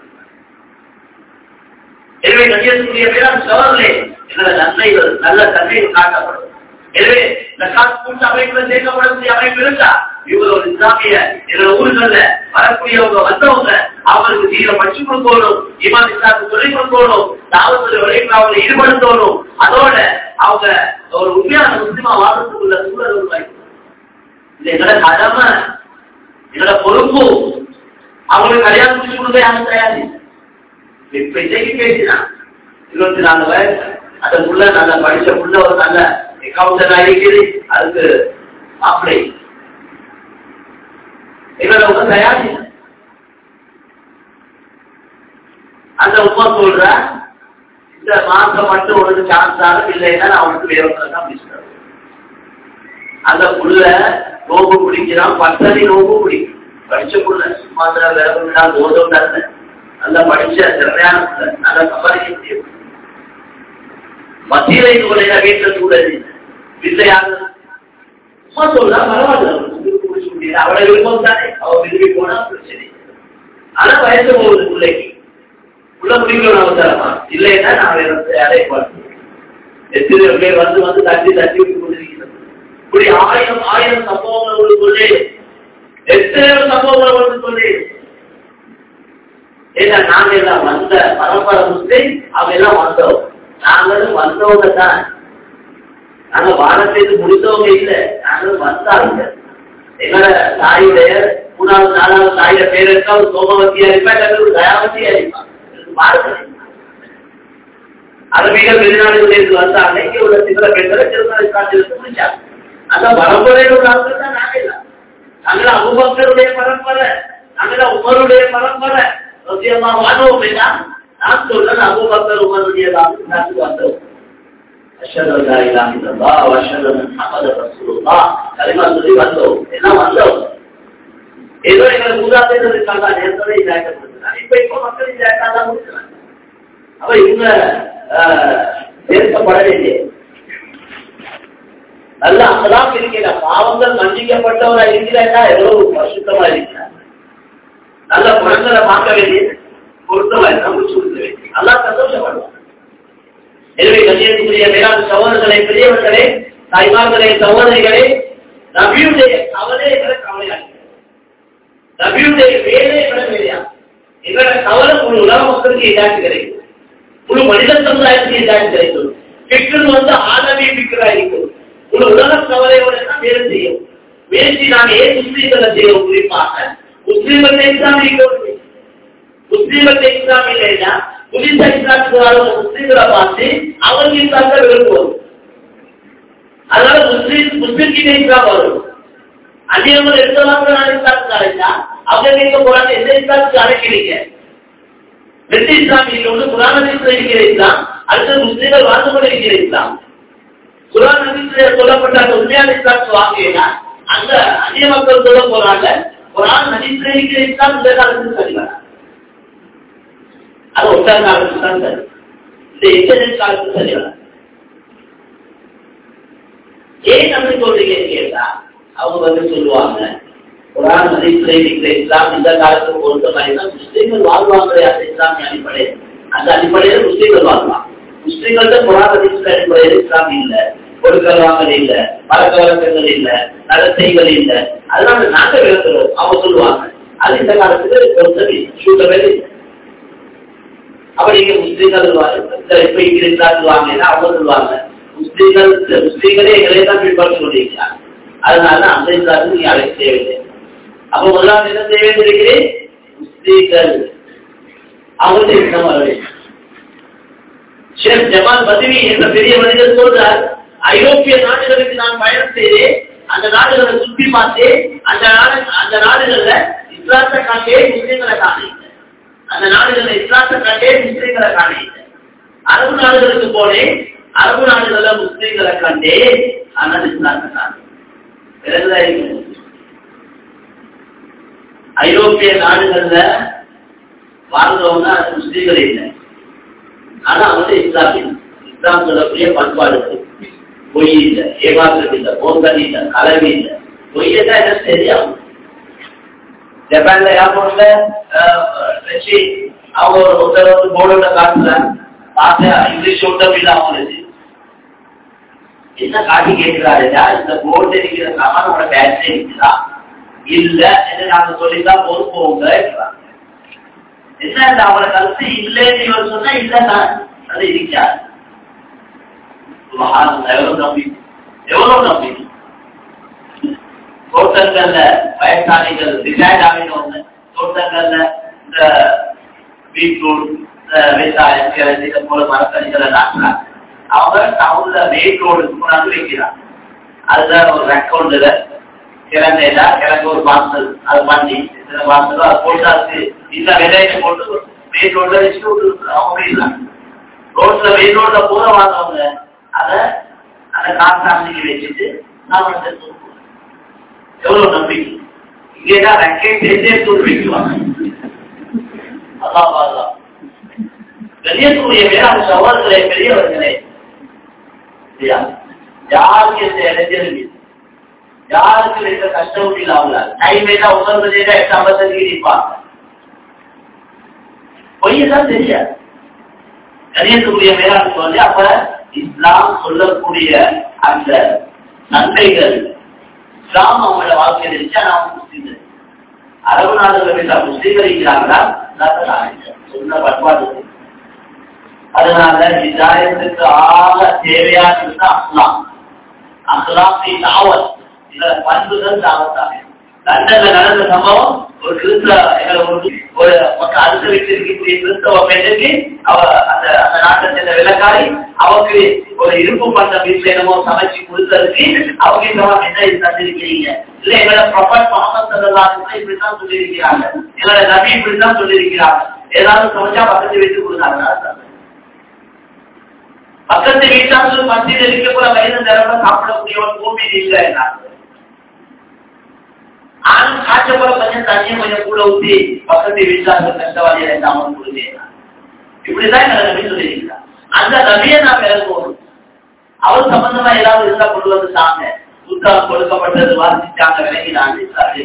எனவே கண்ணியத்துக்குரிய பேரான் சோழர்களே எங்களோட நன்மைகள் நல்ல தன்மைகள் காட்டப்படும் எனவே இந்த கூட்டு அமைப்புல சேர்க்கப்படக்கூடிய அமைப்பு இருந்தா இவங்க ஒரு இஸ்லாமிய எங்களோட ஊர்கள்ல வரக்கூடியவங்க வந்தவங்க அவங்களுக்கு தீர படிச்சு கொடுக்கணும் இமான் இஸ்லாத்துக்கு சொல்லிக் கொடுக்கணும் தாவத்துல உழைப்பு அவங்களை ஈடுபடுத்தணும் அதோட அவங்க ஒரு உண்மையான முஸ்லிமா வாழ்றதுக்குள்ள சூழல் உருவாக்கி இது எங்களோட கடமை எங்களோட பொறுப்பு அவங்களுக்கு கல்யாணம் முடிச்சு கொடுக்க யாரும் தயாரி இப்ப இன்னைக்கு பேசினான் இருபத்தி நாலு வயசு அந்த புள்ள நல்ல படிச்ச புள்ள ஒரு நல்ல அக்கௌண்டன்ட் ஆகிருக்குது அதுக்கு அப்படி எங்களை உங்க தயாரி அந்த உமா சொல்ற இந்த மாசம் மட்டும் உனக்கு சான்ஸ் ஆகும் இல்லைன்னா நான் உனக்கு வேற தான் பேசுறேன் அந்த புள்ள நோம்பு குடிக்கிறான் பத்தனை நோம்பு குடிக்கும் படிச்ச புள்ள சும்மா வேற தோதம் நல்லா படிச்ச திறமையான பிள்ளை, நல்லா சம்பாதிக்க முடியும் மத்தியில இது ஒரு வீட்டுல சூழல் வீட்டுல யாரு சும்மா சொல்லா பரவாயில்ல உங்களுக்கு பிடிச்ச முடியல அவளை விருப்பம் தானே அவ விரும்பி போனா பிரச்சனை ஆனா வயசு போகுது பிள்ளைக்கு உள்ள முடிக்கணும் அவசரமா இல்லைன்னா நான் வேற அடைய பார்த்து எத்தனை பேர் வந்து வந்து தட்டி தட்டி விட்டு கொண்டிருக்கிறது இப்படி ஆயிரம் ஆயிரம் சம்பவங்கள் ஒரு சொல்லி எத்தனை சம்பவங்கள் வந்து சொல்லி ஏன்னா நாங்க எல்லாம் வந்த பரம்பரை முஸ்லிம் அவங்க எல்லாம் வந்தோம் நாங்களும் வந்தவங்க தான் நாங்க வானத்துக்கு முடித்தவங்க இல்ல நாங்களும் வந்தாங்க எங்களோட தாயுடைய மூணாவது நாலாவது தாயோட பேர் இருக்கா ஒரு சோமவத்தியா இருப்பா இல்லை ஒரு தயாவத்தியா இருப்பா பாருங்க அரபிகள் வெளிநாடுகளில் வந்த அன்னைக்கு உள்ள சில பெண்களை திருமண காட்டிலிருந்து முடிச்சாங்க அந்த பரம்பரையில் உள்ள ஆட்கள் தான் நாங்க இல்லை நாங்கள அபுபக்கருடைய பரம்பரை நாங்கள உமருடைய பரம்பரை சத்தியமா வானோம் அப்படின்னா நான் சொல்றேன் அபுபக்கர் உமருடைய நாட்டுக்கு வந்தோம் அஷது அல்லா இல்லாம இல்லல்லா அஷது முஹம்மது ரசூலுல்லாஹ் கலிமா சொல்லி வந்தோம் எல்லாம் வந்தோம் ஏதோ எங்களுக்கு மூதாதைகள் இருக்காங்க நேரத்தோட இதாக்கப்படுத்துறாங்க இப்ப இப்ப மக்கள் இதாக்கா தான் முடிக்கிறாங்க அப்ப இவங்க சேர்க்கப்படவே இல்லை நல்ல அங்கதான் இருக்கிற பாவங்கள் மன்னிக்கப்பட்டவரா இருக்கிறா எவ்வளவு பரிசுத்தமா இருக்கிறார் நல்ல குணங்களை பார்க்க வேண்டியது பொருத்தமா இருந்தா முடிச்சு கொடுக்க வேண்டியது நல்லா சந்தோஷப்படுவாங்க எனவே கண்ணியத்துக்குரிய மேலாண் சகோதரர்களே பெரியவர்களே தாய்மார்களே சகோதரிகளே நபியுடைய கவலை எங்களை கவலையாக நபியுடைய வேலை எங்களை வேலையா எங்களோட கவலை முழு உலக மக்களுக்கு இதாச்சு கிடைக்கும் முழு மனித சமுதாயத்துக்கு இதாச்சு கிடைக்கும் பிக்கிறது வந்து ஆலமி பிக்கிறா இருக்கும் முழு உலக கவலையோட தான் வேலை செய்யும் முயற்சி நாங்க ஏன் முஸ்லீம்களை செய்யறோம் குறிப்பாக முஸ்லீம்கள் எக்ஸாம் இருக்கணும் முஸ்லீம்கள் எக்ஸாம் இல்லைன்னா புதிச இஸ்லாத்துக்கு வர முஸ்லீம்களை பார்த்து அவங்க இஸ்லாத்தை விரும்புவோம் அதனால முஸ்லீம் முஸ்லீம் கிட்ட இஸ்லாம் வரும் அந்நியவங்க எடுத்தவங்க நான் இஸ்லாத்துக்கு அழைச்சா அவங்க கேட்க போறாங்க எந்த இஸ்லாத்துக்கு அழைக்கிறீங்க ரெண்டு இஸ்லாம் இல்லை ஒன்று குரான் ஹதீஸ்ல இருக்கிற இஸ்லாம் அடுத்தது முஸ்லீம்கள் வாழ்ந்து கொண்டு இருக்கிற இஸ்லாம் குரான் ஹதீஸ்ல சொல்லப்பட்ட அந்த உண்மையான இஸ்லாத்துக்கு வாங்கினா அந்த அந்நிய மக்கள் சொல்ல போறாங்க குரான் ஹதீஸ்ல இருக்கிற இஸ்லாம் இந்த காலத்துக்கு சரி வராது அது ஒன்றாம் காலத்துக்கு தான் சரி இந்த இன்டர்நெட் காலத்துக்கு சரி வராது ஏன் அப்படி சொல்றீங்க கேட்டா அவங்க வந்து சொல்லுவாங்க குரான் ஹதீஸ்ல இருக்கிற இஸ்லாம் இந்த காலத்துக்கு பொறுத்த மாதிரி தான் முஸ்லீம்கள் வாழ்வாங்க அந்த இஸ்லாமிய அடிப்படை அந்த அடிப்படையில் முஸ்லீம்கள் வாழ்வாங்க முஸ்லீம்கள்ட்ட குரான் ஹதீஸ்ல அடிப்படையில் இஸ்லாம் இல்ல கொடுக்கல் வாங்கல் இல்ல பழக்க வழக்கங்கள் இல்ல நடத்தைகள் இல்ல அதனால நாங்க விளக்குறோம் அவங்க சொல்லுவாங்க அது இந்த காலத்துக்கு பொறுத்தது சூட்டவே இல்லை அப்ப நீங்க முஸ்லீம்கள் இப்ப இங்க இஸ்லாத்துக்கு வாங்கினா அவங்க சொல்லுவாங்க முஸ்லீம்கள் முஸ்லீம்களே எங்களே தான் பின்பற்ற சொல்லியிருக்காங்க அதனால அந்த இஸ்லாத்துக்கு நீங்க அழைக்க தேவையில்லை அப்ப முதலாவது என்ன செய்ய வேண்டியிருக்கிறேன் முஸ்லீம்கள் அவங்க இடம் வர வேண்டும் ஷேக் ஜமால் பதவி என்ற பெரிய மனிதர் சொல்றார் ஐரோப்பிய நாடுகளுக்கு நான் பயணம் செய்தேன் அந்த நாடுகளை சுற்றி பார்த்தேன் அந்த நாடு அந்த நாடுகள்ல இஸ்லாத்தை காண்டே முஸ்லீம்களை காணல அந்த நாடுகள்ல இஸ்லாத்தை காண்டே முஸ்லீம்களை காணல அரபு நாடுகளுக்கு போனேன் அரபு நாடுகள்ல முஸ்லீம்களை கண்டே ஆனால் இஸ்லாத்தை காணேன் ஐரோப்பிய நாடுகள்ல வாழ்ந்தவங்க அது முஸ்லீம்கள் இல்லை ஆனா வந்து இஸ்லாம் இல்லை இஸ்லாம் சொல்லக்கூடிய பண்பாடு பொய் இல்லை ஏமாற்றம் இல்லை மோசடி இல்லை கலவி இல்லை பொய்யதான் என்ன தெரியாம ஜப்பான்ல ஏர்போர்ட்ல வச்சு அவங்க ஒரு ஒருத்தர் வந்து போர்டோட காட்டுல பார்த்தா இங்கிலீஷ் ஒன்றும் இல்லை அவங்களுக்கு என்ன காட்டி கேட்கிறாருடா இந்த போர்டு இருக்கிற சாமானோட பேட்டரி இருக்குதா இல்ல என்று நாங்க சொல்லிதான் போது போங்க என்ன இந்த அவரை கருத்து இல்லைன்னு இவர் சொன்னா இல்லதான் அது இருக்காது எவ்வளவு நம்பி எவ்வளவு நம்பி தோட்டங்கள்ல வயசாளிகள் ரிட்டையர்ட் ஆகினவங்க தோட்டங்கள்ல இந்த பீட்ரூட் வெங்காயம் கிழங்கு இதை போல மரக்கறிகளை நாட்டுறாங்க அவங்க டவுன்ல மெயின் ரோடு கொண்டாந்து வைக்கிறாங்க அதுதான் ஒரு அக்கௌண்ட்ல கிழங்கைடா கிழங்கு ஒரு பார்சல் அது பண்ணி இத்தனை பார்சலோ அது போட்டு அதுக்கு இந்த விலையை போட்டு மெயின் ரோட்ல வச்சு விட்டு அவங்க போயிடலாம் ரோட்ல மெயின் ரோட்ல பூர வாங்கவங்க அத அந்த காசாமிக்கு வச்சுட்டு நாம எவ்வளவு நம்பிக்கை இங்கேதான் ரெக்கை சேர்த்தே தூள் வைக்குவாங்க அதான் பாதுகாப்பு கண்ணியத்துக்குரிய வேளாண் சகோதரர்களே பெரியவர்களே இல்லையா யாருக்கு இந்த இடைஞ்சல் யாருக்கு இந்த கஷ்டம் இல்லாமல டைமேடா உணர்வதேடா எட்டு ஐம்பத்தஞ்சு இருப்பாங்க பொய்யதான் தெரியாது கணியத்துக்குரிய மேலாண் சொல்லி அப்ப இஸ்லாம் சொல்லக்கூடிய அந்த நன்மைகள் இஸ்லாம் அவங்களோட வாழ்க்கையில் இருந்துச்சா நாம் முஸ்லீம்கள் அரபு நாடுகள் முஸ்லீம்கள் இருக்கிறாங்களா சொன்ன பண்பாடு அதனால இதாயத்துக்கு ஆக தேவையானது அஸ்லாம் அஸ்லாத்தை தாவத் இதுல பண்புகள் தாவத்தாக லண்டன்ல நடந்த சம்பவம் ஒரு கிறிஸ்தவ ஒரு மக்கள் அடுத்த வீட்டில் இருக்கக்கூடிய கிறிஸ்தவ பெண்ணுக்கு அவ அந்த அந்த நாட்டை சேர்ந்த விளக்காரி அவருக்கு ஒரு இருப்பு பண்ண வீட்டுல என்னமோ சமைச்சு கொடுத்ததுக்கு அவங்க இந்த என்ன இது தந்திருக்கிறீங்க இல்ல எங்களோட ப்ரொஃபட் முகமது சல்லாஹ் இப்படித்தான் சொல்லியிருக்கிறாங்க எங்களோட நபி இப்படித்தான் சொல்லியிருக்கிறாங்க ஏதாவது சமைச்சா பக்கத்து வீட்டு கொடுத்தாங்க பக்கத்து வீட்டார்கள் மத்தியில் இருக்க போல வயது நிரம்ப சாப்பிடக்கூடியவன் பூமி இல்லை ஆண் காய்ச்ச போல கொஞ்சம் தண்ணியை கொஞ்சம் கூட ஊற்றி பக்கத்து வீட்டார்கள் கஷ்டவாதியை இல்லாமல் கொடுத்தேன் இப்படிதான் எங்களை நபி சொல்லியிருக்கிறார் அந்த நபியை நாம் இறங்குவோம் அவர் சம்பந்தமா ஏதாவது இருந்தா கொண்டு வந்து தாங்க புத்தகம் கொடுக்கப்பட்டது வாசிச்சாங்க விலகினாங்க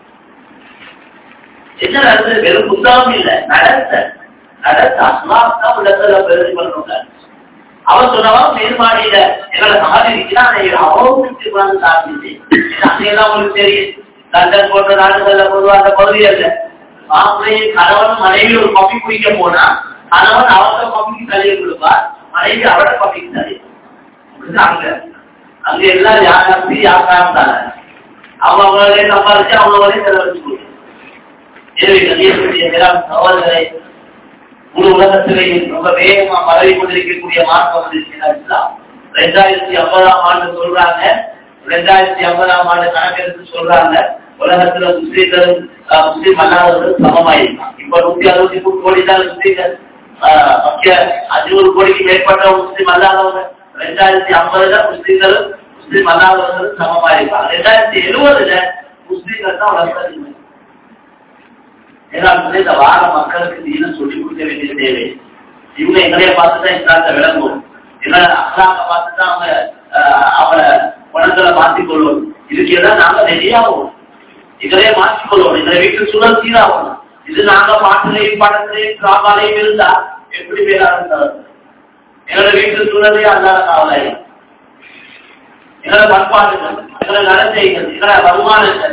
என்ன நடந்தது வெறும் புத்தகம் இல்ல நடத்த நடத்த அஸ்லாம் தான் உள்ளத்துல பெருமை பண்ணுறாங்க அவன் சொன்னவன் மேல்மாடியில எங்களை சமாதி இருக்கிறான் அவருக்கு வந்து சாப்பிட்டு அங்கெல்லாம் உங்களுக்கு தெரியும் லண்டன் போன்ற நாடுகள்ல பொதுவாக அந்த பகுதிகள்ல மாப்பிள்ளையும் கணவன் மனைவி ஒரு காப்பி குடிக்க போனா கணவன் அவங்க காப்பிக்கு தலையை கொடுப்பார் மனைவி அவட காப்பிக்கு தலையை அங்க அங்க எல்லாம் யார் நம்பி யார் தானே அவங்க அவங்களே சம்பாதிச்சு அவங்களே செலவழிச்சு கொடுக்கும் எனவே கண்ணியக்கூடிய சகோதரரை முழு உலகத்திலேயும் ரொம்ப வேகமா பரவி கொண்டிருக்கக்கூடிய மாற்றம் இருக்கிறார் ரெண்டாயிரத்தி ஐம்பதாம் ஆண்டு சொல்றாங்க ரெண்டாயிரத்தி ஐம்பதாம் ஆண்டு கணக்கெடுத்து சொல்றாங்க உலகத்துல முஸ்லீம்களும் முஸ்லீம் அல்லாதவர்கள் சமமாயிருக்கான் இப்ப நூத்தி அறுபத்தி மூணு கோடி தான் முஸ்லீம்கள் மத்திய அஞ்சூறு கோடிக்கு மேற்பட்ட முஸ்லீம் அல்லாதவங்க ரெண்டாயிரத்தி ஐம்பதுல முஸ்லீம்களும் முஸ்லீம் அல்லாதவர்களும் சமமாயிருக்காங்க ரெண்டாயிரத்தி எழுபதுல முஸ்லீம்கள் தான் உலகத்தில் ஏன்னா இந்த வார மக்களுக்கு தீன சொல்லிக் கொடுக்க வேண்டிய தேவை இவங்க எங்களைய பார்த்துதான் இஸ்லாத்தை விளங்குவோம் எங்களை அல்லாம பார்த்துதான் அவங்க அவங்கள குணங்களை மாற்றிக் கொள்வோம் இதுக்கு எல்லாம் நாங்க ரெடியாகும் எங்களையே மாற்றிக்கொள்வோம் எங்களை வீட்டு சூழல் சீராகும் இது நாங்க பாட்டிலையும் படத்திலையும் டிராமாலையும் இருந்தா எப்படி பேரா இருந்தாலும் எங்களோட வீட்டு சூழலே அல்லாத காவலாயும் எங்களோட பண்பாடுகள் எங்களோட நடத்தைகள் எங்களோட வருமானங்கள்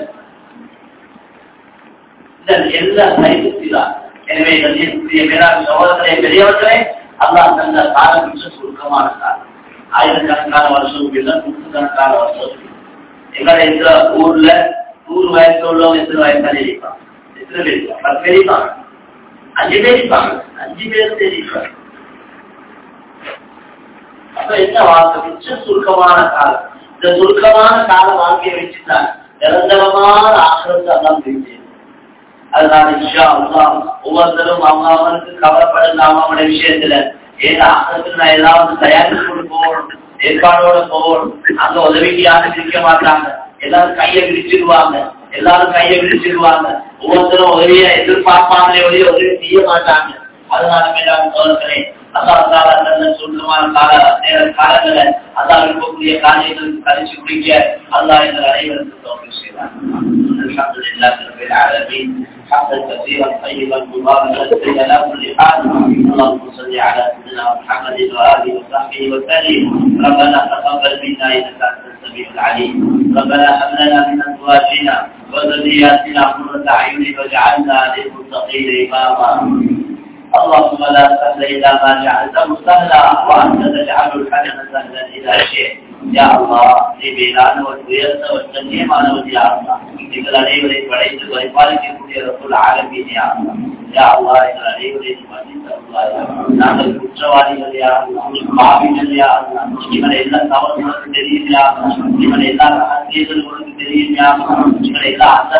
எல்லா சைவத்திலா எனவே கண்ணியக்கூடிய மேலாண் சகோதரர்களே பெரியவர்களே அல்லாஹ் தந்த காலம் மிக சுருக்கமான காலம் ஆயிரக்கணக்கான வருஷம் இல்லை நூற்றுக்கணக்கான வருஷம் எங்களை இந்த ஊர்ல நூறு வயசுல உள்ளவங்க எத்தனை வயசான இருப்பாங்க எத்தனை பேர் இருப்பாங்க பத்து பேர் இருப்பாங்க அஞ்சு பேர் இருப்பாங்க அஞ்சு பேர் தெரிவிப்பாங்க அப்ப என்ன வாழ்க்கை மிச்ச சுருக்கமான காலம் இந்த சுருக்கமான கால வாழ்க்கையை வச்சுதான் நிரந்தரமான ஆசிரத்தை அதான் தெரிஞ்சு அதனால இன்ஷா அல்லா ஒவ்வொருத்தரும் அவங்க அவனுக்கு கவலைப்படலாம் அவனுடைய விஷயத்துல ஏன்னா ஆசிரத்துக்கு நான் ஏதாவது தயாரித்து கொண்டு போகணும் ஏற்பாடோட போகணும் அங்க உதவிக்கு யாரும் நிற்க மாட்டாங்க எல்லாரும் கையை விரிச்சிடுவாங்க எல்லாரும் கையை விரிச்சிடுவாங்க ஒவ்வொருத்தரும் உதவியை எதிர்பார்ப்பாங்களே உதவி உதவி செய்ய மாட்டாங்க அதனால மேலான சோழர்களே அல்லாஹால நல்ல சொந்தமான கால நேர காலங்களை அல்லாஹ் இருக்கக்கூடிய காரியங்களுக்கு கழிச்சு குடிக்க அல்லாஹ் எங்கள் அனைவருக்கு தோல்வி செய்வார் الحمد لله رب العالمين حمدا كثيرا طيبا مباركا في على كل حال اللهم صل على سيدنا محمد واله وصحبه وسلم ربنا تقبل منا انك انت السميع العليم ربنا هب لنا من ازواجنا وذرياتنا قرة اعين واجعلنا للمتقين اماما اللهم لا سهل الا ما جعلته سهلا وانت تجعل الحزن سهلا اذا شئت يا الله நீ மேலான ஒரு உயர்ந்த ஒரு கண்ணியமானவர் யா அல்லா எங்கள் அனைவரை படைத்து பரிபாலிக்கக்கூடிய ரசூல் ஆலமீன் யா அல்லா யா அல்லா எங்கள் அனைவரையும் மன்னித்து அருள்வாயா நாங்கள் குற்றவாளிகள் யா அல்லா பாவிகள் யா அல்லா இவனை எல்லா தவறுகளுக்கு தெரியும் யா அல்லா இவனை எல்லா ரகசியங்கள் உனக்கு தெரியும் யா அல்லா இவனை எல்லா அந்தரங்கத்தை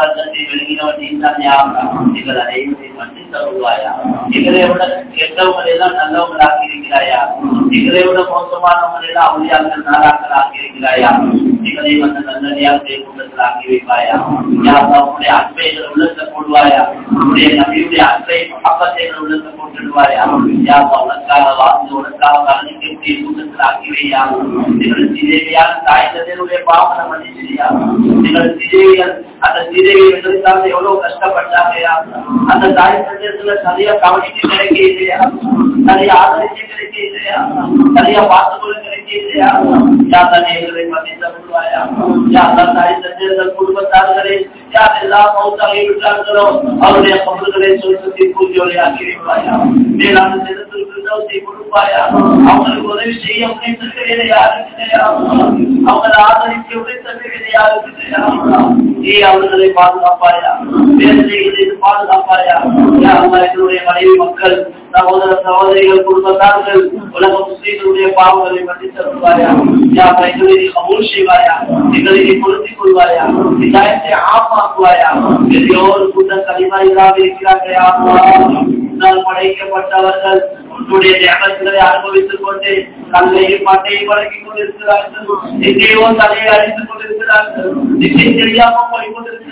விளங்கினவன் நீ தான் யாரா எங்கள் அனைவரையும் மன்னித்து தருவாயா எங்களை விட கெட்டவங்களை எல்லாம் நல்லவங்களாக்கி இருக்கிறாயா எங்களை விட மோசமானவங்களை எல்லாம் அவளியாக்கள் நாளாக்கள் ஆக்கி இருக்கிறாயா எங்களை வந்து நல்லடியாக கூட்டத்தில் ஆக்கி வைப்பாயா யாரா உன்னுடைய அன்பை எங்கள் உள்ளத்தை போடுவாயா உன்னுடைய நபியுடைய அன்பை அப்பத்தை எங்கள் உள்ளத்தை போட்டுடுவாயா யாரா உனக்காக வாழ்ந்து உனக்காக கலனிக்கக்கூடிய கூட்டத்தில் ஆக்கி வையா எங்கள் சிதேவியான தாய் தந்தையருடைய பாவனை மன்னிச்சியா எங்கள் சிதேவியர் அந்த சிதேவி எங்களுக்காக எவ்வளவு கஷ்டப்பட்டாங்கயா அந்த தாய் தந்தையத்துல சரியா கவனிக்க கிடைக்க இல்லையா சரியா ஆதரிக்க கிடைக்க இல்லையா சரியா பார்த்து கொள்ள கிடைக்க இல்லையா யார் எங்களை மன்னித்து கொள்வாயா யார் தாய் தந்தையர்கள் குடும்பத்தார்களே யார் எல்லாம் மௌத்தாகி விட்டார்களோ அவருடைய பொருள்களை சொல்லி பூஜையோடு ஆக்கி வைப்பாயா மேலான நிலத்தில் பிரதோஷத்தை கொடுப்பாயா அவங்களுக்கு உதவி செய்ய முடிந்தது வேற யாருக்கு இல்லையா அவங்களை ஆதரிக்க முடிந்தது வேற யாருக்கு இல்லையா நீ அவர்களை பாதுகாப்பாயா வேதனைகளை பாதுகாப்பாயா எங்களுடைய மனைவி மக்கள் சகோதர சகோதரிகள் குடும்பத்தார்கள் உலக முஸ்லீம்களுடைய பாவங்களை மன்னித்து தருவாயா எங்களை நீ கபூல் செய்வாயா எங்களை நீ பொருத்திக் கொள்வாயா இதாயத்தை ஆமாக்குவாயா எல்லோரு கூட்டம் களிமா இல்லாமல் இருக்கிறார்களே ஆமா படைக்கப்பட்டவர்கள் உன்னுடைய தியாகங்களை அனுபவித்துக் கொண்டு கல்லையும் மண்டையும் வழங்கிக் கொண்டிருக்கிறார்கள் எங்கேயோ தலையை அழித்துக் கொண்டிருக்கிறார்கள் திசை தெரியாம போய்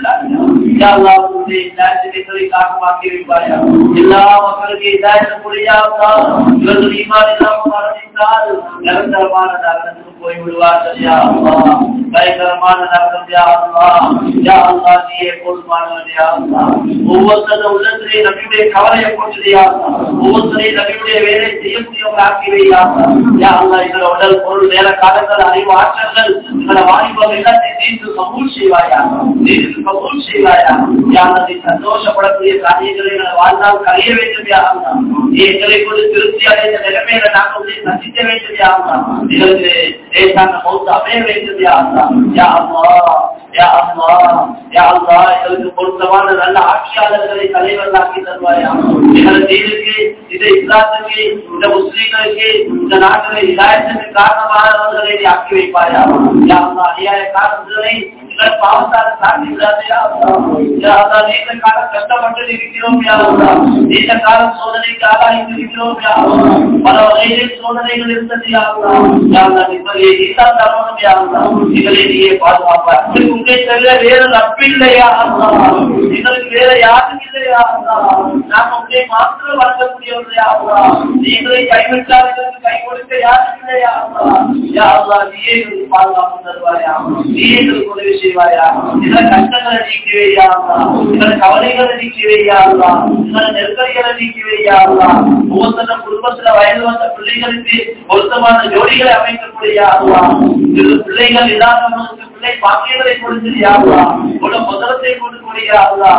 கொண்டிருக்கிறார்கள் காரணமாக்கி வைப்பாயா எல்லா மக்களுக்கு இதாயத்தை முடியாதா இவர்கள் ஈமான் இல்லாமல் மரணித்தால் நிரந்தரமான நரகத்துக்கு போய் விடுவார்கள் யா அல்லா பயங்கரமான நரகம் யா அல்லா யா அல்லா நீயே போதுமானவன் யா அல்லா ஒவ்வொருத்தர உள்ளத்திலே நபியுடைய கவலையை போட்டு யா அல்லா ஒவ்வொருத்தரையும் நபியுடைய வேலை செய்யக்கூடியவங்க ஆக்கி வையா யா அல்லா எங்களோட உடல் பொருள் நேர காலங்கள் அறிவு ஆற்றல்கள் எங்களோட வாலிபம் எல்லாத்தையும் தீர்த்து கபூல் செய்வாயா தீர்த்து கபூல் செய்வாயா யா அல்லா நீ சந்தோஷப்படக்கூடிய காரியங்களை எங்களை வாழ்நாள் கழிய வேண்டும் யா அல்லா நீ எங்களை கொண்டு திருப்தி அடைந்த நிலைமையில நாங்கள் உன்னை சந்திக்க வேண்டும் யா அல்லா எங்களுக்கு லேசான மௌத்து அமைய வேண்டும் யா அல்லா யா அல்லா யா அல்லா யா அல்லா எங்களுக்கு பொருத்தமான நல்ல ஆட்சியாளர்களை தலைவர்களாக்கி தருவாயா எங்கள் தீனுக்கு இந்த இஸ்லாத்துக்கு இந்த முஸ்லீம்களுக்கு இந்த நாட்டில் இதாயத்துக்கு காரணமானவர்களை நீ ஆக்கி வைப்பாயா யா அல்லா அநியாய காரணங்களை எங்கள் பாவத்தால் தாண்டி விடாதையா யா அல்லா நீண்ட காலம் கஷ்டப்பட்டு இருக்கிறோம் யா அல்லா நீண்ட காலம் சோதனைக்கு ஆளாகி இருக்கிறோம் யா அல்லா பல வகைகளில் சோதனைகள் இருந்தது யா அல்லா யா அல்லா நிம்மதியை நீதான் தரணும் யா அல்லா எங்களை நீயே பாதுகாப்பார் உங்களை தவிர வேற நட்பில்லையா அல்லா எங்களுக்கு வேற யாரும் இல்லையா அல்லா நாம் உங்களை மாத்திரம் வழங்கக்கூடியவர்கள் யா அல்லா நீங்களை கைவிட்டால் எங்களுக்கு கை கொடுக்க யாரும் இல்லையா அல்லா யா அல்லா நீயே எங்களுக்கு பாதுகாப்பு தருவாயா நீயே எங்களுக்கு உதவி செய்வாயா எங்களை கஷ்டங்களை நீக்கிவேயா அல்லா எங்களை கவலைகளை நீக்கிவேயா அல்லா எங்களை நெருக்கடிகளை நீக்கிவேயா அல்லா ஒவ்வொருத்தர குடும்பத்துல வயது வந்த பிள்ளைகளுக்கு பொருத்தமான ஜோடிகளை அமைக்கக்கூடிய அல்லா இது பிள்ளைகள் இல்லாதவங்களுக்கு பிள்ளை பாக்கியங்களை கொடுத்தியா அல்லா உள்ள முதலத்தை கொடுக்கக்கூடிய அல்லா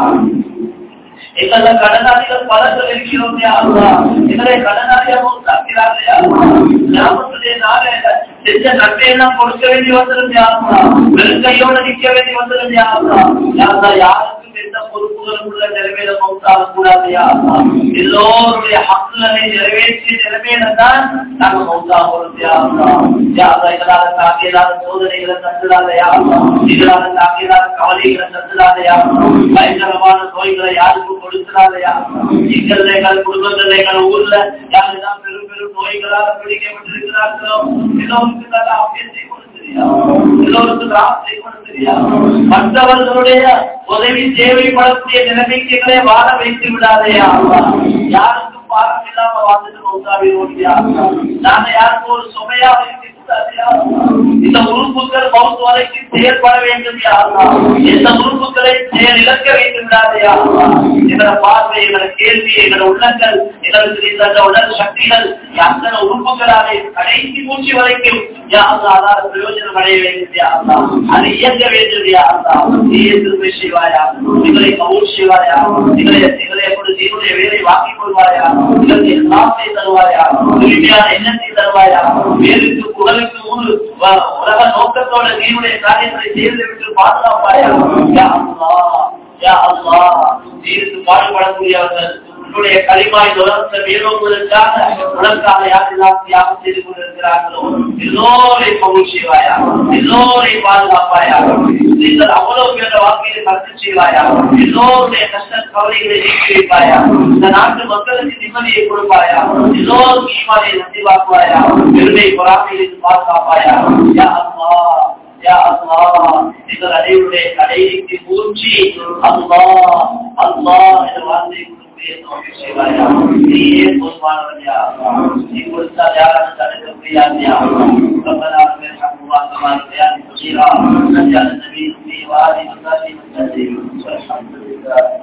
எங்கள கடனாளிகள் பலர்கள் இருக்கிறோம் யாருலா எங்களை கடனாளியாக தாக்கிறார்கள் கிராமத்துடைய நாள செஞ்ச நன்மையெல்லாம் கொடுக்க வேண்டி வந்திருந்து யாருலா வெறுங்கையோட நிக்க வேண்டி வந்திருந்து யாருலா யாருலா யாருக்கும் எந்த பொறுப்புகளும் உள்ள நிறைவேற மௌத்தாக கூடாது யாருலா எல்லோருடைய ஹக்குகளை நிறைவேற்றிய நிலைமையில தான் நாங்க மௌத்தாக போறது யாருலா யாருலா எங்களால தாக்கியலாத சோதனைகளை தந்துடாத யாருலா எங்களால தாக்கியலாத கவலைகளை தந்துடாத யாருலா பயங்கரமான நோய்களை யாருக்கும் கொடுத்துடாதையா எங்கள் எங்கள் குடும்பங்கள் எங்கள் ஊர்ல யாரெல்லாம் பெரும் பெரும் நோய்களால் பிடிக்கப்பட்டிருக்கிறார்களோ எல்லோருக்கு நல்ல ஆபியத்தை கொடுத்திரியா எல்லோருக்கு ராசத்தை கொடுத்திரியா மற்றவர்களுடைய உதவி தேவைப்படக்கூடிய நிலைமைக்கு எங்களை வாழ வைத்து விடாதையா யாருக்கும் பாரம் இல்லாம வாழ்ந்துட்டு மௌத்தாவி ஓடியா நாங்க யாருக்கும் ஒரு சுமையா வைத்து இந்த உறுப்புகள் மவுத் வரைக்கும் செயல்பட வேண்டும் யாருலா எந்த உறுப்புகளை செயல் இழக்க வேண்டும் விடாதையா எங்களோட பார்வை எங்களோட கேள்வி எங்களோட உள்ளங்கள் எங்களுக்கு இந்த உடல் சக்திகள் அத்தனை உறுப்புகளாலே கடைசி மூச்சு வரைக்கும் யாருலா பிரயோஜனம் அடைய வேண்டும் யாருலா அது இயங்க வேண்டும் யாருலா நீ திருப்பி செய்வாயா எங்களை கவுல் செய்வாயா எங்களை எங்களை எப்படி நீருடைய வேலை வாங்கிக் கொள்வாயா எங்களுக்கு எல்லாத்தை தருவாயா தூய்மையான எண்ணத்தை தருவாயா வேலுக்கு குரலுக்கு ஊரு உலக நோக்கத்தோட நீருடைய காரியங்களை செய்து விட்டு பாதுகாப்பாயா யா அல்லா யா அல்லா நீருக்கு பாடுபடக்கூடியவர்கள் உன்னுடைய களிமா இந்த உலகத்தை மேலோக்குவதற்காக உலகக்காக யாரெல்லாம் தியாகம் செய்து கொண்டிருக்கிறார்களோ எல்லோரையும் பகுல் செய்வாயா எல்லோரையும் பாதுகாப்பாயா நீங்கள் அவ்வளவு பேர வாக்கியை கருத்து செய்வாயா எல்லோருடைய கஷ்ட கவலைகளை நீக்கி வைப்பாயா இந்த நாட்டு மக்களுக்கு நிம்மதியை கொடுப்பாயா எல்லோரும் ஈமானை நந்திவாக்குவாயா பெருமை பொறாமையிலிருந்து பாதுகாப்பாயா யா அம்மா யா அல்லாஹ் எங்கள் அனைவருடைய கடைக்கு மூச்சு அல்லாஹ் அல்லாஹ் என்ற வார்த்தையை கொடுக்கக்கூடிய தோல்வி செய்வாயா நீயே பொதுவானவன் யா நீ கொடுத்தால் யாராலும் தடுக்க முடியாது யா ربنا ارحم الله كما ربياني صغيرا نجعل النبي في وادي مساجد المسلمين والحمد لله